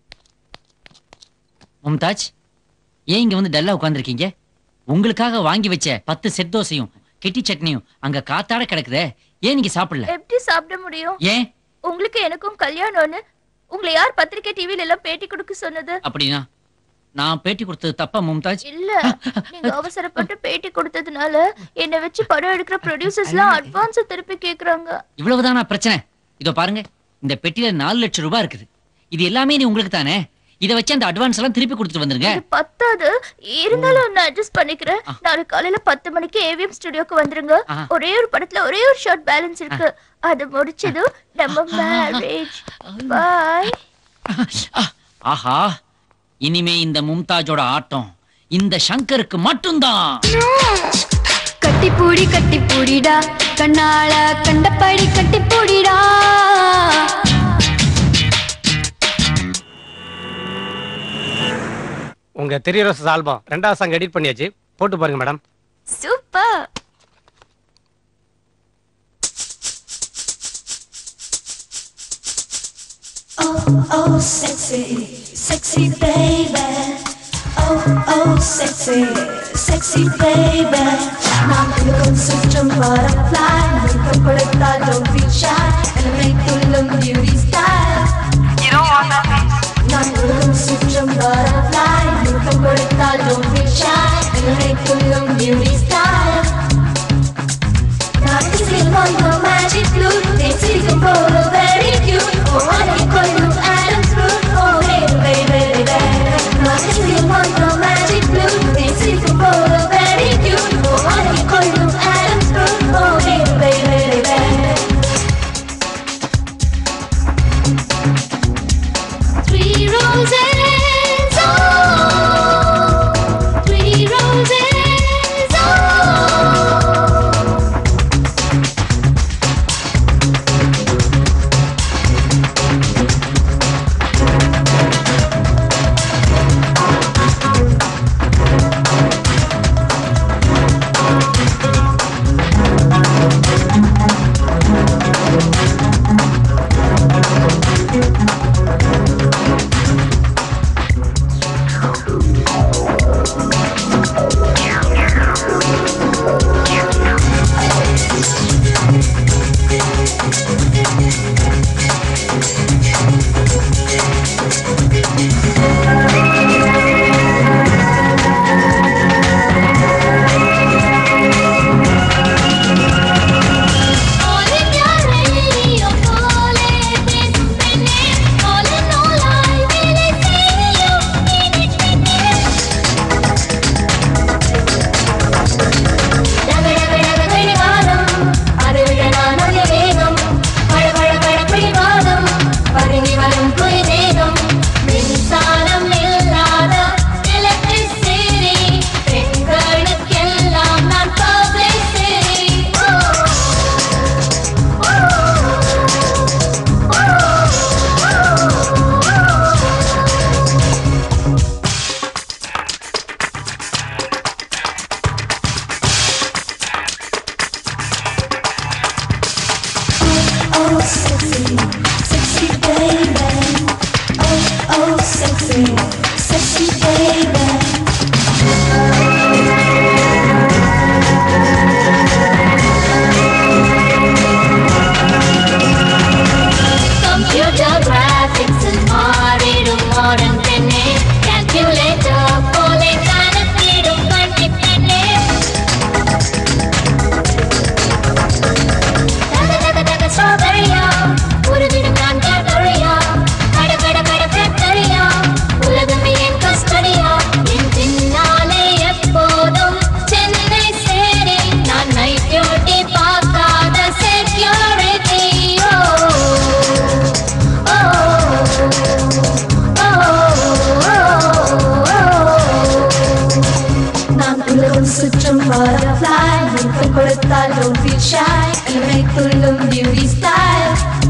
மும்தாஜ் ஏன் இங்க வந்து டல்லா உட்கார்ந்திருக்கீங்க உங்களுக்காக வாங்கி வச்ச பத்து செட் தோசையும் கெட்டி சட்னியும் அங்க காத்தாட கிடக்குதே ஏன் நீங்க சாப்பிடல எப்படி சாப்பிட முடியும் ஏன் உங்களுக்கு எனக்கும் கல்யாணம்னு உங்களை யார் பத்திரிக்கை டிவில எல்லாம் பேட்டி கொடுக்க சொன்னது அப்படின்னா நான் பேட்டி கொடுத்தது தப்பா மும்தாஜ் இல்ல நீங்க அவசரப்பட்டு பேட்டி கொடுத்ததுனால என்னை வச்சு படம் எடுக்கிற ப்ரொடியூசர்ஸ் எல்லாம் அட்வான்ஸ் திருப்பி கேக்குறாங்க இவ்வளவுதானா பிரச்சனை இதோ பாருங்க இந்த பெட்டியில நாலு லட்சம் ரூபாய் இருக்குது இது எல்லாமே நீ உங்களுக்கு தானே இதை வச்சு அந்த அட்வான்ஸ் எல்லாம் திருப்பி கொடுத்துட்டு வந்துருங்க இது பத்தாது இருந்தாலும் நான் அட்ஜஸ்ட் பண்ணிக்கிறேன் நாளைக்கு காலையில பத்து மணிக்கு ஏவிஎம் ஸ்டுடியோக்கு வந்துருங்க ஆ. ஒரே ஒரு படத்துல ஒரே ஒரு ஷார்ட் பேலன்ஸ் இருக்கு அது முடிச்சதும் நம்ம மேரேஜ் பாய் ஆஹா இனிமே இந்த மும்தாஜோட ஆட்டம் இந்த சங்கருக்கு மட்டும்தான் கட்டி பூடி கட்டி பூடிடா கண்ணால கண்டபடி கட்டி பூடிடா உங்க தெரியரசு ஆல்பம் ரெண்டாவது சாங் எடிட் பண்ணியாச்சு போட்டு பாருங்க madam super Oh, oh, sexy, sexy baby. Oh, oh, sexy, sexy baby. நான் இருக்கும் சுற்றும் butterfly. முகம் கொடுத்தால் don't be shy. என்னை துள்ளும் beauty style. நான் இருக்கும் சுற்றும் butterfly. முகம் கொடுத்தால் don't be shy. என்னை துள்ளும் beauty style. நான் இசையில் ஒரு magic blue. தேசிக்கும் போது very cute. Oh, I call you Adam's fruit. Oh, baby, baby, baby. நான் இசையில் ஒரு magic blue. தேசிக்கும் போது very cute. Oh, I call you Adam's fruit. Oh, baby, baby, baby. மின்சாரம் இல்லாத electricity. பெண்களுக்கெல்லாம் நான் publicity. Oh, sexy, sexy baby. Oh, oh, sexy, sexy baby. Computer graphics ல் மாறிடும் modern பெண்ணே. Calculator போலே கணக்கிடும் கன்னிப் பெண்ணே. தக தக தக strawberry-யா, உருவிடும் நான் Cadbury-யா, கட கட கட Cadbury-யா, உலகமே என் custody-யா, என் பின்னாலே எப்போதும் சென்னை சேரி, நான் night duty பார்க்காத security. Oh. நான் உலகம் சுற்றும் butterfly. முத்தம் கொடுத்தால் don't feel shy. இமை துள்ளும் beauty style.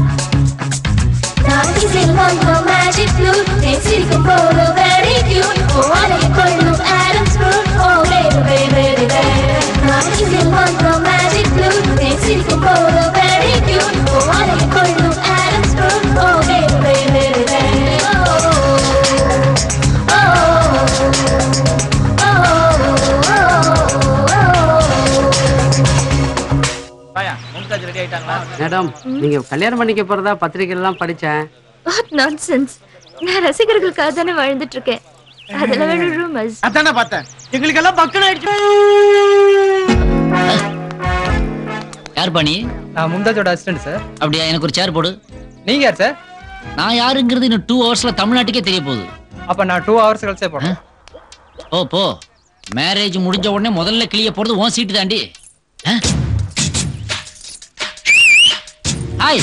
நான் இதில் வந்த magic flute, தேன் சிரிக்கும் போது very cute. ஓ, அலையை கொள்ளும் Adam's fruit. ஓ, baby, baby, baby. நான் இதில் வந்த magic flute, தேன் சிரிக்கும் போது very cute. ஓ, அலையை கொள்ளும் Adam's fruit. ஓ, baby, baby, baby. ஓ, ஓ, ஓ, வாயா மும்தாஜ் ரெடி ஆயிட்டாங்களா மேடம் நீங்க கல்யாணம் பண்ணிக்க போறதா பத்திரிக்கை எல்லாம் படிச்சேன் வாட் நான்சென்ஸ் நான் ரசிகர்களுக்காக தானே வாழ்ந்துட்டு இருக்கேன் அதெல்லாம் வேணும் ரூமர்ஸ் அதானே பார்த்தேன் எங்களுக்கு எல்லாம் பக்கன ஆயிடுச்சு யார் பண்ணி நான் மும்தாஜோட அசிஸ்டன்ட் சார் அப்படியா எனக்கு ஒரு சேர் போடு நீங்க யார் சார் நான் யாருங்கிறது இன்னும் டூ ஹவர்ஸ்ல தமிழ்நாட்டுக்கே தெரிய போகுது அப்ப நான் டூ ஹவர்ஸ் கழிச்சே போறேன் ஓ போ மேரேஜ் முடிஞ்ச உடனே முதல்ல கிளிய போறது உன் சீட்டு தாண்டி ஆ? ஹாய்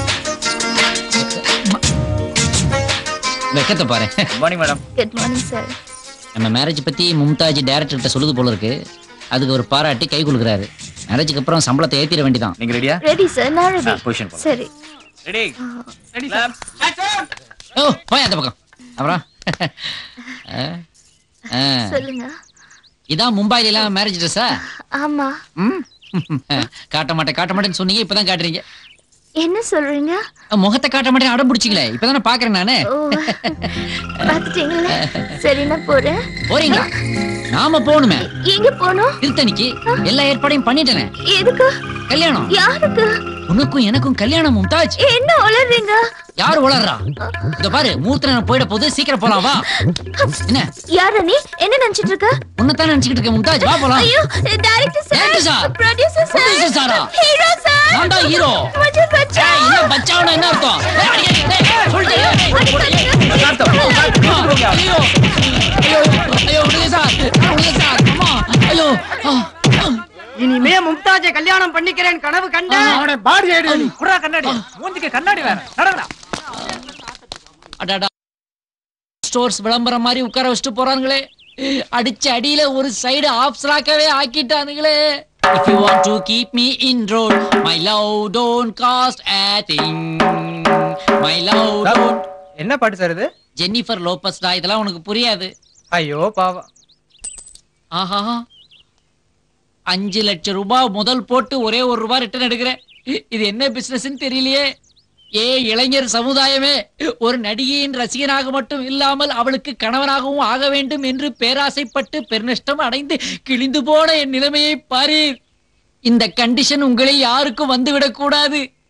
வெக்கத்தை பாரு morning madam good morning sir நம்ம மேரேஜ் பத்தி மும்தாஜ் டைரக்டர் கிட்ட சொல்லுது போல இருக்கு அதுக்கு ஒரு பாராட்டி கை கொடுக்குறாரு மேரேஜுக்கு அப்புறம் சம்பளத்தை ஏத்திட வேண்டியதான் நீங்க ரெடியா ரெடி சார் நான் ரெடி பொசிஷன் போலாம் சரி ரெடி ரெடி ஓ போய் அந்த பக்கம் அப்புறம் ஆ, ஆ. சொல்லுங்க இதான் மும்பைல எல்லாம் மேரேஜ் ட்ரெஸ்ஸா ஆமா காட்ட மாட்டேன் காட்ட மாட்டேன்னு சொன்னீங்க இப்பதான் காட்டுறீங்க என்ன சொல்றீங்க முகத்தை காட்ட மாட்டேன் அடம் பிடிச்சிக்கல இப்பதானே பாக்குறேன் நானு ஓ பாத்துட்டீங்களா சரி நான் போறேன் போறீங்களா நாம போகணுமே எங்க போகணும் திருத்தணிக்கு எல்லா ஏற்பாடையும் பண்ணிட்டேனே எதுக்கு கல்யாணம் யாருக்கு உனக்கும் எனக்கும் கல்யாணம் மும்தாஜ் என்ன உளறீங்க யார் உளறா இத பாரு மூர்த்த நேரம் போயிட போது சீக்கிரம் போலாம் வா என்ன யார நீ என்ன நினைச்சிட்டு இருக்க உன்னதான் நினைச்சுக்கிட்டு இருக்க மும்தாஜ் வா போலாம் ஐயோ director Director sir. Sir producer Producer sir sir ஆ? ஹீரோ சார் நான் தான் hero. मुझे बचाओ ஏய், என்ன பச்சாவனா என்ன அர்த்தம் ஏய், அடி, அடி, ஏய், சொல்லிட்டு, ஏய், ஏய், ஐயோ ஐயோ ஐயோ விடுங்க சார் விடுங்க சார் அம்மா ஐயோ ஆ, ஆ. இனிமே மும்தாஜை கல்யாணம் பண்ணிக்கிறேன் கனவு கண்ட அவனோட பாடி ஆயிடு புறா கண்ணாடி மூஞ்சிக்கு கண்ணாடி வேற நடங்கடா அடடா ஸ்டோர்ஸ் விளம்பரம் மாதிரி உட்கார வச்சுட்டு போறானுங்களே அடிச்ச அடியில ஒரு சைடு ஆப்ஸ்லாக்கவே ஆக்கிட்டானுங்களே If you want to keep me in road, my love don't cost a thing. My love don't. என்ன பாட்டு சார் இது ஜென்னிஃபர் லோபஸ்டா இதெல்லாம் உனக்கு புரியாது ஐயோ பாவம் ஆஹா அஞ்சு லட்சம் ரூபாய் முதல் போட்டு ஒரே ஒரு ரூபாய் ரிட்டர்ன் எடுக்கிறேன் இது என்ன பிசினஸ்ன்னு தெரியலையே ஏ இளைஞர் சமுதாயமே ஒரு நடிகையின் ரசிகனாக மட்டும் இல்லாமல் அவளுக்கு கணவனாகவும் ஆக வேண்டும் என்று பேராசைப்பட்டு பெருநஷ்டம் அடைந்து கிழிந்து போன என் நிலைமையை பாரீர் இந்த கண்டிஷன் உங்களில் யாருக்கும் வந்துவிடக் கூடாது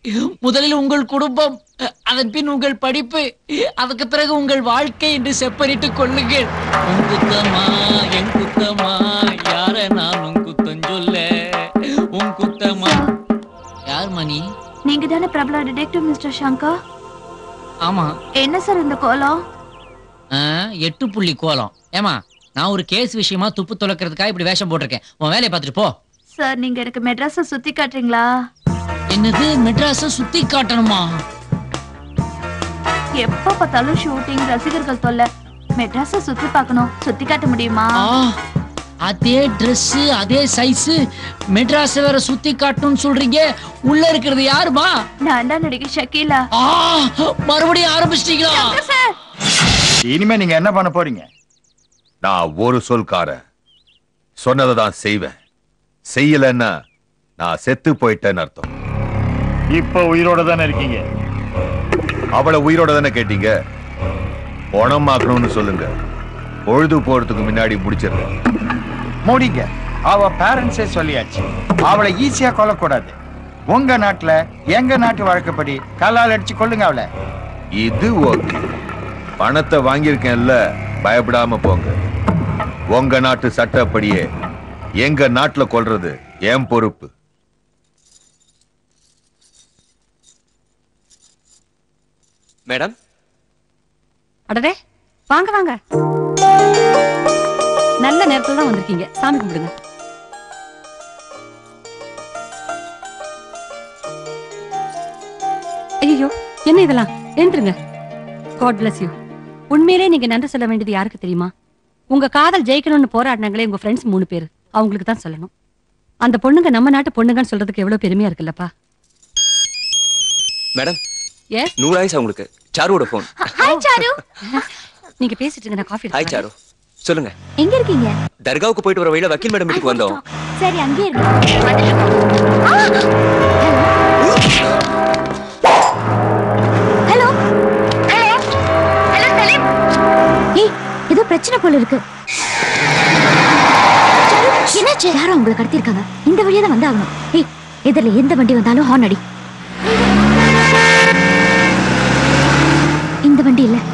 முதலில் உங்கள் குடும்பம் அதன் பின் உங்கள் படிப்பு அதுக்கு பிறகு உங்கள் வாழ்க்கை என்று செப்பரிட்டுக் கொள்ளுங்கள் உன் குத்தமா என் குத்தமா யார நானும் குத்தம் சொல்ல உன் குத்தமா யார் மணி நீங்க தானே பிரபல டிடெக்டிவ் மிஸ்டர் சங்கர் ஆமா என்ன சார் இந்த கோலம் ஆ, எட்டு புள்ளி கோலம் ஏமா நான் ஒரு கேஸ் விஷயமா துப்பு துளக்கிறதுக்காக இப்படி வேஷம் போட்டிருக்கேன் உன் வேலையை பார்த்துட்டு போ சார் நீங்க எனக்கு மெட்ராஸ சுத்தி காட்டுறீங்களா என்னது மெட்ராஸ சுத்தி காட்டணுமா எப்ப பார்த்தாலும் ஷூட்டிங் ரசிகர்கள் தொல்லை மெட்ராஸ சுத்தி பார்க்கணும் சுத்தி காட்ட முடியுமா அதே Dress அதே சைஸ் மெட்ராஸ் வேற சுத்தி காட்டணும்னு சொல்றீங்க உள்ள இருக்கிறது யாருமா நான் தான் நடிகை ஷக்கீலா மறுபடியும் ஆரம்பிச்சிட்டீங்களா சார் இனிமே நீங்க என்ன பண்ண போறீங்க நான் ஒரு சொல்காரன் சொன்னதை தான் செய்வேன் செய்யலன்னா நான் செத்து போயிட்டேன்னு அர்த்தம் இப்ப உயிரோட தானே இருக்கீங்க அவளை உயிரோட தானே கேட்டீங்க பணமாக்கணும்னு சொல்லுங்க பொழுது போறதுக்கு முன்னாடி முடிச்சிடுறேன் முடிங்க அவ பேரண்ட்ஸே சொல்லியாச்சு அவளை ஈஸியா கொல்லக்கூடாது உங்க நாட்டுல எங்க நாட்டு வழக்கப்படி கல்லால் அடிச்சு கொள்ளுங்க அவளை இது ஓகே பணத்தை வாங்கியிருக்கேன்ல பயப்படாம போங்க உங்க நாட்டு சட்டப்படியே எங்க நாட்டுல கொல்றது என் பொறுப்பு மேடம் அடடே வாங்க வாங்க நல்ல நேரத்துல தான் வந்திருக்கீங்க சாமி கும்பிடுங்க ஐயோ என்ன இதெல்லாம் எழுந்துருங்க காட் bless யூ உண்மையிலே நீங்க நன்றி சொல்ல வேண்டியது யாருக்கு தெரியுமா உங்க காதல் ஜெயிக்கணும்னு போராடினாங்களே உங்க ஃப்ரெண்ட்ஸ் மூணு பேர் அவங்களுக்கு தான் சொல்லணும் அந்த பொண்ணுங்க நம்ம நாட்டு பொண்ணுங்கன்னு சொல்றதுக்கு எவ்வளவு பெருமையா இருக்குல்லப்பா மேடம் எஸ் நூறு ஆயிசா உங்களுக்கு சாருவோட ஃபோன் ஹாய் சாரு நீங்க பேசிட்டு இருங்க நான் காஃபி ஹாய் சாரு சொல்லுங்க எங்க இருக்கீங்க தர்காவுக்கு போயிட்டு வர வழியில வக்கீல் மேடம் வீட்டுக்கு வந்தோம் சரி அங்கே இருங்க ஹலோ ஹலோ ஹலோ சலீம் ஏய் ஏதோ பிரச்சனை போல இருக்கு என்னாச்சு யாரும் உங்களை கடத்திருக்காங்க இந்த வழியா தான் வந்தாகணும் ஏய் எதிரில் எந்த வண்டி வந்தாலும் ஹார்ன் அடி இந்த வண்டி இல்ல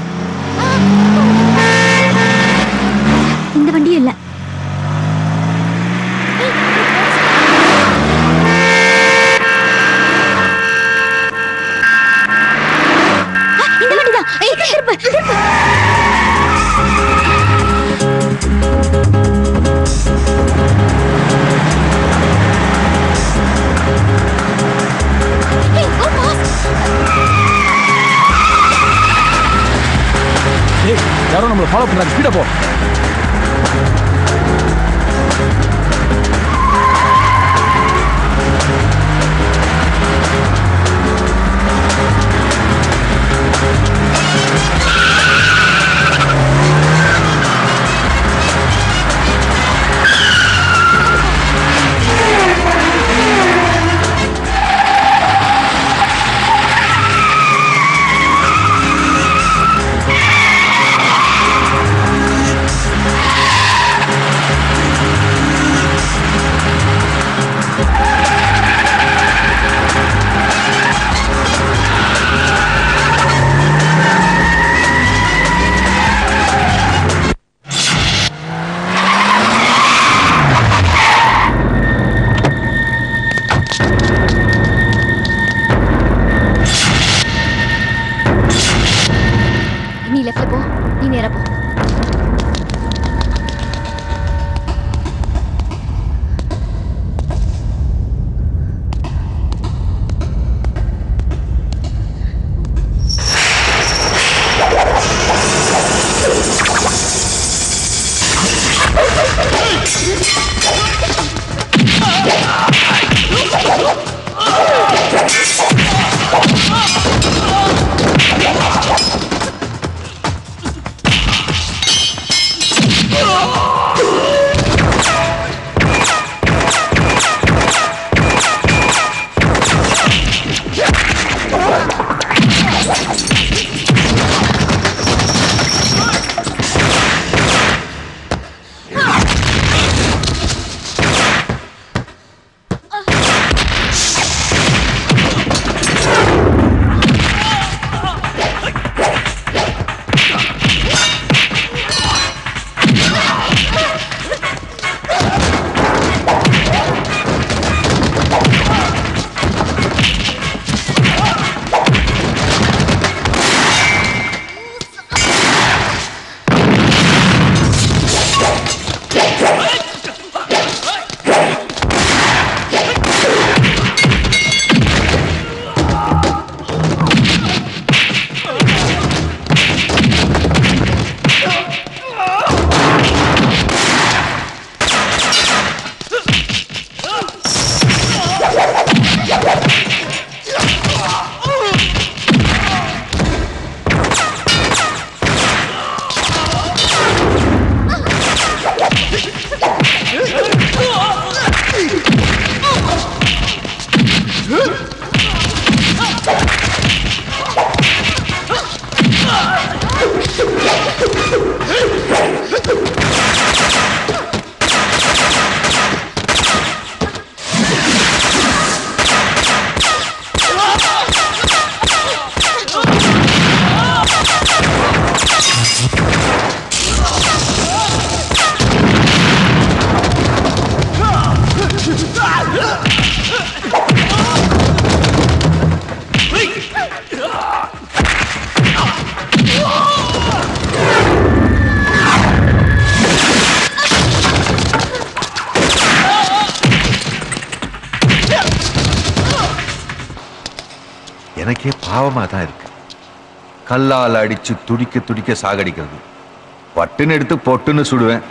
இந்த வண்டியும் இல்ல ஆ, இந்த வண்டி தான் ஏய் திருப்பு திருப்பு ஏய், go fast. ஏய் யாரோ நம்மள ஃபாலோ பண்றாங்க ஸ்பீடா போ நீ லெஃப்ட்ல போ நீ நேரா போ Ah! பாவமா தான் இருக்கு கல்லால் அடிச்சு துடிக்க துடிக்க சாகடிக்கிறது பட்டுன்னு எடுத்து பொட்டுன்னு சுடுவேன்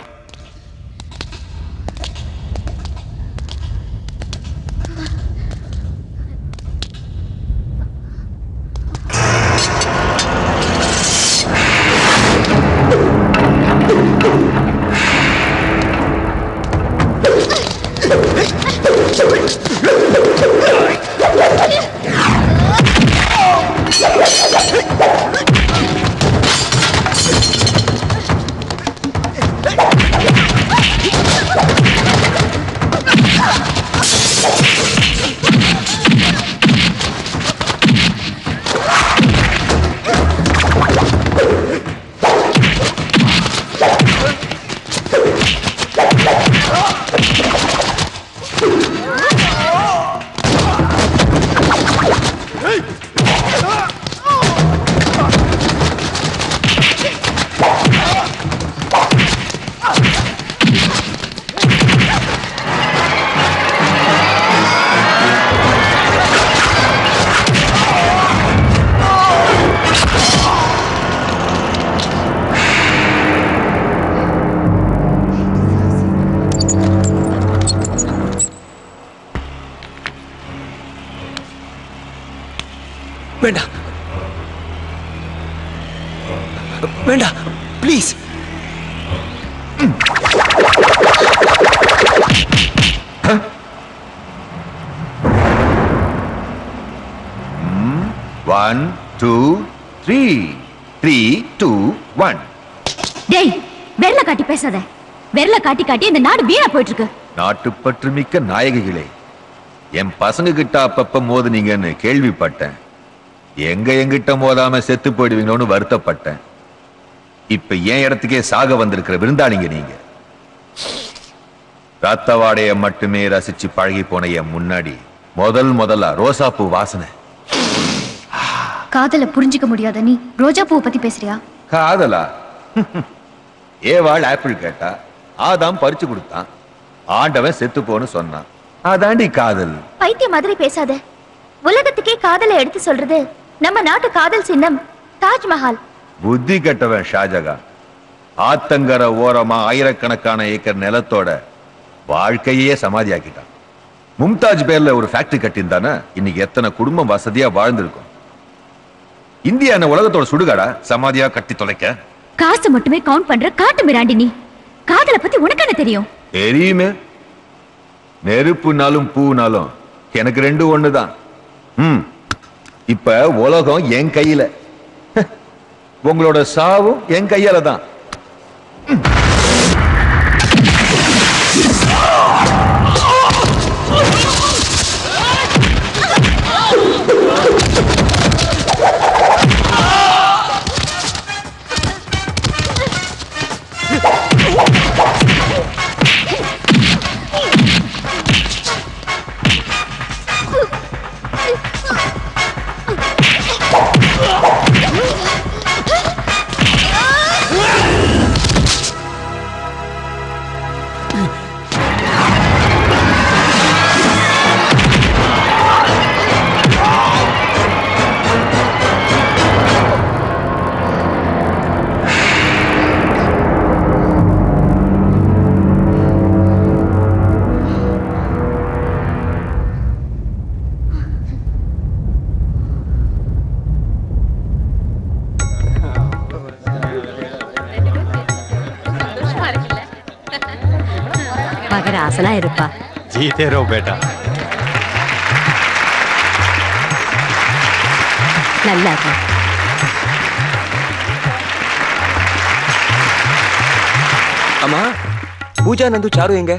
வேண்டாம் வேண்டாம் please one two three three two one டேய் வெரல காட்டி பேசாத வெரல காட்டி காட்டி இந்த நாடு வீணா போயிட்டு இருக்கு நாட்டுப்பற்று மிக்க நாயகிகளே என் பசங்க கிட்ட அப்பப்ப மோதுனீங்கன்னு கேள்விப்பட்டேன் எங்க எங்கிட்ட மோதாம செத்து போயிடுவீங்களோன்னு வருத்தப்பட்டேன் இப்ப என் இடத்துக்கே சாக வந்திருக்கிற விருந்தாளிங்க நீங்க ரத்த வாடைய மட்டுமே ரசிச்சு பழகி போன என் முன்னாடி முதல் முதலா ரோசாப்பூ வாசனை காதல புரிஞ்சுக்க முடியாத நீ ரோஜா பூவை பத்தி பேசுறியா காதலா ஏவாள் ஆப்பிள் கேட்டா ஆதாம் பறிச்சு கொடுத்தான் ஆண்டவன் செத்து போன்னு சொன்னான் அதாண்டி காதல் பைத்திய மாதிரி பேசாத உலகத்துக்கே காதலை எடுத்து சொல்றது நம்ம நாட்டு காதல் சின்னம் தாஜ்மஹால் புத்தி கெட்டவன் ஷாஜகான் ஆத்தங்கர ஓரமா ஆயிரக்கணக்கான ஏக்கர் நிலத்தோட வாழ்க்கையே சமாதியாக்கிட்டான் மும்தாஜ் பேர்ல ஒரு ஃபேக்டரி கட்டியிருந்தானே இன்னைக்கு எத்தனை குடும்பம் வசதியா வாழ்ந்திருக்கும் இந்தியா என்ன உலகத்தோட சுடுகாடா சமாதியா கட்டி தொலைக்க காசு மட்டுமே கவுண்ட் பண்ற காட்டு மிராண்டி நீ காதல பத்தி உனக்கு என்ன தெரியும் தெரியுமே நெருப்புனாலும் பூனாலும் எனக்கு ரெண்டு ஒண்ணுதான் ம் இப்ப உலகம் என் கையில உங்களோட சாவும் என் கையால தான் மகர ஆசனா இருப்பா जीते रहो बेटा நல்லா இருக்கா அம்மா பூஜா நந்து சாரு எங்க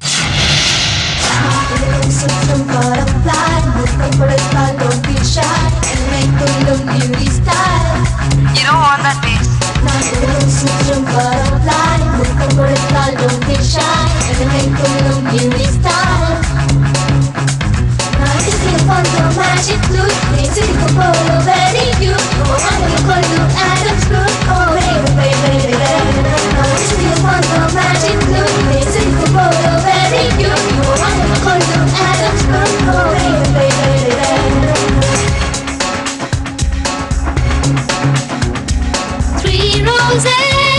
சுற்றும் butterfly முத்தம் கொடுத்தால் don't be shy என்னை துள்ளும் beauty style You don't want that bass நான் சுற்றும் butterfly முத்தம் கொடுத்தால் don't be shy என்னை துள்ளும் beauty style நான் இசையில் பண்ற magic flute நீ சிரிக்கும் போது very cute ஓ அங்கே கொள்ளும் Adam's fruit oh baby baby baby நான் இசையில் பண்ற magic flute நீ சிரிக்கும் போது very cute ஓ அங்கே கொள்ளும் Adam's fruit oh baby baby baby thousand